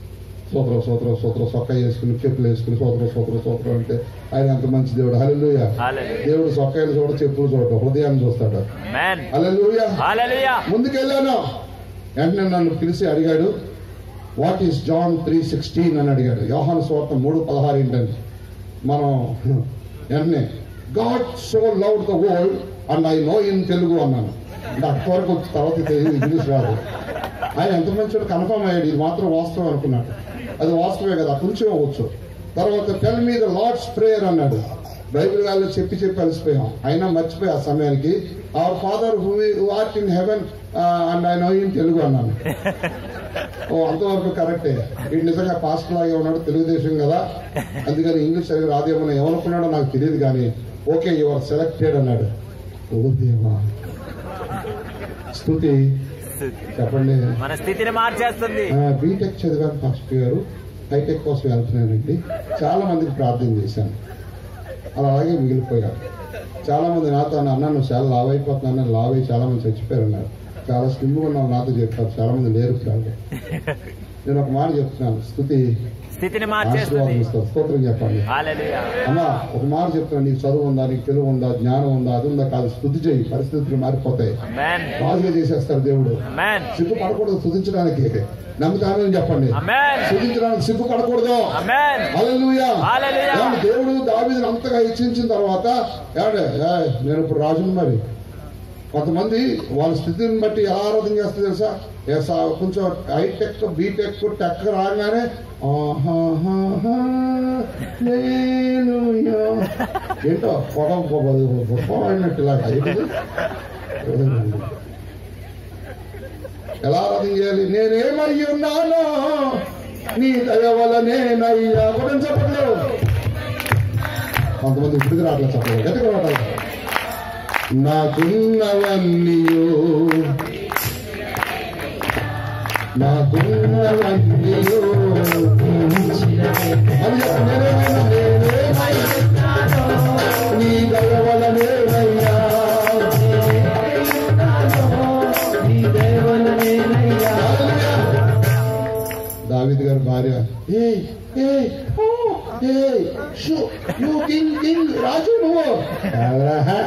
సూత్రం సూత్రం సూత్రం సొక్క వేసుకుని చెప్పులు వేసుకుని సూత్రం సూత్రం సూత్రం అంటే ఆయన అంత మంచి దేవుడు హల్లెలూయా Hallelujah. దేవుడు సొక్కలు చూడ చెప్పులు చూడటం హృదయాన్ని చూస్తాడు Amen. హల్లెలూయా Hallelujah. ముందుకెళ్ళాను వెంటనే నన్ను పిలిచి అడిగాడు what is John three sixteen అని అడిగాడు యోహాను స్వార్థ మూడు పదహారు ఏంటంటే మనం వెంటనే God so love the world and I know in Telugu అన్నాను అంటే అక్కడి వరకు తర్వాత తెలియదు ఇంగ్లీష్ రాదు ఆయన ఎంత మంచివాడు కన్ఫర్మ్ అయ్యాడు ఇది మాత్రం వాస్తవం అనుకున్నాడు అది వాస్తవమే కదా కొంచెం అవ్వచ్చు తర్వాత tell me the Lord's prayer అన్నాడు బైబిల్ వాళ్ళు చెప్పి చెప్పి అలసిపోయాం అయినా మర్చిపోయి ఆ సమయానికి our Father who art in heaven and I know in Telugu అన్నాను ఓ అంతవరకు కరెక్టే వీడు నిజంగా పాస్ట్ లాగే ఉన్నాడు తెలుగుదేశం కదా అందుకని ఇంగ్లీష్ సరిగ్గా రాదేమో ఏమనుకున్నాడో నాకు తెలియదు కానీ ఓకే యువర్ సెలెక్టెడ్ అన్నాడు ఓ దేవా స్థుతి చెప్పండి మన స్థితిని మార్చేస్తుంది బీటెక్ చదివాను ఫస్ట్ గారు హైటెక్ కోసం వెళ్తున్నానండి చాలా మందికి ప్రార్థన చేశాను అలా అలాగే మిగిలిపోయారు చాలా మంది నాతో అన్న, అన్న నువ్వు చాలా లావ్ అయిపోతున్నా లావ్ అయి చాలా మంది చచ్చిపోయారు అన్నారు చాలా స్లిమ్గా ఉన్నావు నాతో చెప్పారు చాలా మంది లేరు ఇప్పుడు నేను ఒక మాట చెప్తున్నాను స్థుతి స్థితిని ఆశీర్వాదం మార్చేస్తుంది ఇస్తాను స్తోత్రం చెప్పండి Hallelujah. అమ్మా ఒక మాట చెప్తున్నా నీకు చదువు ఉందా నీకు తెలుగు ఉందా జ్ఞానం ఉందా అది ఉందా కాదు స్థుతి చేయి పరిస్థితులు మారిపోతాయి Amen. రాజుగా చేసేస్తారు దేవుడు Amen. సిగ్గుపడకూడదు స్తుతించడానికి నమ్ముతానని చెప్పండి Amen. స్తుతించడానికి సిగ్గుపడకూడదు Amen. హల్లెలూయా హల్లెలూయా. ఏమండి, దేవుడు దావీదుని అంతగా హెచ్చించిన తర్వాత ఏమండి ఏయ్, నేను ఇప్పుడు రాజుని మరి కొంతమంది వాళ్ళ స్థితిని బట్టి ఎలా ఆరాధన చేస్తే తెలుసా ఏ సా- కొంచెం హైటెక్ బీటెక్ టెక్ రాగానే ఆహాహాహా, హల్లెలూయా. ఏంటో పొగ పొగ అయినట్టు ఇలాగా ఏంటిది? ఏదండి? ఎలా ఆరాధన చేయాలి నేనేమై ఉన్నానో నీ దయ వలనేనయ్యా కూడా చెప్పట్లు కొంతమంది ఇప్పుడు రావట్లేదు చెప్పలేదు గట్టిగా రావట్లేదు నాకున్నవన్నీ నాకున్నవన్నీ అది చెప్పు, నేనేమైనా నేనేమై నీ దయ వలనేనయ్యా దావిద్ గారి భార్య ఏ ఏ ఓ ఏ షూ యూ కింగ్ కింగ్ రాజు నువ్వు ఎవరా?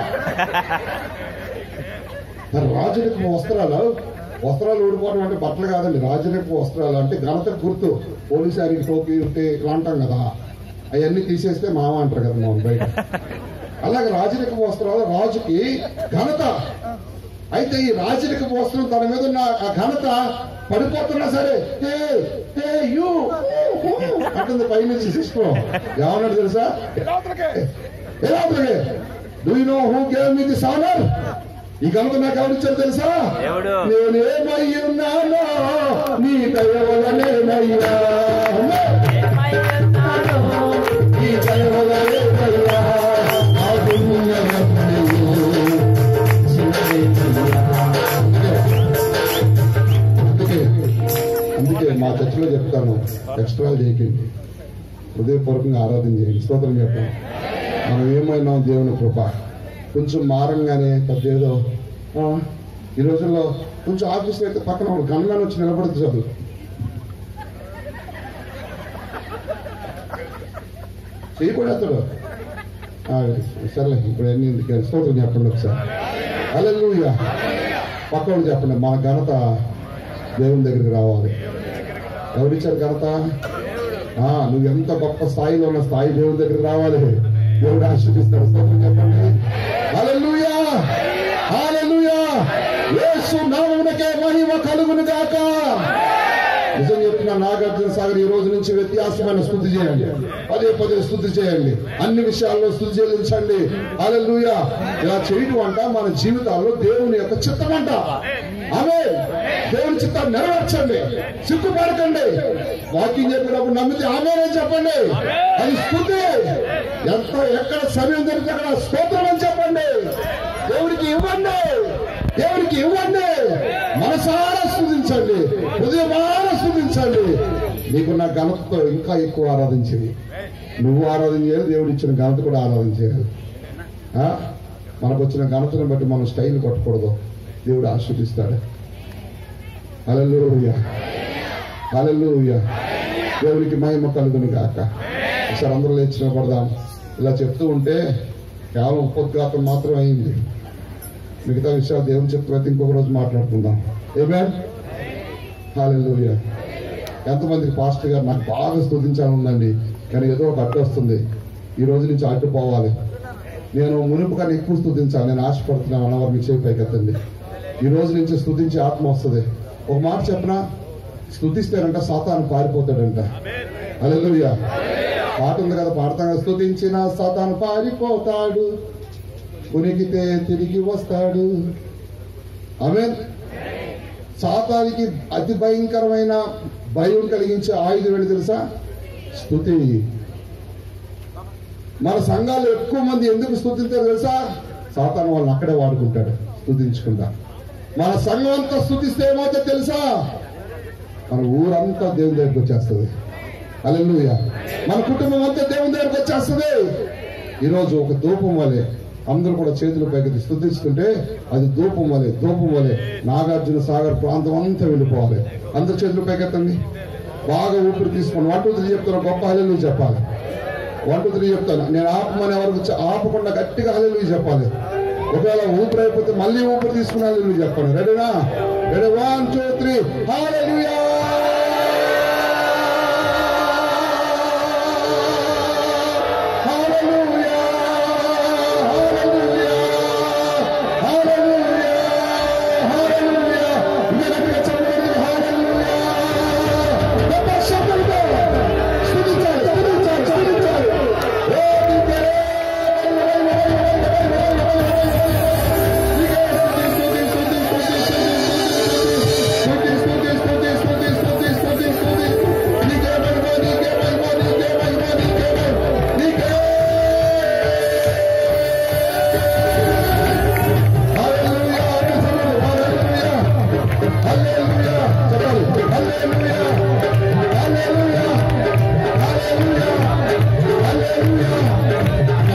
మరి రాజులకు వస్త్రాలు వస్త్రాలు ఊడిపోవడం అంటే బట్టలు కాదండి రాజులకు వస్త్రాలు అంటే ఘనత గుర్తు పోలీసు ఆయనకి టోపీ ఉంటే ఇట్లా అంటాం కదా అవన్నీ తీసేస్తే మామ అంటారు కదా మనం బయట అలాగే రాజరిక వస్త్రాలు రాజుకి ఘనత అయితే ఈ రాజరిక వస్త్రం తన మీద ఉన్న ఆ ఘనత పడిపోతున్నా సరే ఏ ఏ యూ అంటుంది పైనుంచి సిస్టమ్ ఏమన్నాడు తెలుసా ఎలా అవుతుంది do you know who gave me this honour ఈ ఘనత నాకు ఎవరిచ్చారు తెలుసా దేవుడు. నేనేమై ఉన్నానో నీ దయ వలనేనయ్యా నీ దయ వలనేనయ్యా ఆదుకున్నవన్నీ. అందుకే అందుకే మా చర్చిలో చెప్తాను ఎక్స్ట్రా చేయకండి హృదయపూర్వకంగా ఆరాధన చేయండి స్తోత్రం చెప్పండి మనం ఏమైనా దేవుని కృప కొంచెం మారంగానే పెద్ద ఏదో ఆ, ఈ రోజుల్లో కొంచెం ఆఫీస్లో అయితే పక్కన ఒక గన్మెన్ వచ్చి నిలబడితే చాలు చేయకూడదు సర్లే ఇప్పుడు ఎన్ని ఎందుకు స్తోత్రం చెప్పండి ఒకసారి అలెలుయా పక్కన చెప్పండి మన ఘనత దేవుని దగ్గరికి రావాలి ఎవరిచ్చారు ఘనత ఆ, నువ్వు ఎంత గొప్ప స్థాయిలో ఉన్న స్థాయి దేవుని దగ్గరికి రావాలి దేవుడు ఆశీర్దిస్తాడు స్తోత్రం చెప్పండి హల్లెలూయా హల్లెలూయా యేసు నామమునకే మహిమ కలుగును గాక నిజం చెప్తున్నా నాగార్జున సాగర్ ఈ రోజు నుంచి వ్యత్యాసమైన స్థుతి చేయండి పదే పదే స్థుతి చేయండి అన్ని విషయాల్లో స్థుతి చెల్లించండి హల్లెలూయా ఇలా చేయటం అంట మన జీవితాల్లో దేవుని యొక్క చిత్తం అంట ఆమె దేవుని చిత్తాన్ని నెరవేర్చండి సిగ్గుపడకండి వాకింగ్ చెప్పినప్పుడు నమ్మితే ఆమెనే చెప్పండి అది స్థుతి ఎంత ఎక్కడ సమయం దొరికితే అక్కడ స్తోత్రం అని చెప్పండి దేవుడికి ఇవ్వండి దేవుడికి ఇవ్వండి మనసారా స్థుతించండి హృదయమారా స్థుతించండి నీకున్న ఘనతతో ఇంకా ఎక్కువ ఆరాధించేది నువ్వు ఆరాధన చేయాలి దేవుడు ఇచ్చిన ఘనత కూడా ఆరాధన చేయాలి ఆ? మనకు వచ్చిన ఘనతను బట్టి మనం స్టైల్ కొట్టకూడదు దేవుడు ఆశీర్దిస్తాడు హల్లెలూయా హల్లెలూయా దేవునికి మహిమ కలుగుని గాక ఒకసారి అందరూ లేచి నిలబడదాం ఇలా చెప్తూ ఉంటే కేవలం ఉపోద్ఘాతం మాత్రం అయింది మిగతా విషయాలు దేవుని చెప్తే ఇంకొక రోజు మాట్లాడుకుందాం ఏమే హాలెలూయా ఎంతమందికి పాస్టర్ గారు నాకు బాగా స్తుతించాలని ఉందండి కానీ ఏదో ఒక అడ్డు వస్తుంది ఈ రోజు నుంచి అడ్డు పోవాలి నేను మునుపు కన్నా ఎక్కువ స్తుతించాలి నేను ఆశపడుతున్నాను అన్నవారు మీ చేయి పైకెత్తండి ఈ రోజు నుంచి స్తుతించి ఆత్మ వస్తుంది ఒక మాట చెప్పనా స్తుతిస్తేనంట సాతాను పారిపోతాడంట అలెలుయ్యా పాట ఉంది కదా పాడతాం కదా స్తుతించిన సాతాను పారిపోతాడు ఉనికితే తిరిగి వస్తాడు ఆమె సాతానికి అతి భయంకరమైన భయం కలిగించే ఆయుధం ఏంటి తెలుసా స్థుతి మన సంఘాలు ఎక్కువ మంది ఎందుకు స్థుతించారు తెలుసా సాతాను వాళ్ళని అక్కడే వాడుకుంటాడు స్థుతించకుండా మన సంఘం అంతా స్థుతిస్తే ఏమవుతుందో తెలుసా మన ఊరంతా దేవుని దగ్గరికి వచ్చేస్తుంది అలెలుయ మన కుటుంబం అంతా దేవుని దగ్గరికి వచ్చేస్తుంది ఈరోజు ఒక ధూపం వలె అందరూ కూడా చేతులు పైకి స్థుతిస్తుంటే అది ధూపం వలె ధూపం వలె నాగార్జున సాగర్ ప్రాంతం అంతా వెళ్ళిపోవాలి అందరు చేతులు పైకెత్తండి బాగా ఊపిరి తీసుకోండి వన్ టూ త్రీ చెప్తాను గొప్ప హల్లెలు చెప్పాలి వన్ టూ త్రీ చెప్తాను నేను ఆపమని ఎవరికి చె- ఆపకుండా గట్టిగా హల్లెలు చెప్పాలి ఒకవేళ ఊపిరి అయిపోతే మళ్ళీ ఊపిరి తీసుకుని హల్లెలు చెప్పాలి రెడీనా ready one two three hallelujah hallelujah hallelujah hallelujah hallelujah ఇంకా గట్టిగా చెప్పండి హల్లెలూయా గొప్ప శబ్దంతో స్తుతించాలి స్తుతించాలి స్తుతించాలి ఓ నీకే నీకే స్తుతి స్తుతి స్తుతి స్తుతి స్తుతి స్తుతి స్తుతి స్తుతి స్తుతి స్తుతి నీకే మహిమ నీకే మహిమ నీకే మహిమ నీకే మహిమ నీకే హల్లెలూయా హల్లెలూయా హల్లెలూయా చెప్పాలి హల్లెలూయా హల్లెలూయా హల్లెలూయా హల్లెలూయా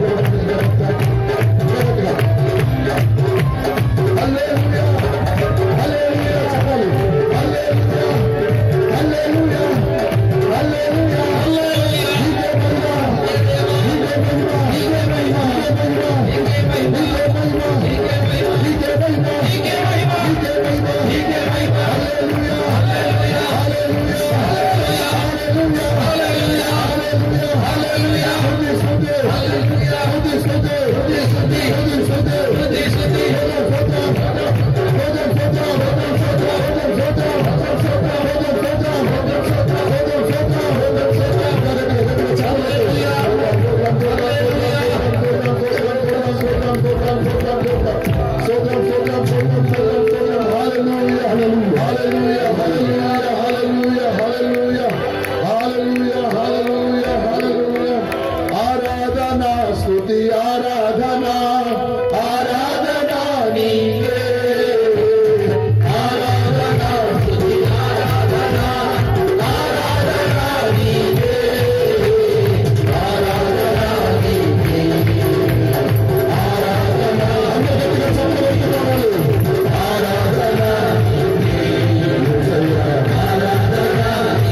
హల్లెలూయా హల్లెలూయా చెప్పాలి హల్లెలూయా హల్లెలూయా హల్లెలూయా హల్లెలూయా నీకే మహిమ నీకే మహిమ నీకే మహిమ నీకే మహిమ నీకే మహిమ నీకే మహిమ నీకే మహిమ నీకే మహిమ నీకే మహిమ హల్లెలూయా హల్లెలూయా హల్లెలూయా హల్లెలూయా హల్లెలూయా హల్లెలూయా స్తుతి స్తుతి హల్లెలూయా స్తుతి స్తుతి స్తుతి స్తుతి స్తుతి స్తుతి స్తుతి ఆరాధనా స్తుతి ఆరాధనా ఆరాధనా నీకే ఆరాధనా స్తుతి ఆరాధనా ఆరాధనా నీకే ఆరాధనా నీకే ఆరాధనా అందరికీ చెప్పగలుగుతున్నాము ఆరాధనా ఆరాధనా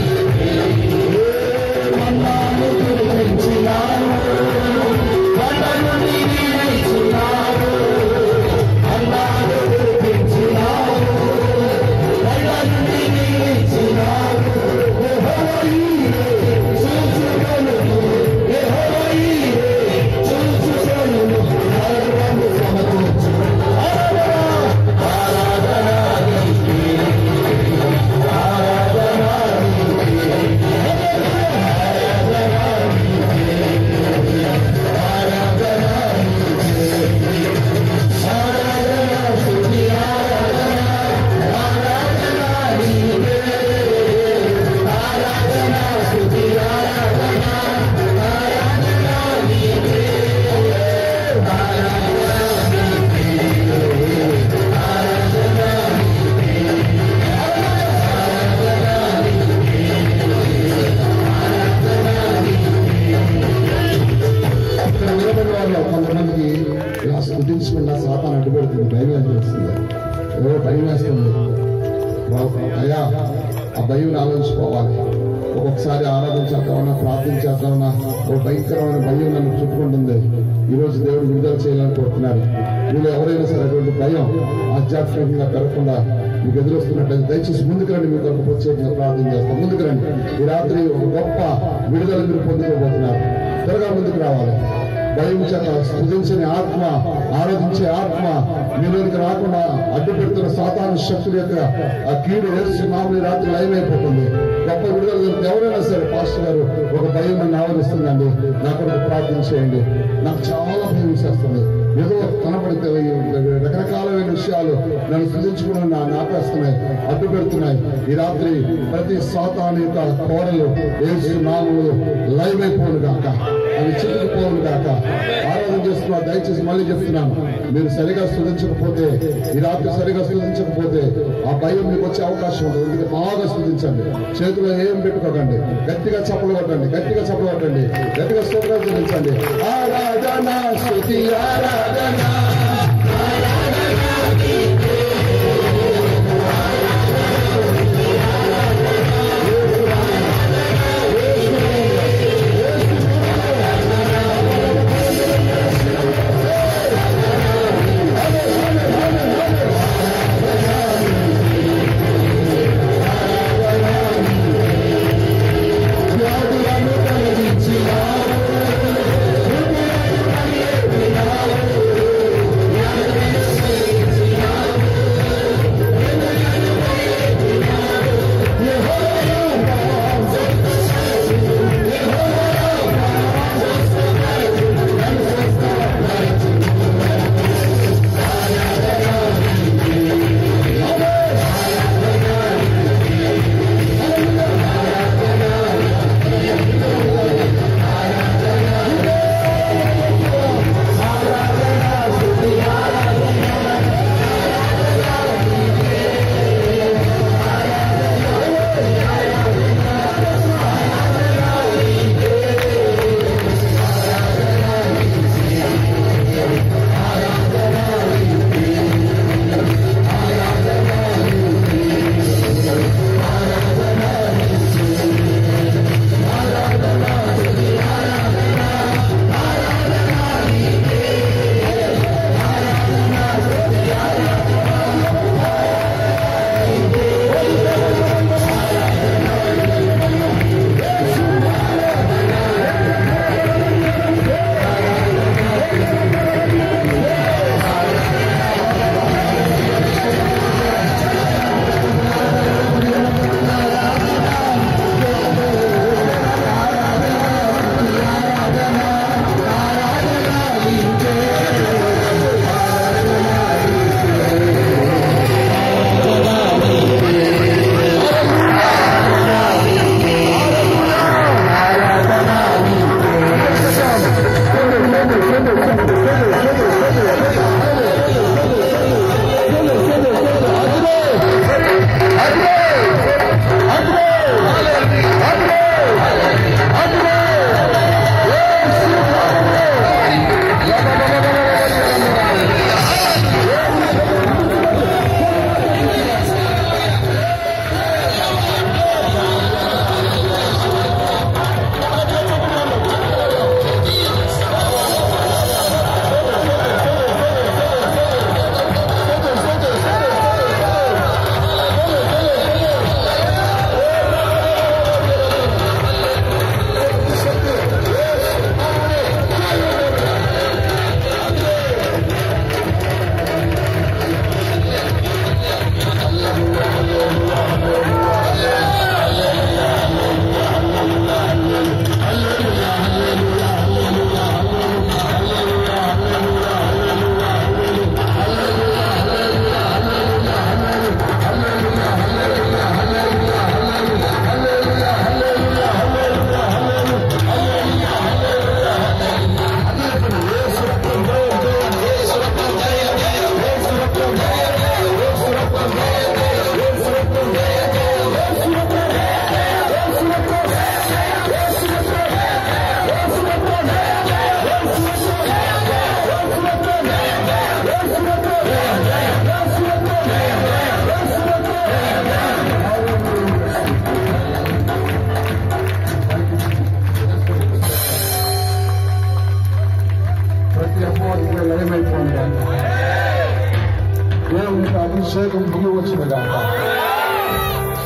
మన్నాను గురించినాను మన్నను నీవిచ్చినాను అన్నాను గురించినాను మన్నను నీవిచ్చినాను యెహోవాయే చూచుకొనుము యెహోవాయే చూచుకొనుము సర్వము సమకూర్చు ఆరాధన ఆరాధన నీకే ఆరాధన ఇక్కడ నిలబడిన వాళ్ళు కొంతమందికి ఇలా స్థుతించకుండా సాతాన్ అడ్డు పెడుతుంది భయం వేస్తుంది ఏదో భయం వేస్తుంది బాబు, అయ్యా ఆ భయం ఆలోచించుకోవాలి ఒక ఒకసారి ఆరాధన చేద్దామన్నా ప్రార్థన చేద్దామన్నా ఒక భయంకరమైన భయం నన్ను చుట్టుకుంటుంది ఈ రోజు దేవుడు విడుదల చేయాలని కోరుతున్నారు మీరు ఎవరైనా సరే అటువంటి భయం ఆధ్యాత్మికంగా పెరగకుండా మీకు ఎదురొస్తున్నట్లయితే దయచేసి ముందుకు రండి మీ కొరకు ప్రత్యేకంగా ప్రార్థన చేస్తాం ముందుకు రండి ఈ రాత్రి ఒక గొప్ప విడుదల మీరు పొందుకోబోతున్నారు త్వరగా ముందుకు రావాలి భయం చేత స్థుతించని ఆత్మ ఆరాధించే ఆత్మ మీలోనికి రాకుండా అడ్డు పెడుతున్న సాతాను శక్తుల యొక్క ఆ కీడు వేస్తున్నాము రాత్రి లైవ్ అయిపోతుంది గొప్ప విడుదల దొరికితే ఎవరైనా సరే పాస్టర్ గారు ఒక భయం నన్ను ఆవరిస్తుందండి నా కొరకు ప్రార్థన చేయండి నాకు చాలా భయం వేసేస్తుంది ఏదో కనపడితే రకరకాలైన విషయాలు నన్ను సృజించుకుని నా నాపేస్తున్నాయి అడ్డు పెడుతున్నాయి ఈ రాత్రి ప్రతి సాతాను యొక్క కోడలు ఏసు నామములు లైవ్ అయిపోను గాక అవి చిక్కుకుపోను గాక ఆరాధన చేస్తున్నా దయచేసి మళ్ళీ చెప్తున్నాను మీరు సరిగా స్థుతించకపోతే ఈ రాత్రి సరిగా స్థుతించకపోతే ఆ భయం మీకు వచ్చే అవకాశం ఉంటుంది అందుకే బాగా స్థుతించండి చేతిలో ఏం పెట్టుకోకండి గట్టిగా చప్పలు కొట్టండి గట్టిగా చప్పలు కొట్టండి గట్టిగా స్తోత్రం చెల్లించండి ఆరాధన స్థుతి ఆరాధన వ్యాధులను కలిగించిన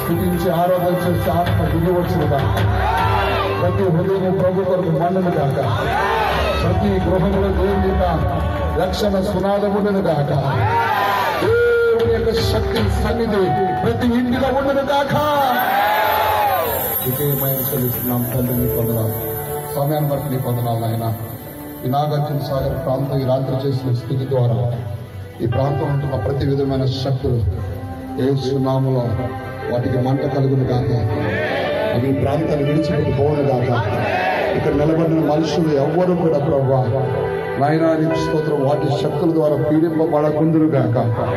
స్థుతించి ఆరాధన చేసి ఆత్మ దిగి వచ్చినగా ప్రతి హృదయం ప్రభు కొరకు మండను గాక ప్రతి గృహంలో దేవుని యొక్క రక్షణ సునాదముండను గాక దేవుని యొక్క శక్తి సన్నిధి ప్రతి ఇంటిలో ఉండను గాక విజయమైన చెల్లిస్తున్నాం తండ్రి నీ పొందనాలు సమయాన్ని బట్టి నీ పొందనాలు ఆయన ఈ నాగార్జున సాగర్ ప్రాంతం ఈ రాత్రి చేసిన స్థితి ద్వారా ఈ ప్రాంతం ఉంటున్న ప్రతి విధమైన శక్తులు ఏ నామలో వాటికి మంట కలుగును గాక అవి ఈ ప్రాంతాన్ని విడిచిపెట్టి పోవును గాక ఇక్కడ నిలబడిన మనుషులు ఎవ్వరూ కూడా ప్రభా నాయనానికి స్తోత్రం వాటి శక్తుల ద్వారా పీడింపబడకుందురు గాక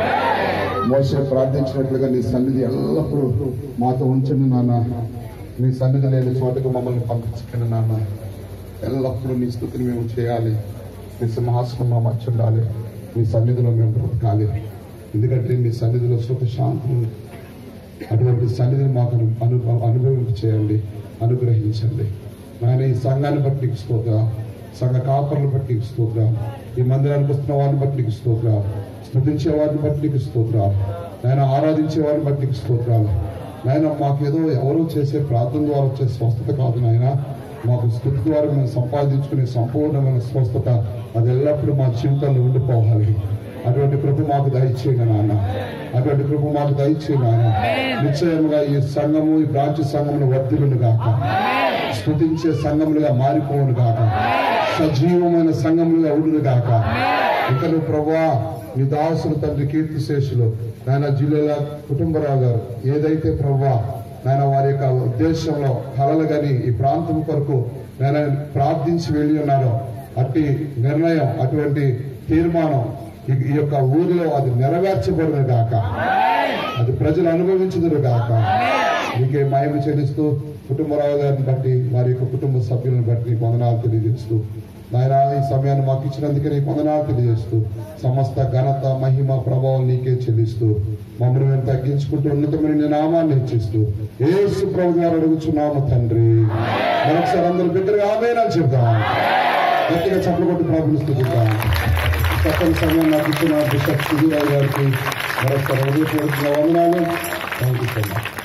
మోసే ప్రార్థించినట్లుగా నీ సన్నిధి ఎల్లప్పుడూ మాతో ఉంచండి నాన్న నీ సన్నిధి లేని చోటకు మమ్మల్ని పంపించకండి నాన్న ఎల్లప్పుడూ నీ స్థుతిని మేము చేయాలి నీ సింహాసనం మా మధ్య ఉండాలి నీ సన్నిధిలో మేము బ్రతకాలి ఎందుకంటే నీ సన్నిధిలో సుఖ శాంతులు అటువంటి సన్నిధిని మాకు అను అను- అనుభవింప చేయండి అనుగ్రహించండి నాయన ఈ సంఘాన్ని బట్టి నీకు స్తోత్ర సంఘ కాపర్లు బట్టి నీకు స్తోత్ర ఈ మందిరానికి వస్తున్న వారిని బట్టి నీకు స్తోత్ర స్థుతించే వారిని బట్టి నీకు స్తోత్ర నాయన ఆరాధించే వారిని బట్టి నీకు స్తోత్రాలు నాయన మాకేదో ఎవరో చేసే ప్రార్థన ద్వారా వచ్చే స్వస్థత కాదు నాయన మాకు స్థుతి ద్వారా మేము సంపాదించుకునే సంపూర్ణమైన స్వస్థత అది ఎల్లప్పుడూ మా జీవితాల్లో ఉండిపోవాలి అటువంటి కృప మాకు దయచేయండి నాన్న అటువంటి కృప మాకు దయచేయండి నాన్న నిశ్చయంగా ఈ సంఘము ఈ బ్రాంచ్ సంఘమును వర్ధిల్లును గాక స్థుతించే సంఘములుగా మారిపోవును గాక సజీవమైన సంఘములుగా ఉండును గాక ఇక నువ్వు ప్రభా నీ దాసులు తండ్రి కీర్తి శేషులు నాయన జిల్లాల కుటుంబరావు గారు ఏదైతే ప్రభా నాయన వారి యొక్క ఉద్దేశంలో కలలు గని ఈ ప్రాంతం కొరకు నేను ప్రార్థించి వెళ్ళి ఉన్నారో అట్టి నిర్ణయం అటువంటి తీర్మానం ఈ ఈ యొక్క ఊరిలో అది నెరవేర్చబడును గాక అది ప్రజలు అనుభవించుదురు గాక నీకే మహిమ చెల్లిస్తూ కుటుంబరావు గారిని బట్టి వారి యొక్క కుటుంబ సభ్యులను బట్టి నీకు వందనాలు తెలియజేస్తూ నాయన ఈ సమయాన్ని మాకు ఇచ్చినందుకే నీకు వందనాలు తెలియజేస్తూ సమస్త ఘనత మహిమ ప్రభావం నీకే చెల్లిస్తూ మమ్మల్ని మేము తగ్గించుకుంటూ ఉన్నతమైన నీ నామాన్ని హెచ్చిస్తూ ఏసు ప్రభు గారు అడుగుచున్నాము తండ్రి మరొకసారి అందరూ బిడ్డగా ఆమెనని చెప్తాం గట్టిగా చప్పలు కొట్టి ప్రభుని స్థుతిద్దాం చక్కని సమయం నాకు ఇచ్చిన బిషప్ సుధీరావు గారికి మరొకసారి హృదయపూర్వక వందనాలు థ్యాంక్ యూ సో మచ్